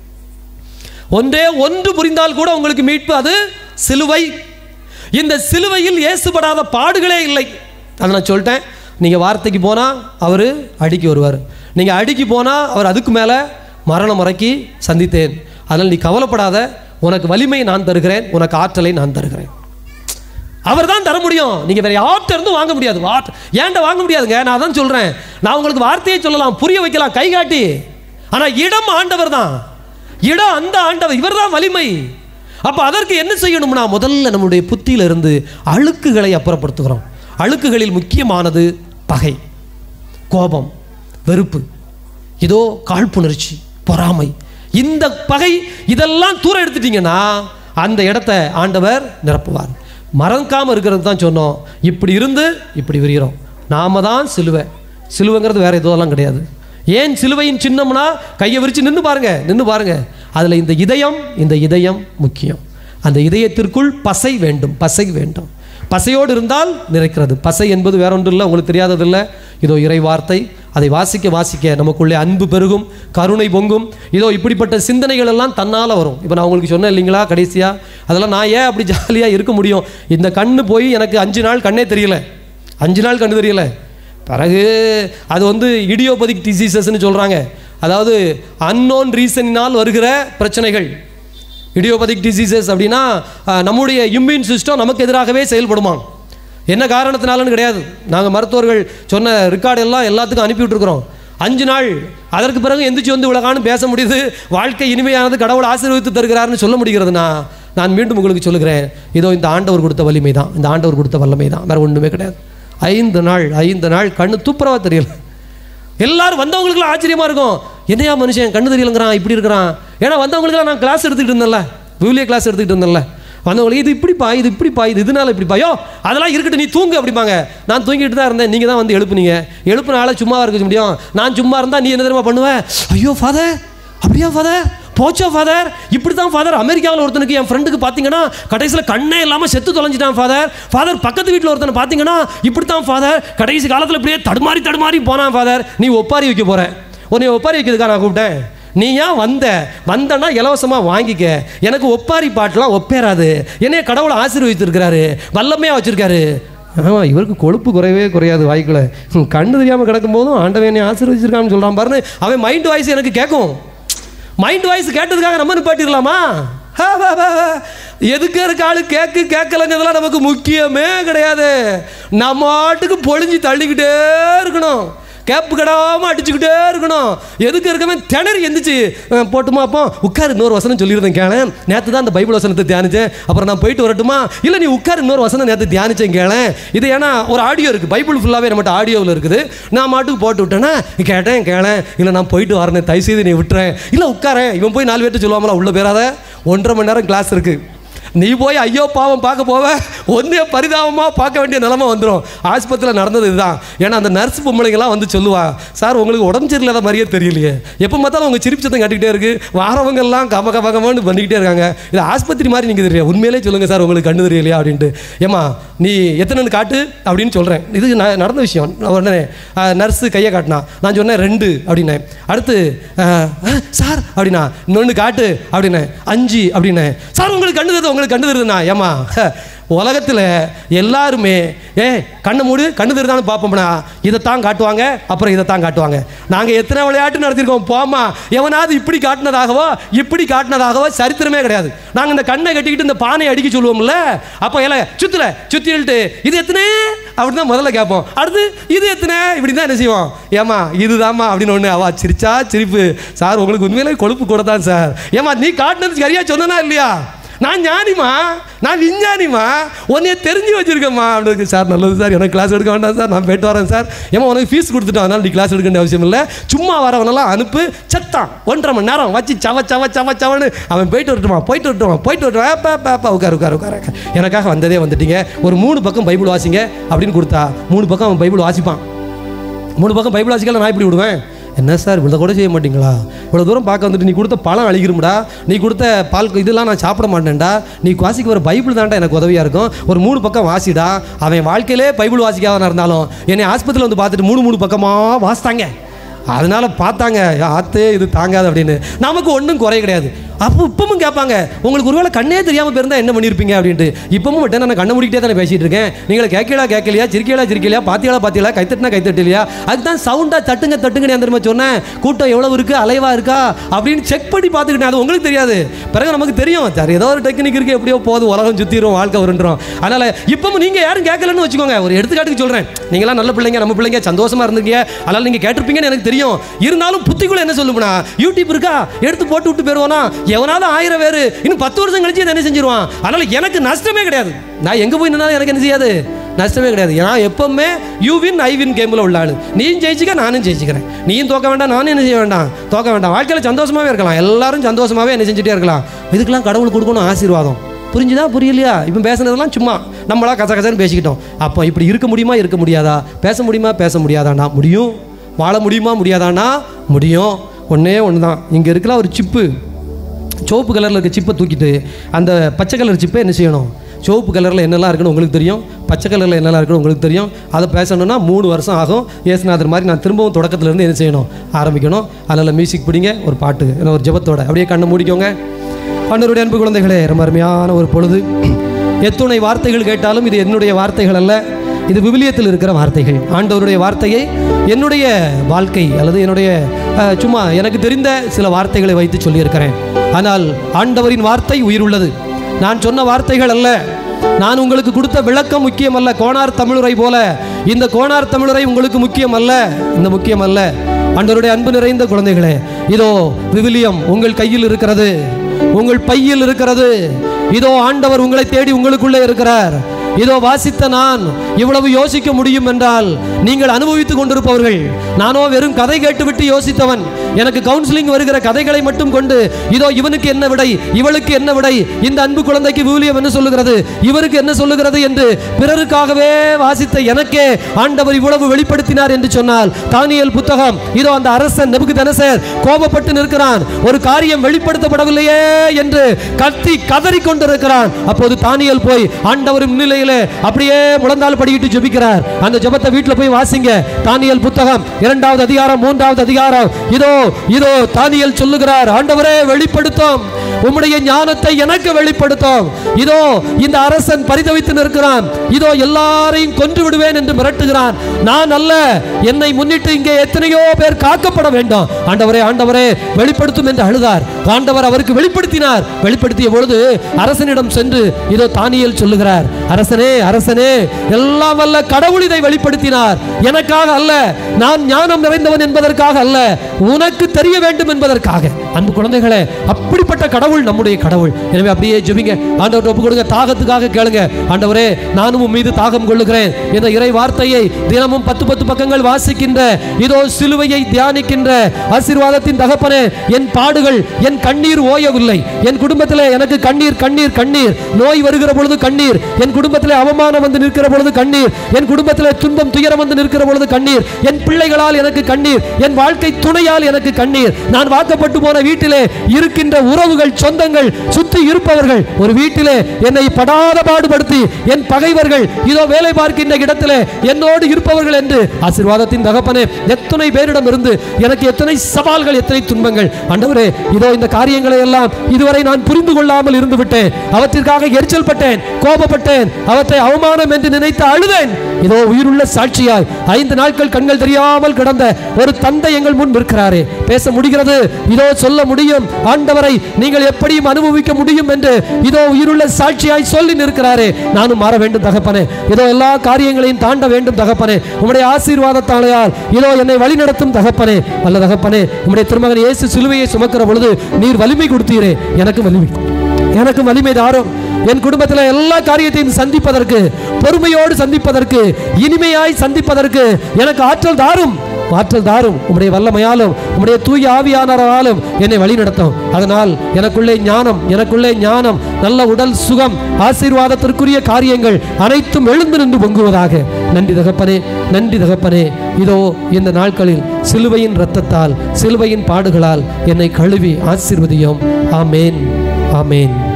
ஒன்றே ஒன்று புரிந்தால் கூட உங்களுக்கு மீட்பு அது சிலுவை இந்த சிலுவையில் இயேசுபடாத பாடுகளே இல்லை அதை நான் சொல்லிட்டேன் நீங்கள் வார்த்தைக்கு போனால் அவர் அடிக்கு வருவார் நீங்கள் அடிக்கு போனால் அவர் அதுக்கு மேலே மரணம் வரைக்கி சந்தித்தேன் அதனால் நீ கவலைப்படாத உனக்கு வலிமை நான் தருகிறேன் உனக்கு ஆற்றலை நான் தருகிறேன் அவர் தான் தர முடியும் நீங்கள் வேற யார்கிட்ட இருந்து வாங்க முடியாது வாட் ஏன்ட்ட வாங்க முடியாதுங்க நான் அதான் சொல்கிறேன் நான் உங்களுக்கு வார்த்தையை சொல்லலாம் புரிய வைக்கலாம் கை காட்டி ஆனால் இடம் ஆண்டவர் தான் இடம் அந்த ஆண்டவர் இவர் தான் வலிமை அப்போ அதற்கு என்ன செய்யணும்னா முதல்ல நம்முடைய புத்தியில இருந்து அழுக்குகளை அப்புறப்படுத்துகிறோம் அழுக்குகளில் முக்கியமானது பகை கோபம் வெறுப்பு இதோ காழ்ப்புணர்ச்சி பொறாமை இந்த பகை இதெல்லாம் தூர எடுத்துட்டீங்கன்னா அந்த இடத்த ஆண்டவர் நிரப்புவார் மறக்காம இருக்கிறது தான் சொன்னோம் இப்படி இருந்து இப்படி விரிகிறோம் நாம தான் சிலுவை சிலுவைங்கிறது வேற எதுவெல்லாம் கிடையாது ஏன் சிலுவையின் சின்னம்னா கையை விரிச்சு நின்று பாருங்க நின்று பாருங்க அதில் இந்த இதயம் இந்த இதயம் முக்கியம் அந்த இதயத்திற்குள் பசை வேண்டும் பசை வேண்டும் பசையோடு இருந்தால் நிறைக்கிறது பசை என்பது வேற ஒன்றும் இல்லை உங்களுக்கு தெரியாததில்லை இதோ இறை வார்த்தை அதை வாசிக்க வாசிக்க நமக்குள்ளே அன்பு பெருகும் கருணை பொங்கும் இதோ இப்படிப்பட்ட சிந்தனைகள் எல்லாம் தன்னால் வரும் இப்போ நான் உங்களுக்கு சொன்னேன் இல்லைங்களா கடைசியாக அதெல்லாம் நான் ஏன் அப்படி ஜாலியாக இருக்க முடியும் இந்த கண்ணு போய் எனக்கு அஞ்சு நாள் கண்ணே தெரியல அஞ்சு நாள் கண்ணு தெரியல பிறகு அது வந்து இடியோபதிக் டிசீசஸ்ன்னு சொல்கிறாங்க அதாவது அன்னோன் ரீசனினால் வருகிற பிரச்சனைகள் இடியோபதிக் டிசீசஸ் அப்படின்னா அஹ், நம்முடைய இம்யூன் சிஸ்டம் நமக்கு எதிராகவே செயல்படுமா என்ன காரணத்தினாலன்னு கிடையாது நாங்கள் மருத்துவர்கள் சொன்ன ரெக்கார்டு எல்லாம் எல்லாத்துக்கும் அனுப்பி விட்டுருக்குறோம் அஞ்சு நாள் அதற்கு பிறகு எந்திரிச்சு வந்து உலகான்னு பேச முடியுது வாழ்க்கை இனிமையானது கடவுள் ஆசீர்வதித்து தருகிறாருன்னு சொல்ல முடிகிறதுனா நான் மீண்டும் உங்களுக்கு சொல்லுகிறேன் இதோ இந்த ஆண்டவர் கொடுத்த வலிமை தான் இந்த ஆண்டவர் கொடுத்த வல்லமை தான் வேறு ஒன்றுமே கிடையாது ஐந்து நாள் ஐந்து நாள் கண்ணு துப்புரவா தெரியல எல்லாரும் வந்தவங்களுக்குலாம் ஆச்சரியமா இருக்கும் என்னையா மனுஷன் கண்ணு தெரியலங்கிறான் இப்படி இருக்கிறான் ஏன்னா வந்தவங்களுக்குலாம் நான் கிளாஸ் எடுத்துக்கிட்டு இருந்தேன்ல விவிலிய கிளாஸ் எடுத்துக்கிட்டு இருந்தேன்ல வந்தவங்களுக்கு இது இப்படிப்பா இது இப்படிப்பா இது இதனால இப்படிப்பா ஐயோ அதெல்லாம் இருக்கட்டும் நீ தூங்கு அப்படிம்பாங்க நான் தூங்கிட்டு தான் இருந்தேன் நீங்கள் தான் வந்து எழுப்புனீங்க எழுப்புனால சும்மா இருக்க முடியும் நான் சும்மா இருந்தால் நீ என்ன தெரியுமா பண்ணுவேன் ஐயோ ஃபாதர் அப்படியா ஃபாதர் போச்சோ ஃபாதர் இப்படி தான் ஃபாதர் அமெரிக்காவில் ஒருத்தனுக்கு என் ஃப்ரெண்டுக்கு பார்த்தீங்கன்னா கடைசியில் கண்ணே இல்லாமல் செத்து தொலைஞ்சிட்டான் ஃபாதர் ஃபாதர் பக்கத்து வீட்டில் ஒருத்தனை பார்த்தீங்கன்னா இப்படி தான் ஃபாதர் கடைசி காலத்தில் இப்படியே தடுமாறி தடுமாறி போனான் ஃபாதர் நீ ஒப்பாரி வைக்க போற உன்னை ஒப்பாரி வைக்கிறதுக்கா நான் கூப்பிட்டேன் நீ ஏன் வந்த வந்தனா இலவசமாக வாங்கிக்க எனக்கு ஒப்பாரி பாட்டெலாம் ஒப்பேறாது என்னைய கடவுளை ஆசீர்வதித்திருக்கிறாரு வல்லமையாக வச்சிருக்காரு ஆமாம் இவருக்கு கொழுப்பு குறையவே குறையாது வாய்க்குள்ள ஹம், கண்ணு தெரியாமல் கிடக்கும் போதும் ஆண்டவன் என்னை ஆசீர்வதிச்சிருக்கான்னு சொல்கிறான் பாருன்னு அவன் மைண்ட் வாய்ஸ் எனக்கு கேட்கும் மைண்ட் வாய்ஸ் கேட்டதுக்காக நம்ம நிப்பாட்டிடலாமா ஹா, ஹா, ஹா, ஹா. எதுக்கு இருக்க ஆளு கேக்கு கேட்கலங்கிறதுலாம் நமக்கு முக்கியமே கிடையாது நம்ம ஆட்டுக்கு பொழிஞ்சு தள்ளிக்கிட்டே இருக்கணும் கேப்பு கடாமல் அடிச்சுக்கிட்டே இருக்கணும் எதுக்கு இருக்கவன் திணறி எந்திரிச்சு அஹ், போட்டுமா அப்போ உட்காரு இன்னொரு வசனம் சொல்லியிருந்தேன் கேளேன் நேற்று தான் அந்த பைபிள் வசனத்தை தியானிச்சேன் அப்புறம் நான் போயிட்டு வரட்டுமா இல்லை நீ உட்காரு இன்னொரு வசனம் நேற்று தியானிச்சேன் கேளேன் இது ஏன்னா ஒரு ஆடியோ இருக்குது பைபிள் ஃபுல்லாகவே நம்மகிட்ட ஆடியோவில் இருக்குது நான் மாட்டுக்கு போட்டு விட்டேன்னா கேட்டேன் கேளேன் இல்லை நான் போயிட்டு வரேன் தயவு செய்து நீ விட்டுறேன் இல்லை உட்காரேன் இவன் போய் நாலு பேர்ட்டு சொல்லுவாங்களா உள்ள பேராத ஒன்றரை மணி நேரம் கிளாஸ் இருக்குது நீ போய் ஐயோ பாவம் பார்க்க போவ ஒன்றே பரிதாபமாக பார்க்க வேண்டிய நிலைமை வந்துடும் ஆஸ்பத்திரியில் நடந்தது இதுதான் ஏன்னா அந்த நர்ஸ் பொம்பளைங்கலாம் வந்து சொல்லுவா சார் உங்களுக்கு உடம்பு சரியில்லாத மாதிரியே தெரியலையே எப்போ பார்த்தாலும் அவங்க சிரிப்பு சத்தம் கட்டிக்கிட்டே இருக்கு வாரவங்க எல்லாம் கம கம கமன்னு பண்ணிக்கிட்டே இருக்காங்க இது ஆஸ்பத்திரி மாதிரி நீங்கள் தெரியல உண்மையிலே சொல்லுங்கள் சார் உங்களுக்கு கண்ணு தெரியலையா அப்படின்ட்டு ஏமா நீ எத்தனைன்னு காட்டு அப்படின்னு சொல்கிறேன் இது ந- நடந்த விஷயம் நான் உடனே நர்ஸு கையை காட்டினா நான் சொன்னேன் ரெண்டு அப்படின்னேன் அடுத்து அஹ், அஹ், சார் அப்படின்னா இன்னொன்று காட்டு அப்படின்னேன் அஞ்சு அப்படின்னேன் சார் உங்களுக்கு கண்ணு தருது உங்களுக்கு கண்ணு தருதுண்ணா ஏமா உலகத்தில் எல்லாருமே ஏ கண்ணை மூடு கண்ணு தருதான்னு பார்ப்போம்னா இதைத்தான் காட்டுவாங்க அப்புறம் இதைத்தான் காட்டுவாங்க நாங்கள் எத்தனை விளையாட்டு நடத்திருக்கோம் போமா எவனாவது இப்படி காட்டினதாகவோ இப்படி காட்டினதாகவோ சரித்திரமே கிடையாது நாங்கள் இந்த கண்ணை கட்டிக்கிட்டு இந்த பானை அடிக்க சொல்லுவோம்ல அப்போ ஏல சுத்தல சுத்தி இழுட்டு இது எத்தனை அப்படி தான் முதல்ல கேட்போம் அடுத்து இது எத்தனை இப்படி தான் என்ன செய்வோம் ஏமா இதுதாம்மா அப்படின்னு ஒன்று அவா சிரிச்சா சிரிப்பு சார் உங்களுக்கு உண்மையிலே கொழுப்பு கூட தான் சார் ஏமா நீ காட்டினது சரியா சொன்னனா இல்லையா நான் ஞானிமா நான் விஞ்ஞானிமா உன்னைய தெரிஞ்சு வச்சிருக்கேம்மா அப்படின்னு சார் நல்லது சார் எனக்கு கிளாஸ் எடுக்க வேண்டாம் சார் நான் போயிட்டு வரேன் சார் ஏமா உனக்கு ஃபீஸ் கொடுத்துட்டோம் அதனால நீ கிளாஸ் எடுக்க வேண்டிய அவசியம் இல்லை சும்மா வரவனெல்லாம் அனுப்பு சத்தான் ஒன்றரை மணி நேரம் வச்சு சவ சவ சவ சவன்னு அவன் போயிட்டு வரட்டுமா போயிட்டு வரட்டுமா போயிட்டு வரட்டுமா ஏப்பா பாப்பா உட்காரு உட்காரு உட்காரு எனக்காக வந்ததே வந்துட்டீங்க ஒரு மூணு பக்கம் பைபிள் வாசிங்க அப்படின்னு கொடுத்தா மூணு பக்கம் அவன் பைபிள் வாசிப்பான் மூணு பக்கம் பைபிள் வாசிக்கல நான் இப்படி விடுவேன் என்ன சார் இவ்வளோ கூட செய்ய மாட்டீங்களா இவ்வளோ தூரம் பார்க்க வந்துட்டு நீ கொடுத்த பழம் அழிக்கிறோம்டா நீ கொடுத்த பால் இதெல்லாம் நான் சாப்பிட மாட்டேன்டா நீ வாசிக்க வர பைபிள் தான்டா எனக்கு உதவியாக இருக்கும் ஒரு மூணு பக்கம் வாசிடா அவன் வாழ்க்கையிலே பைபிள் வாசிக்காதவனா இருந்தாலும் என்னை ஆஸ்பத்திரியில் வந்து பார்த்துட்டு மூணு மூணு பக்கமாக வாசித்தாங்க அதனால பார்த்தாங்க ஆத்தே இது தாங்காது அப்படின்னு நமக்கு ஒன்றும் குறை கிடையாது அப்போ இப்பவும் கேட்பாங்க உங்களுக்கு ஒருவேளை கண்ணே தெரியாமல் பிறந்தா என்ன பண்ணியிருப்பீங்க அப்படின்ட்டு இப்பவும் மட்டும் நான் கண்ணை மூடிக்கிட்டே தானே பேசிட்டு இருக்கேன் நீங்களை கேட்கலா கேட்கலையா சிரிக்கலா சிரிக்கலையா பாத்தியாலா பாத்தியாலா கைத்தட்டினா கைத்தட்டலையா அதுதான் சவுண்டா தட்டுங்க தட்டுங்க நான் தெரியுமா சொன்னேன் கூட்டம் எவ்வளவு இருக்கு அலைவா இருக்கா அப்படின்னு செக் பண்ணி பார்த்துக்கிட்டேன் அது உங்களுக்கு தெரியாது பிறகு நமக்கு தெரியும் சரி ஏதோ ஒரு டெக்னிக் இருக்கு எப்படியோ போதும் உலகம் சுத்திரும் வாழ்க்கை வருன்றோம் அதனால இப்பவும் நீங்க யாரும் கேட்கலன்னு வச்சுக்கோங்க ஒரு எடுத்துக்காட்டுக்கு சொல்றேன் நீங்களாம் நல்ல பிள்ளைங்க நம்ம பிள்ளைங்க சந்தோஷமா இருந்தீங்க அதனால நீங்க கேட்டிருப்பீங்கன்னு எனக்கு தெரியும் இருந்தாலும் புத்திக்குள்ள என்ன சொல்லுமுனா யூடியூப் இருக்கா எடுத்து போட்டு விட்டு போயிருவானா எவனாவது ஆயிரம் பேர் இன்னும் பத்து வருஷம் கழிச்சு இதை என்ன செஞ்சிருவான் அதனால எனக்கு நஷ்டமே கிடையாது நான் எங்க போய் நின்னாலும் எனக்கு என்ன செய்யாது நஷ்டமே கிடையாது நான் எப்பவுமே யூ வின் ஐ வின் கேமில் உள்ள ஆளு நீயும் ஜெயிச்சுக்க நானும் ஜெயிச்சுக்கிறேன் நீயும் தோக்க வேண்டாம் நானும் என்ன செய்ய வேண்டாம் தோக்க வேண்டாம் வாழ்க்கையில் சந்தோஷமாவே இருக்கலாம் எல்லாரும் சந்தோஷமாவே என்ன செஞ்சுட்டே இருக்கலாம் இதுக்கெல்லாம் கடவுள் கொடுக்கணும் ஆசீர்வாதம் புரிஞ்சுதா புரியலையா இப்போ பேசுனதெல்லாம் சும்மா நம்மளா கச கசன்னு பேசிக்கிட்டோம் அப்போ இப்படி இருக்க முடியுமா இருக்க முடியாதா பேச முடியுமா பேச முடியாதாண்டா முடியும் வாழ முடியுமா முடியாதாண்டா முடியும் ஒன்றே ஒன்று தான் இங்கே இருக்கலாம் ஒரு சிப்பு சிவப்பு கலரில் இருக்க சிப்பை தூக்கிட்டு அந்த பச்சை கலர் சிப்பை என்ன செய்யணும் சிவப்பு கலரில் என்னெல்லாம் இருக்குன்னு உங்களுக்கு தெரியும் பச்சை கலரில் என்னெல்லாம் இருக்குன்னு உங்களுக்கு தெரியும் அதை பேசணும்னா மூணு வருஷம் ஆகும் ஏசுநாதர் மாதிரி நான் திரும்பவும் தொடக்கத்துலேருந்து என்ன செய்யணும் ஆரம்பிக்கணும் அதில் மியூசிக் பிடிங்க ஒரு பாட்டு இல்லை ஒரு ஜெபத்தோட அப்படியே கண்ணை மூடிக்கோங்க அண்ணருடைய அன்பு குழந்தைகளே ரொம்ப அருமையான ஒரு பொழுது எத்துணை வார்த்தைகள் கேட்டாலும் இது என்னுடைய வார்த்தைகள் அல்ல இது விவிலியத்தில் இருக்கிற வார்த்தைகள் ஆண்டவருடைய வார்த்தையை என்னுடைய வாழ்க்கை அல்லது என்னுடைய அஹ், சும்மா எனக்கு தெரிந்த சில வார்த்தைகளை வைத்து சொல்லியிருக்கிறேன் ஆனால் ஆண்டவரின் வார்த்தை உயிருள்ளது நான் சொன்ன வார்த்தைகள் அல்ல நான் உங்களுக்கு கொடுத்த விளக்கம் முக்கியம் அல்ல கோணார் தமிழுரை போல இந்த கோணார் தமிழுரை உங்களுக்கு முக்கியம் அல்ல இந்த முக்கியம் அல்ல ஆண்டவருடைய அன்பு நிறைந்த குழந்தைகளே இதோ விவிலியம் உங்கள் கையில் இருக்கிறது உங்கள் பையில் இருக்கிறது இதோ ஆண்டவர் உங்களை தேடி உங்களுக்குள்ளே இருக்கிறார் இதோ வாசித்த நான் இவ்வளவு யோசிக்க முடியும் என்றால் நீங்கள் அனுபவித்துக் கொண்டிருப்பவர்கள் நானோ வெறும் கதை கேட்டுவிட்டு யோசித்தவன் எனக்கு கவுன்சிலிங் வருகிற கதைகளை மட்டும் கொண்டு இதோ இவனுக்கு என்ன விடை இவளுக்கு என்ன விடை இந்த அன்பு குழந்தைக்கு விவிலியம் என்ன சொல்லுகிறது இவருக்கு என்ன சொல்லுகிறது என்று பிறருக்காகவே வாசித்த எனக்கே ஆண்டவர் இவ்வளவு வெளிப்படுத்தினார் என்று சொன்னால் தானியல் புத்தகம் இதோ அந்த அரசன் நெபுக்கு தனசர் கோபப்பட்டு நிற்கிறான் ஒரு காரியம் வெளிப்படுத்தப்படவில்லையே என்று கத்தி கதறி கொண்டிருக்கிறான் அப்போது தானியல் போய் ஆண்டவர் முன்னிலையிலே அப்படியே முழந்தால் படிக்கிட்டு ஜெபிக்கிறார் அந்த ஜெபத்தை வீட்டில் போய் வாசிங்க தானியல் புத்தகம் இரண்டாவது அதிகாரம் மூன்றாவது அதிகாரம் இதோ இதோ தானியல் சொல்லுகிறார் ஆண்டவரே வெளிப்படுத்தும் உம்முடைய ஞானத்தை எனக்கு வெளிப்படுத்தும் இதோ இந்த அரசன் பரிதவித்து நிற்கிறான் இதோ எல்லாரையும் கொன்று விடுவேன் என்று மிரட்டுகிறான் நான் அல்ல என்னை முன்னிட்டு இங்கே எத்தனையோ பேர் காக்கப்பட வேண்டும் ஆண்டவரே ஆண்டவரே வெளிப்படுத்தும் என்று அழுதார் ஆண்டவர் அவருக்கு வெளிப்படுத்தினார் வெளிப்படுத்திய பொழுது அரசனிடம் சென்று இதோ தானியல் சொல்லுகிறார் அரசனே அரசனே எல்லாம் வல்ல கடவுள் இதை வெளிப்படுத்தினார் எனக்காக அல்ல நான் ஞானம் நிறைந்தவன் என்பதற்காக அல்ல உனக்கு தெரிய வேண்டும் என்பதற்காக அன்பு குழந்தைகளே அப்படிப்பட்ட கடவுள் நம்முடைய கடவுள் எனவே அப்படியே ஜெபிங்க ஆண்டவர் ஒப்பு கொடுங்க தாகத்துக்காக கேளுங்க ஆண்டவரே நானும் உன் மீது தாகம் கொள்ளுகிறேன் இந்த இறை வார்த்தையை தினமும் பத்து பத்து பக்கங்கள் வாசிக்கின்ற இதோ சிலுவையை தியானிக்கின்ற ஆசீர்வாதத்தின் தகப்பனே என் பாடுகள் என் கண்ணீர் ஓயவில்லை என் குடும்பத்திலே எனக்கு கண்ணீர் கண்ணீர் கண்ணீர் நோய் வருகிற பொழுது கண்ணீர் என் குடும்பத்திலே அவமானம் வந்து நிற்கிற பொழுது கண்ணீர் என் குடும்பத்திலே துன்பம் துயரம் வந்து நிற்கிற பொழுது கண்ணீர் என் பிள்ளைகளால் எனக்கு கண்ணீர் என் வாழ்க்கை துணையால் எனக்கு கண்ணீர் நான் வாக்கப்பட்டு போன வீட்டிலே இருக்கின்ற உறவுகள் சொந்தங்கள் சுற்றி இருப்பவர்கள் ஒரு வீட்டிலே என்னை படாத பாடுபடுத்தி என் பகைவர்கள் இதோ வேலை பார்க்கின்ற இடத்திலே என்னோடு இருப்பவர்கள் என்று ஆசீர்வாதத்தின் தகப்பனே எத்தனை பேரிடம் இருந்து எனக்கு எத்தனை சவால்கள் எத்தனை துன்பங்கள் ஆண்டவரே இதோ இந்த காரியங்களை எல்லாம் இதுவரை நான் புரிந்து கொள்ளாமல் இருந்து விட்டேன் அவற்றிற்காக எரிச்சல் பட்டேன் கோபப்பட்டேன் அவற்றை அவமானம் என்று நினைத்து அழுதேன் இதோ உயிருள்ள சாட்சியாய் ஐந்து நாட்கள் கண்கள் தெரியாமல் கிடந்த ஒரு தந்தை எங்கள் முன் நிற்கிறாரே பேச முடிகிறது இதோ சொல்ல முடியும் ஆண்டவரை நீங்கள் எப்படியும் அனுபவிக்க முடியும் என்று இதோ உயிருள்ள சாட்சியாய் சொல்லி நிற்கிறாரே நானும் மாற வேண்டும் தகப்பனே இதோ எல்லா காரியங்களையும் தாண்ட வேண்டும் தகப்பனே உம்முடைய ஆசீர்வாதத்தாலையால் இதோ என்னை வழிநடத்தும் தகப்பனே அல்ல தகப்பனே உம்முடைய திருமகன் இயேசு சிலுவையை சுமக்கிற பொழுது நீர் வலிமை கொடுத்தீரே எனக்கு வலிமை எனக்கு வலிமை தாரும் என் குடும்பத்தில் எல்லா காரியத்தையும் சந்திப்பதற்கு பொறுமையோடு சந்திப்பதற்கு இனிமையாய் சந்திப்பதற்கு எனக்கு ஆற்றல் தாரும் ஆற்றல் தாரும் உம்முடைய வல்லமையாலும் உம்முடைய தூய ஆவியானவராலும் என்னை வழிநடத்தும் அதனால் எனக்குள்ளே ஞானம் எனக்குள்ளே ஞானம் நல்ல உடல் சுகம் ஆசீர்வாதத்திற்குரிய காரியங்கள் அனைத்தும் எழுந்து நின்று பொங்குவதாக நன்றி தகப்பனே நன்றி தகப்பனே இதோ இந்த நாட்களில் சிலுவையின் இரத்தத்தால் சிலுவையின் பாடுகளால் என்னை கழுவி ஆசீர்வதியும் ஆமேன் ஆமேன்